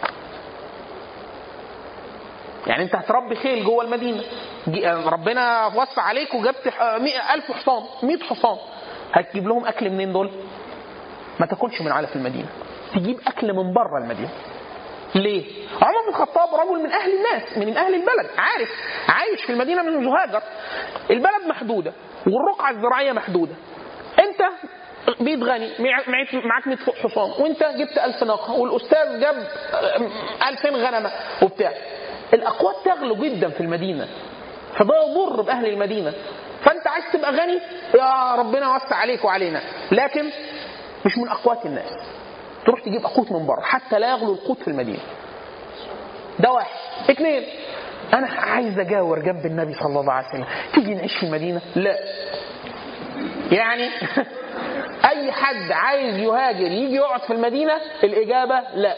يعني أنت هتربي خيل جوه المدينة جي- ربنا وسع عليك وجبت ح- مئة ألف حصان مئة حصان هتجيب لهم أكل منين دول؟ ما تاكلش من علف المدينة تجيب أكل من بره المدينة ليه؟ عمر بن الخطاب رجل من اهل الناس من اهل البلد عارف عايش في المدينه منذ هاجر البلد محدوده والرقعه الزراعيه محدوده انت بيت غني مع- معيك- معاك 100 حصان وانت جبت 1000 ناقه والاستاذ جاب 2000 غنمه وبتاع الاقوات تغلو جدا في المدينه فده يضر باهل المدينه فانت عايز تبقى غني يا ربنا وسع عليك وعلينا لكن مش من اقوات الناس تروح تجيب قوت من بره حتى لا يغلو القوت في المدينه ده واحد اثنين انا عايز اجاور جنب النبي صلى الله عليه وسلم تيجي نعيش في المدينه لا يعني اي حد عايز يهاجر يجي يقعد في المدينه الاجابه لا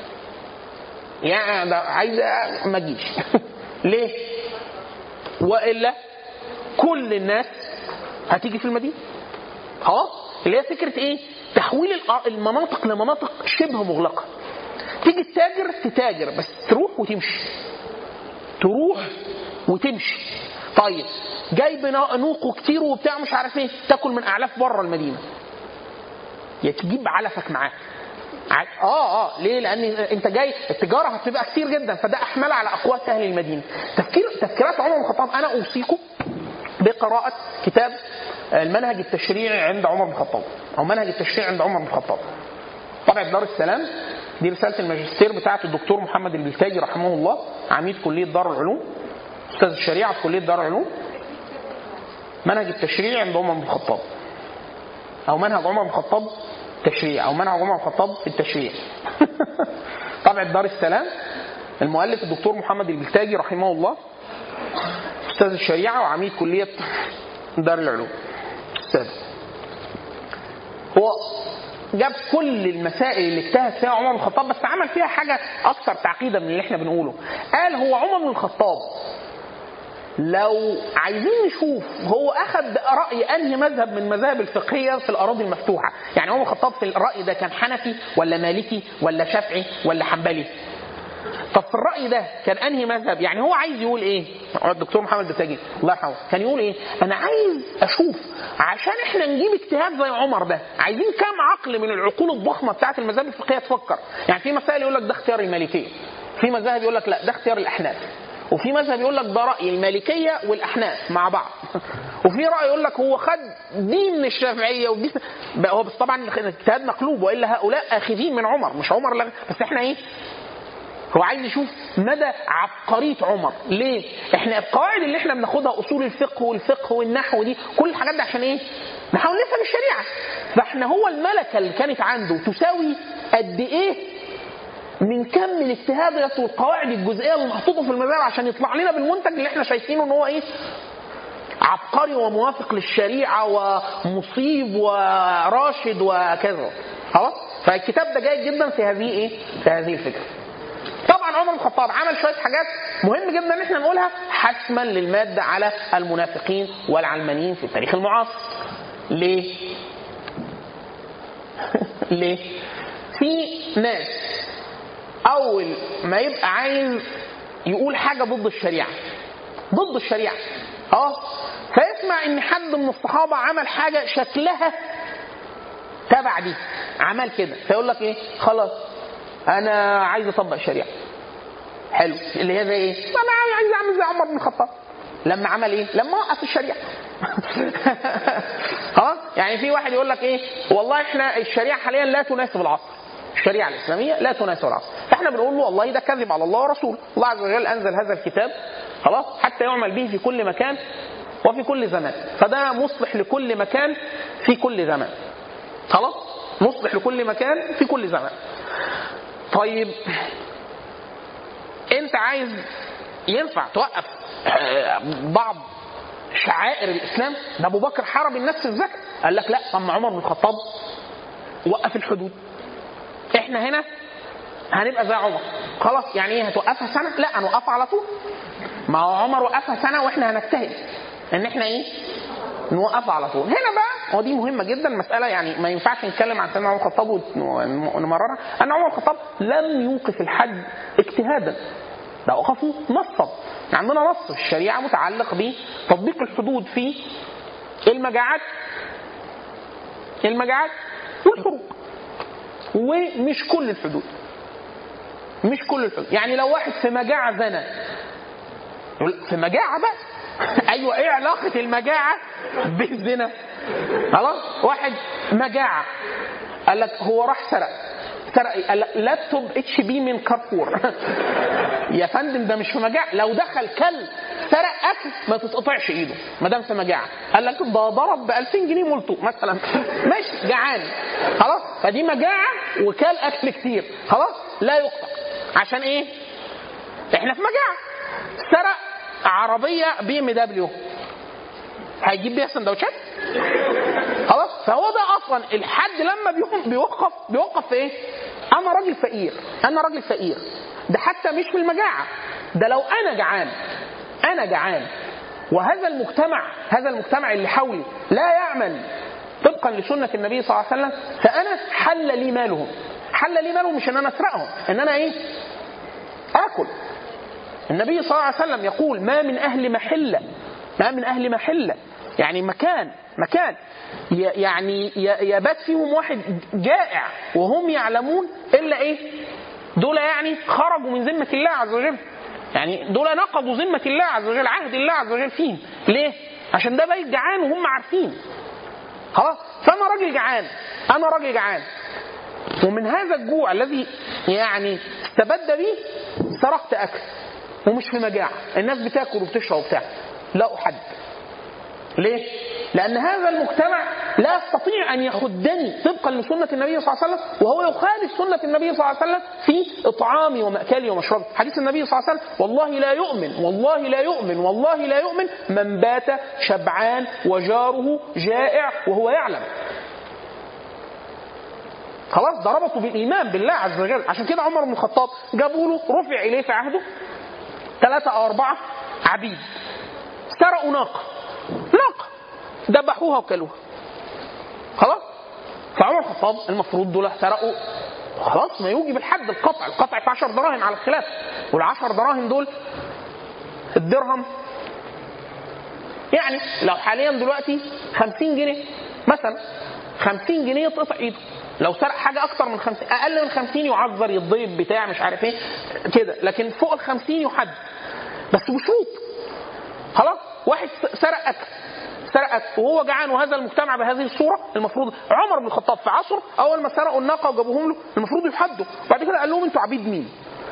يعني ده عايز ما تجيش ليه والا كل الناس هتيجي في المدينه خلاص اللي هي فكره ايه تحويل الأ- المناطق لمناطق شبه مغلقه تيجي التاجر تتاجر بس تروح وتمشي تروح وتمشي طيب جايب نا- نوق كتير وبتاع مش عارف ايه تاكل من اعلاف بره المدينه يا تجيب علفك معاك ع- اه اه ليه؟ لان انت جاي التجاره هتبقى كتير جدا فده احمل على اقوات اهل المدينه. تفكير تفكيرات عمر بن الخطاب انا اوصيكم بقراءه كتاب المنهج التشريعي عند عمر بن الخطاب او منهج التشريع عند عمر بن الخطاب. طبعا دار السلام دي رساله الماجستير بتاعه الدكتور محمد البلتاجي رحمه الله عميد كليه دار العلوم استاذ الشريعه في كليه دار العلوم منهج التشريع عند عمر بن الخطاب او منهج عمر بن الخطاب تشريع او منهج عمر بن الخطاب في التشريع طبعة دار السلام المؤلف الدكتور محمد البلتاجي رحمه الله استاذ الشريعه وعميد كليه دار العلوم استاذ هو جاب كل المسائل اللي اجتهد فيها عمر بن الخطاب بس عمل فيها حاجه اكثر تعقيدا من اللي احنا بنقوله قال هو عمر بن الخطاب لو عايزين نشوف هو اخذ راي انهي مذهب من مذاهب الفقهيه في الاراضي المفتوحه يعني عمر الخطاب في الراي ده كان حنفي ولا مالكي ولا شافعي ولا حنبلي طب في الراي ده كان انهي مذهب يعني هو عايز يقول ايه الدكتور محمد بتاجي الله يرحمه كان يقول ايه انا عايز اشوف عشان احنا نجيب اجتهاد زي عمر ده عايزين كام عقل من العقول الضخمه بتاعت المذاهب الفقهيه تفكر يعني في مسائل يقول لك ده اختيار المالكيه في مذاهب يقول لك لا ده اختيار الاحناف وفي مذهب يقول لك ده راي المالكيه والاحناف مع بعض وفي راي يقول لك هو خد دي من الشافعيه ودي بقى هو بس طبعا الاجتهاد مقلوب والا هؤلاء اخذين من عمر مش عمر لا بس احنا ايه هو عايز يشوف مدى عبقرية عمر ليه احنا القواعد اللي احنا بناخدها اصول الفقه والفقه والنحو دي كل الحاجات دي عشان ايه نحاول نفهم الشريعه فاحنا هو الملكه اللي كانت عنده تساوي قد ايه من كم من اجتهادات والقواعد الجزئيه اللي محطوطه في المذاهب عشان يطلع لنا بالمنتج اللي احنا شايفينه ان هو ايه عبقري وموافق للشريعه ومصيب وراشد وكذا خلاص فالكتاب ده جيد جدا في هذه ايه في هذه الفكره طبعا عمر بن الخطاب عمل شويه حاجات مهم جدا ان احنا نقولها حسما للماده على المنافقين والعلمانيين في التاريخ المعاصر. ليه؟ ليه؟ في ناس اول ما يبقى عايز يقول حاجه ضد الشريعه ضد الشريعه اه فيسمع ان حد من الصحابه عمل حاجه شكلها تبع دي عمل كده فيقول لك ايه خلاص انا عايز اطبق الشريعه حلو اللي هي زي ايه انا عايز اعمل زي عمر بن الخطاب لما عمل ايه لما وقف الشريعه خلاص يعني في واحد يقول لك ايه والله احنا الشريعه حاليا لا تناسب العصر الشريعه الاسلاميه لا تناسب العصر فاحنا بنقول له والله ده كذب على الله ورسوله الله عز وجل انزل هذا الكتاب خلاص حتى يعمل به في كل مكان وفي كل زمان فده مصلح لكل مكان في كل زمان خلاص مصلح لكل مكان في كل زمان طيب انت عايز ينفع توقف بعض شعائر الاسلام ده ابو بكر حرم الناس في الزكاه قال لك لا اما عمر بن الخطاب وقف الحدود احنا هنا هنبقى زي عمر خلاص يعني ايه هتوقفها سنه لا هنوقفها على طول ما هو عمر وقفها سنه واحنا هنجتهد ان احنا ايه نوقفها على طول هنا بقى ودي مهمه جدا مساله يعني ما ينفعش نتكلم عن سيدنا عمر الخطاب ونمررها ان عمر الخطاب لم يوقف الحد اجتهادا ده وقفه نصا عندنا نص في الشريعه متعلق بتطبيق الحدود في المجاعات المجاعات والحروب ومش كل الحدود مش كل الحدود يعني لو واحد في مجاعه زنى في مجاعه بقى ايوه ايه علاقه المجاعه بالزنا خلاص واحد مجاعه قال لك هو راح سرق سرق قال لك لابتوب اتش بي من كارفور يا فندم ده مش في مجاعه لو دخل كل سرق اكل ما تتقطعش ايده ما دام في مجاعه قال لك ده ضرب ب 2000 جنيه مولتو مثلا ماشي جعان خلاص فدي مجاعه وكل اكل كتير خلاص لا يقطع عشان ايه؟ احنا في مجاعه سرق عربيه بي ام دبليو هيجيب بيها سندوتشات خلاص فهو ده اصلا الحد لما بيوقف بيوقف في ايه؟ انا راجل فقير انا راجل فقير ده حتى مش في المجاعه ده لو انا جعان انا جعان وهذا المجتمع هذا المجتمع اللي حولي لا يعمل طبقا لسنه النبي صلى الله عليه وسلم فانا حل لي مالهم حل لي مالهم مش ان انا اسرقهم ان انا ايه؟ اكل النبي صلى الله عليه وسلم يقول ما من اهل محله ما من اهل محله يعني مكان مكان يعني يبات فيهم واحد جائع وهم يعلمون الا ايه؟ دول يعني خرجوا من ذمه الله عز وجل يعني دول نقضوا ذمه الله عز وجل عهد الله عز وجل فيهم ليه؟ عشان ده بيت جعان وهم عارفين خلاص فانا راجل جعان انا راجل جعان ومن هذا الجوع الذي يعني استبد به سرقت اكل ومش في مجاعه الناس بتاكل وبتشرب وبتاع لا احد ليه؟ لأن هذا المجتمع لا يستطيع أن يخدني طبقا لسنة النبي صلى الله عليه وسلم وهو يخالف سنة النبي صلى الله عليه وسلم في إطعامي ومأكلي ومشربي حديث النبي صلى الله عليه وسلم والله لا يؤمن والله لا يؤمن والله لا يؤمن من بات شبعان وجاره جائع وهو يعلم خلاص ده ربطوا بالإيمان بالله عز وجل عشان كده عمر بن الخطاب جابوا له رفع إليه في عهده ثلاثة أو أربعة عبيد سرقوا ناقه ناقه ذبحوها وكلوها خلاص فعمر الخطاب المفروض دول سرقوا خلاص ما يوجب الحد القطع القطع في 10 دراهم على الخلاف وال10 دراهم دول الدرهم يعني لو حاليا دلوقتي 50 جنيه مثلا 50 جنيه يتقطع ايده لو سرق حاجه اكتر من 50 اقل من 50 يعذر يتضرب بتاع مش عارف ايه كده لكن فوق ال 50 يحد بس بشروط خلاص واحد سرق اكل سرق اكل وهو جعان وهذا المجتمع بهذه الصوره المفروض عمر بن الخطاب في عصره اول ما سرقوا الناقه وجابوهم له المفروض يحدوا بعد كده قال لهم انتوا عبيد مين؟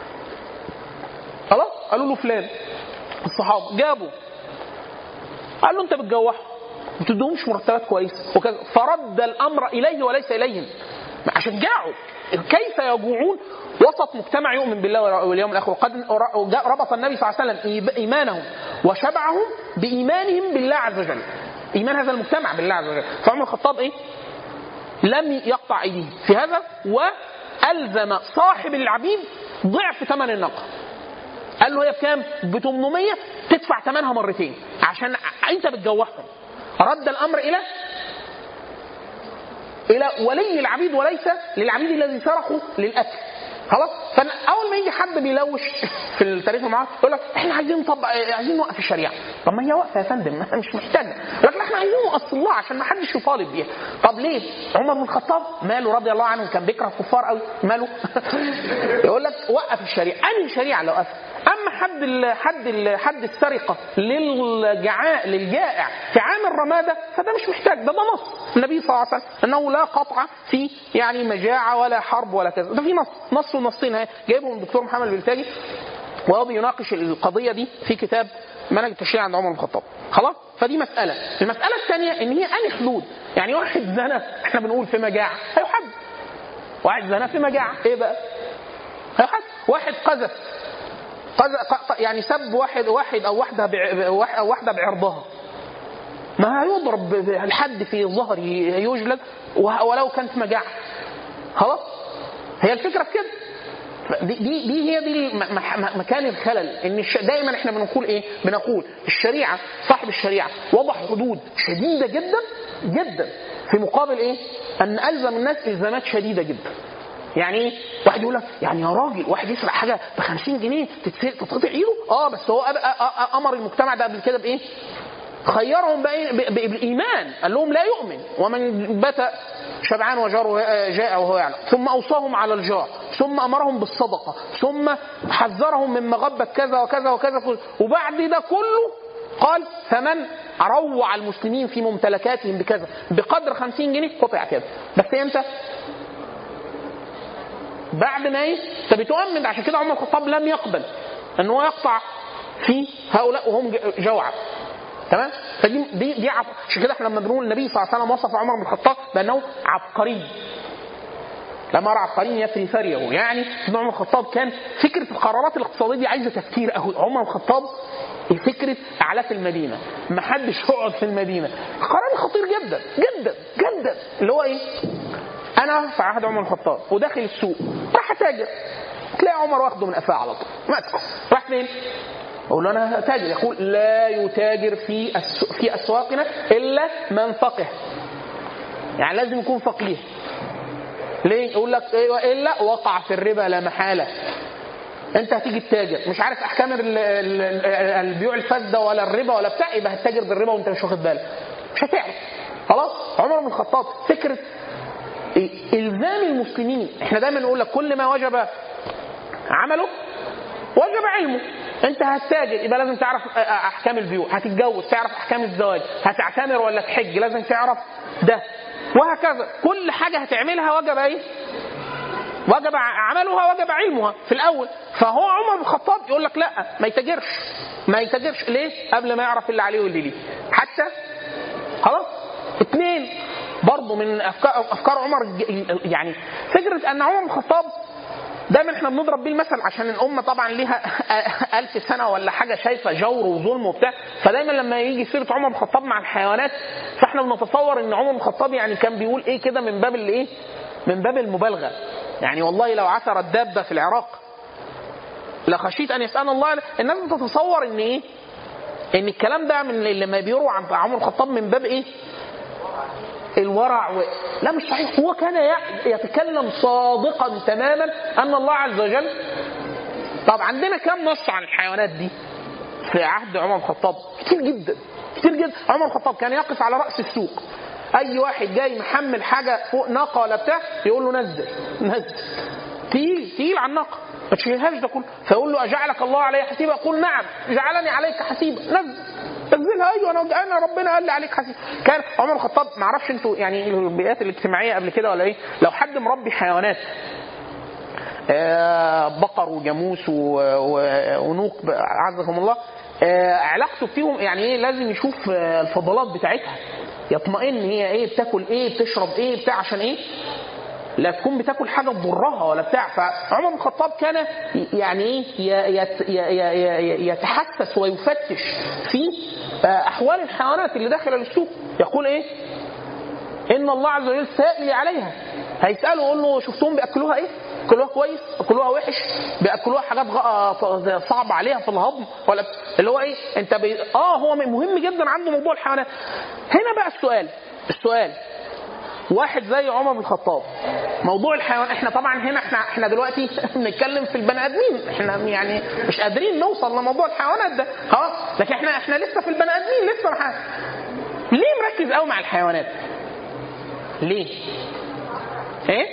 خلاص قالوا له فلان الصحابه جابوا قال له انت بتجوعهم ما بتديهمش مرتبات كويسه وكذا فرد الامر اليه وليس اليهم عشان جاعوا كيف يجوعون وسط مجتمع يؤمن بالله واليوم الاخر وقد ربط النبي صلى الله عليه وسلم ايمانهم وشبعهم بايمانهم بالله عز وجل ايمان هذا المجتمع بالله عز وجل فعمر الخطاب ايه لم يقطع ايديه في هذا والزم صاحب العبيد ضعف ثمن الناقه قال له هي بكام؟ ب 800 تدفع ثمنها مرتين عشان انت بتجوعهم رد الامر الى الى ولي العبيد وليس للعبيد الذي سرقوا للاكل خلاص فاول ما يجي حد بيلوش في التاريخ المعاصر يقول لك احنا عايزين نطبق عايزين نوقف الشريعه طب ما هي واقفه يا فندم مش محتاجه لكن احنا عايزين نؤصل لها عشان ما حدش يطالب بيها طب ليه عمر بن الخطاب ماله رضي الله عنه كان بيكره الكفار قوي ماله يقول لك وقف الشريعه انهي شريعه لو وقف اما حد ال حد ال حد السرقه للجعاء للجائع في عام الرماده فده مش محتاج ده ده نص النبي صلى الله عليه وسلم انه لا قطع في يعني مجاعه ولا حرب ولا كذا ده في نص نص ونصين جايبهم الدكتور محمد البلتاجي وهو بيناقش القضيه دي في كتاب منهج التشريع عند عمر بن الخطاب خلاص فدي مساله المساله الثانيه ان هي انهي حدود يعني واحد زنى احنا بنقول في مجاعه هيحد واحد زنى في مجاعه ايه بقى هيحد واحد قذف يعني سب واحد واحد او واحده او واحده بعرضها ما هيضرب الحد في ظهره يجلد ولو كانت مجاعه خلاص هي الفكره في كده دي دي, دي هي دي مكان الخلل ان دايما احنا بنقول ايه؟ بنقول الشريعه صاحب الشريعه وضع حدود شديده جدا جدا في مقابل ايه؟ ان الزم الناس الزامات شديده جدا. يعني ايه؟ واحد يقول لك يعني يا راجل واحد يسرق حاجه ب 50 جنيه تتقطع ايده؟ اه بس هو امر المجتمع ده قبل كده بايه؟ خيرهم بالايمان قال لهم لا يؤمن ومن بات شبعان وجاره جائع وهو يعلم ثم اوصاهم على الجار ثم امرهم بالصدقه ثم حذرهم من مغبه كذا وكذا وكذا وبعد ده كله قال فمن روع المسلمين في ممتلكاتهم بكذا بقدر 50 جنيه قطع كذا بس امتى؟ بعد ما ايه؟ انت بتؤمن عشان كده عمر الخطاب لم يقبل ان هو يقطع في هؤلاء وهم جوعى تمام فدي دي دي عب... عشان كده احنا لما بنقول النبي صلى الله عليه وسلم وصف عمر بن الخطاب بانه عبقري لما راى عبقري يثري ثريه يعني ان عمر الخطاب كان فكره القرارات الاقتصاديه دي عايزه تفكير قوي عمر بن الخطاب فكره اعلاف المدينه ما حدش يقعد في المدينه قرار خطير جدا جدا جدا اللي هو ايه انا في عهد عمر الخطاب وداخل السوق راح اتاجر تلاقي عمر واخده من قفاه على طول ماسكه راح فين؟ اقول له انا تاجر يقول لا يتاجر في في اسواقنا الا من فقه يعني لازم يكون فقيه ليه؟ يقول لك إيه الا وقع في الربا لا محاله انت هتيجي تتاجر مش عارف احكام البيوع الفاسده ولا الربا ولا بتاع يبقى هتتاجر بالربا وانت مش واخد بالك مش هتعرف خلاص عمر بن الخطاب فكره الزام المسلمين احنا دايما نقول لك كل ما وجب عمله وجب علمه انت هتتاجر يبقى لازم تعرف احكام البيوع هتتجوز تعرف احكام الزواج هتعتمر ولا تحج لازم تعرف ده وهكذا كل حاجه هتعملها وجب ايه وجب عملها وجب علمها في الاول فهو عمر بن الخطاب يقول لك لا ما يتاجرش ما يتاجرش ليه قبل ما يعرف اللي عليه واللي ليه حتى خلاص اثنين برضه من افكار افكار عمر يعني فكره ان عمر بن الخطاب دايما احنا بنضرب بيه المثل عشان الامه طبعا ليها ألف سنه ولا حاجه شايفه جور وظلم وبتاع فدايما لما يجي سيره عمر بن الخطاب مع الحيوانات فاحنا بنتصور ان عمر بن الخطاب يعني كان بيقول ايه كده من باب الايه؟ من باب المبالغه يعني والله لو عثرت دابه في العراق لخشيت ان يسال الله الناس بتتصور ان ايه؟ ان الكلام ده من لما بيروى عن عمر الخطاب من باب ايه؟ الورع و... لا مش صحيح هو كان ي- يتكلم صادقا تماما ان الله عز وجل طب عندنا كم نص عن الحيوانات دي في عهد عمر الخطاب كتير جدا كتير جدا عمر الخطاب كان يقف على راس السوق اي واحد جاي محمل حاجه فوق ناقه ولا بتاع يقول له نزل نزل تقيل تقيل على الناقه ما تشيلهاش ده كله فيقول له اجعلك الله علي حسيبا يقول نعم جعلني عليك حسيبا نزل نزلها ايوه انا انا ربنا قال لي عليك حسيب كان عمر الخطاب ما اعرفش انتوا يعني البيئات الاجتماعيه قبل كده ولا ايه لو حد مربي حيوانات آه، بقر وجاموس و- و- ونوق ب- عزكم الله آه، علاقته فيهم يعني ايه لازم يشوف آه، الفضلات بتاعتها يطمئن هي ايه بتاكل ايه بتشرب ايه بتاع عشان ايه لا تكون بتاكل حاجه تضرها ولا بتاع فعمر بن الخطاب كان يعني ايه ي- يت- ي- ي- ي- يتحسس ويفتش في آه، احوال الحيوانات اللي داخله السوق يقول ايه ان الله عز وجل سائل عليها هيساله يقول له شفتهم بياكلوها ايه بياكلوها كويس بياكلوها وحش بياكلوها حاجات غ- صعبه عليها في الهضم ولا ب- اللي هو ايه انت بي... اه هو مهم جدا عنده موضوع الحيوانات هنا بقى السؤال السؤال واحد زي عمر بن الخطاب موضوع الحيوان احنا طبعا هنا احنا احنا دلوقتي بنتكلم في البني ادمين احنا يعني مش قادرين نوصل لموضوع الحيوانات ده خلاص لكن احنا احنا لسه في البني ادمين لسه مح... ليه مركز قوي مع الحيوانات ليه ايه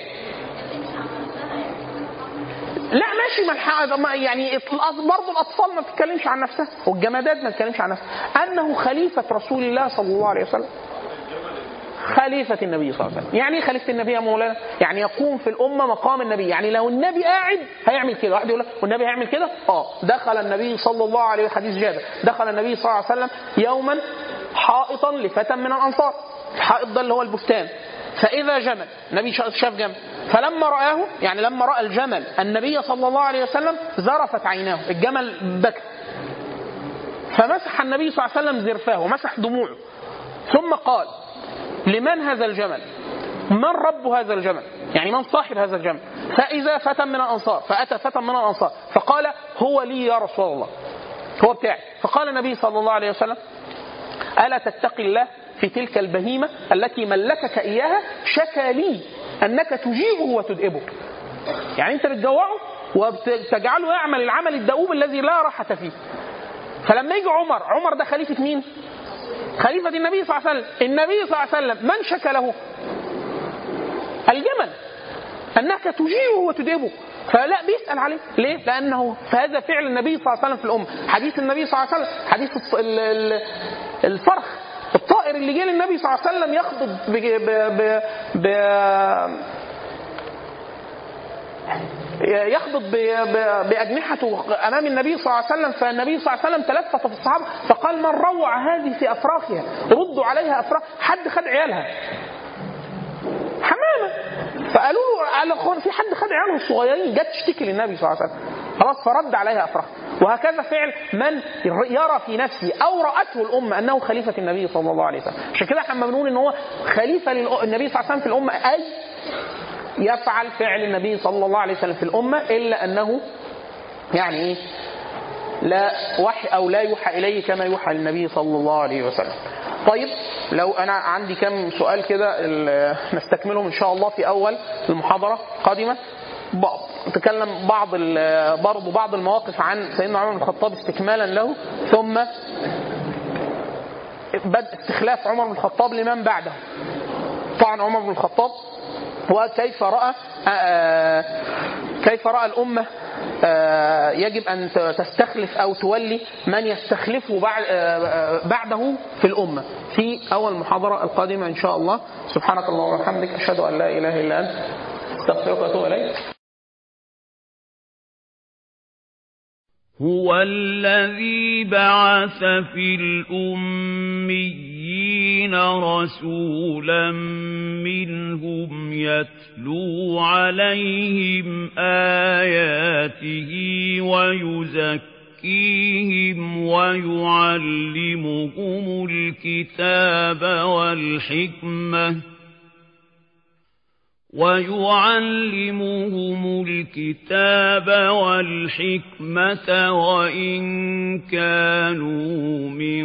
لا ماشي ما الح- ما- يعني برضه الاطفال ما بتتكلمش عن نفسها والجمادات ما بتتكلمش عن نفسها انه خليفه رسول الله صلى الله عليه وسلم خليفة النبي صلى الله عليه وسلم يعني ايه خليفة النبي يا مولانا يعني يقوم في الأمة مقام النبي يعني لو النبي قاعد هيعمل كده واحد يقول لك والنبي هيعمل كده اه دخل النبي صلى الله عليه وسلم حديث جابر دخل النبي صلى الله عليه وسلم يوما حائطا لفتى من الأنصار الحائط ده اللي هو البستان فإذا جمل النبي شاف شاف جمل فلما رآه يعني لما رأى الجمل النبي صلى الله عليه وسلم زرفت عيناه الجمل بكى فمسح النبي صلى الله عليه وسلم زرفاه ومسح دموعه ثم قال لمن هذا الجمل من رب هذا الجمل يعني من صاحب هذا الجمل فإذا فتى من الأنصار فأتى فتى من الأنصار فقال هو لي يا رسول الله هو بتاعي فقال النبي صلى الله عليه وسلم ألا تتقي الله في تلك البهيمة التي ملكك إياها شكى لي أنك تجيبه وتدئبه يعني أنت بتجوعه وتجعله يعمل العمل الدؤوب الذي لا راحة فيه فلما يجي عمر عمر ده خليفة مين خليفة النبي صلى الله عليه وسلم النبي صلى الله عليه وسلم من شكى له الجمل أنك تجيبه وتدئبه فلا بيسأل عليه ليه؟ لأنه فهذا فعل النبي صلى الله عليه وسلم في الأمة حديث النبي صلى الله عليه وسلم حديث الص- ال- ال- الفرخ الطائر اللي جه للنبي صلى الله عليه وسلم يخضب ب ب ب ب يخبط ب- ب- بأجنحته أمام النبي صلى الله عليه وسلم فالنبي صلى الله عليه وسلم تلفت في الصحابة فقال من روع هذه في أفراخها ردوا عليها أفراخ حد خد عيالها حمامة فقالوا له قال له في حد خد عياله الصغيرين جت تشتكي للنبي صلى الله عليه وسلم خلاص فرد عليها أفراخ وهكذا فعل من يرى في نفسه أو رأته الأمة أنه خليفة النبي صلى الله عليه وسلم عشان كده احنا بنقول إن هو خليفة للنبي صلى الله عليه وسلم في الأمة أي يفعل فعل النبي صلى الله عليه وسلم في الأمة إلا أنه يعني إيه لا وحي أو لا يوحى إليه كما يوحى للنبي صلى الله عليه وسلم طيب لو أنا عندي كم سؤال كده ال- نستكملهم إن شاء الله في أول المحاضرة القادمة بعض نتكلم بعض ال- برضه بعض المواقف عن سيدنا عمر بن الخطاب استكمالا له ثم بدء استخلاف عمر بن الخطاب لمن بعده طبعا عمر بن الخطاب وكيف رأى آه، كيف رأى الأمة آه، يجب أن ت- تستخلف أو تولي من يستخلفه بعد آه، آه، بعده في الأمة في أول محاضرة القادمة إن شاء الله سبحانك اللهم وبحمدك أشهد أن لا إله إلا أنت استغفرك وأتوب إليك هو الذي بعث في الأميين رسولا منهم يتلو عليهم آياته ويزكيهم ويعلمهم الكتاب والحكمة ويعلمهم الكتاب والحكمة وإن كانوا من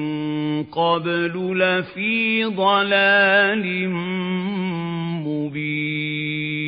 قبل لفي ضلال مبين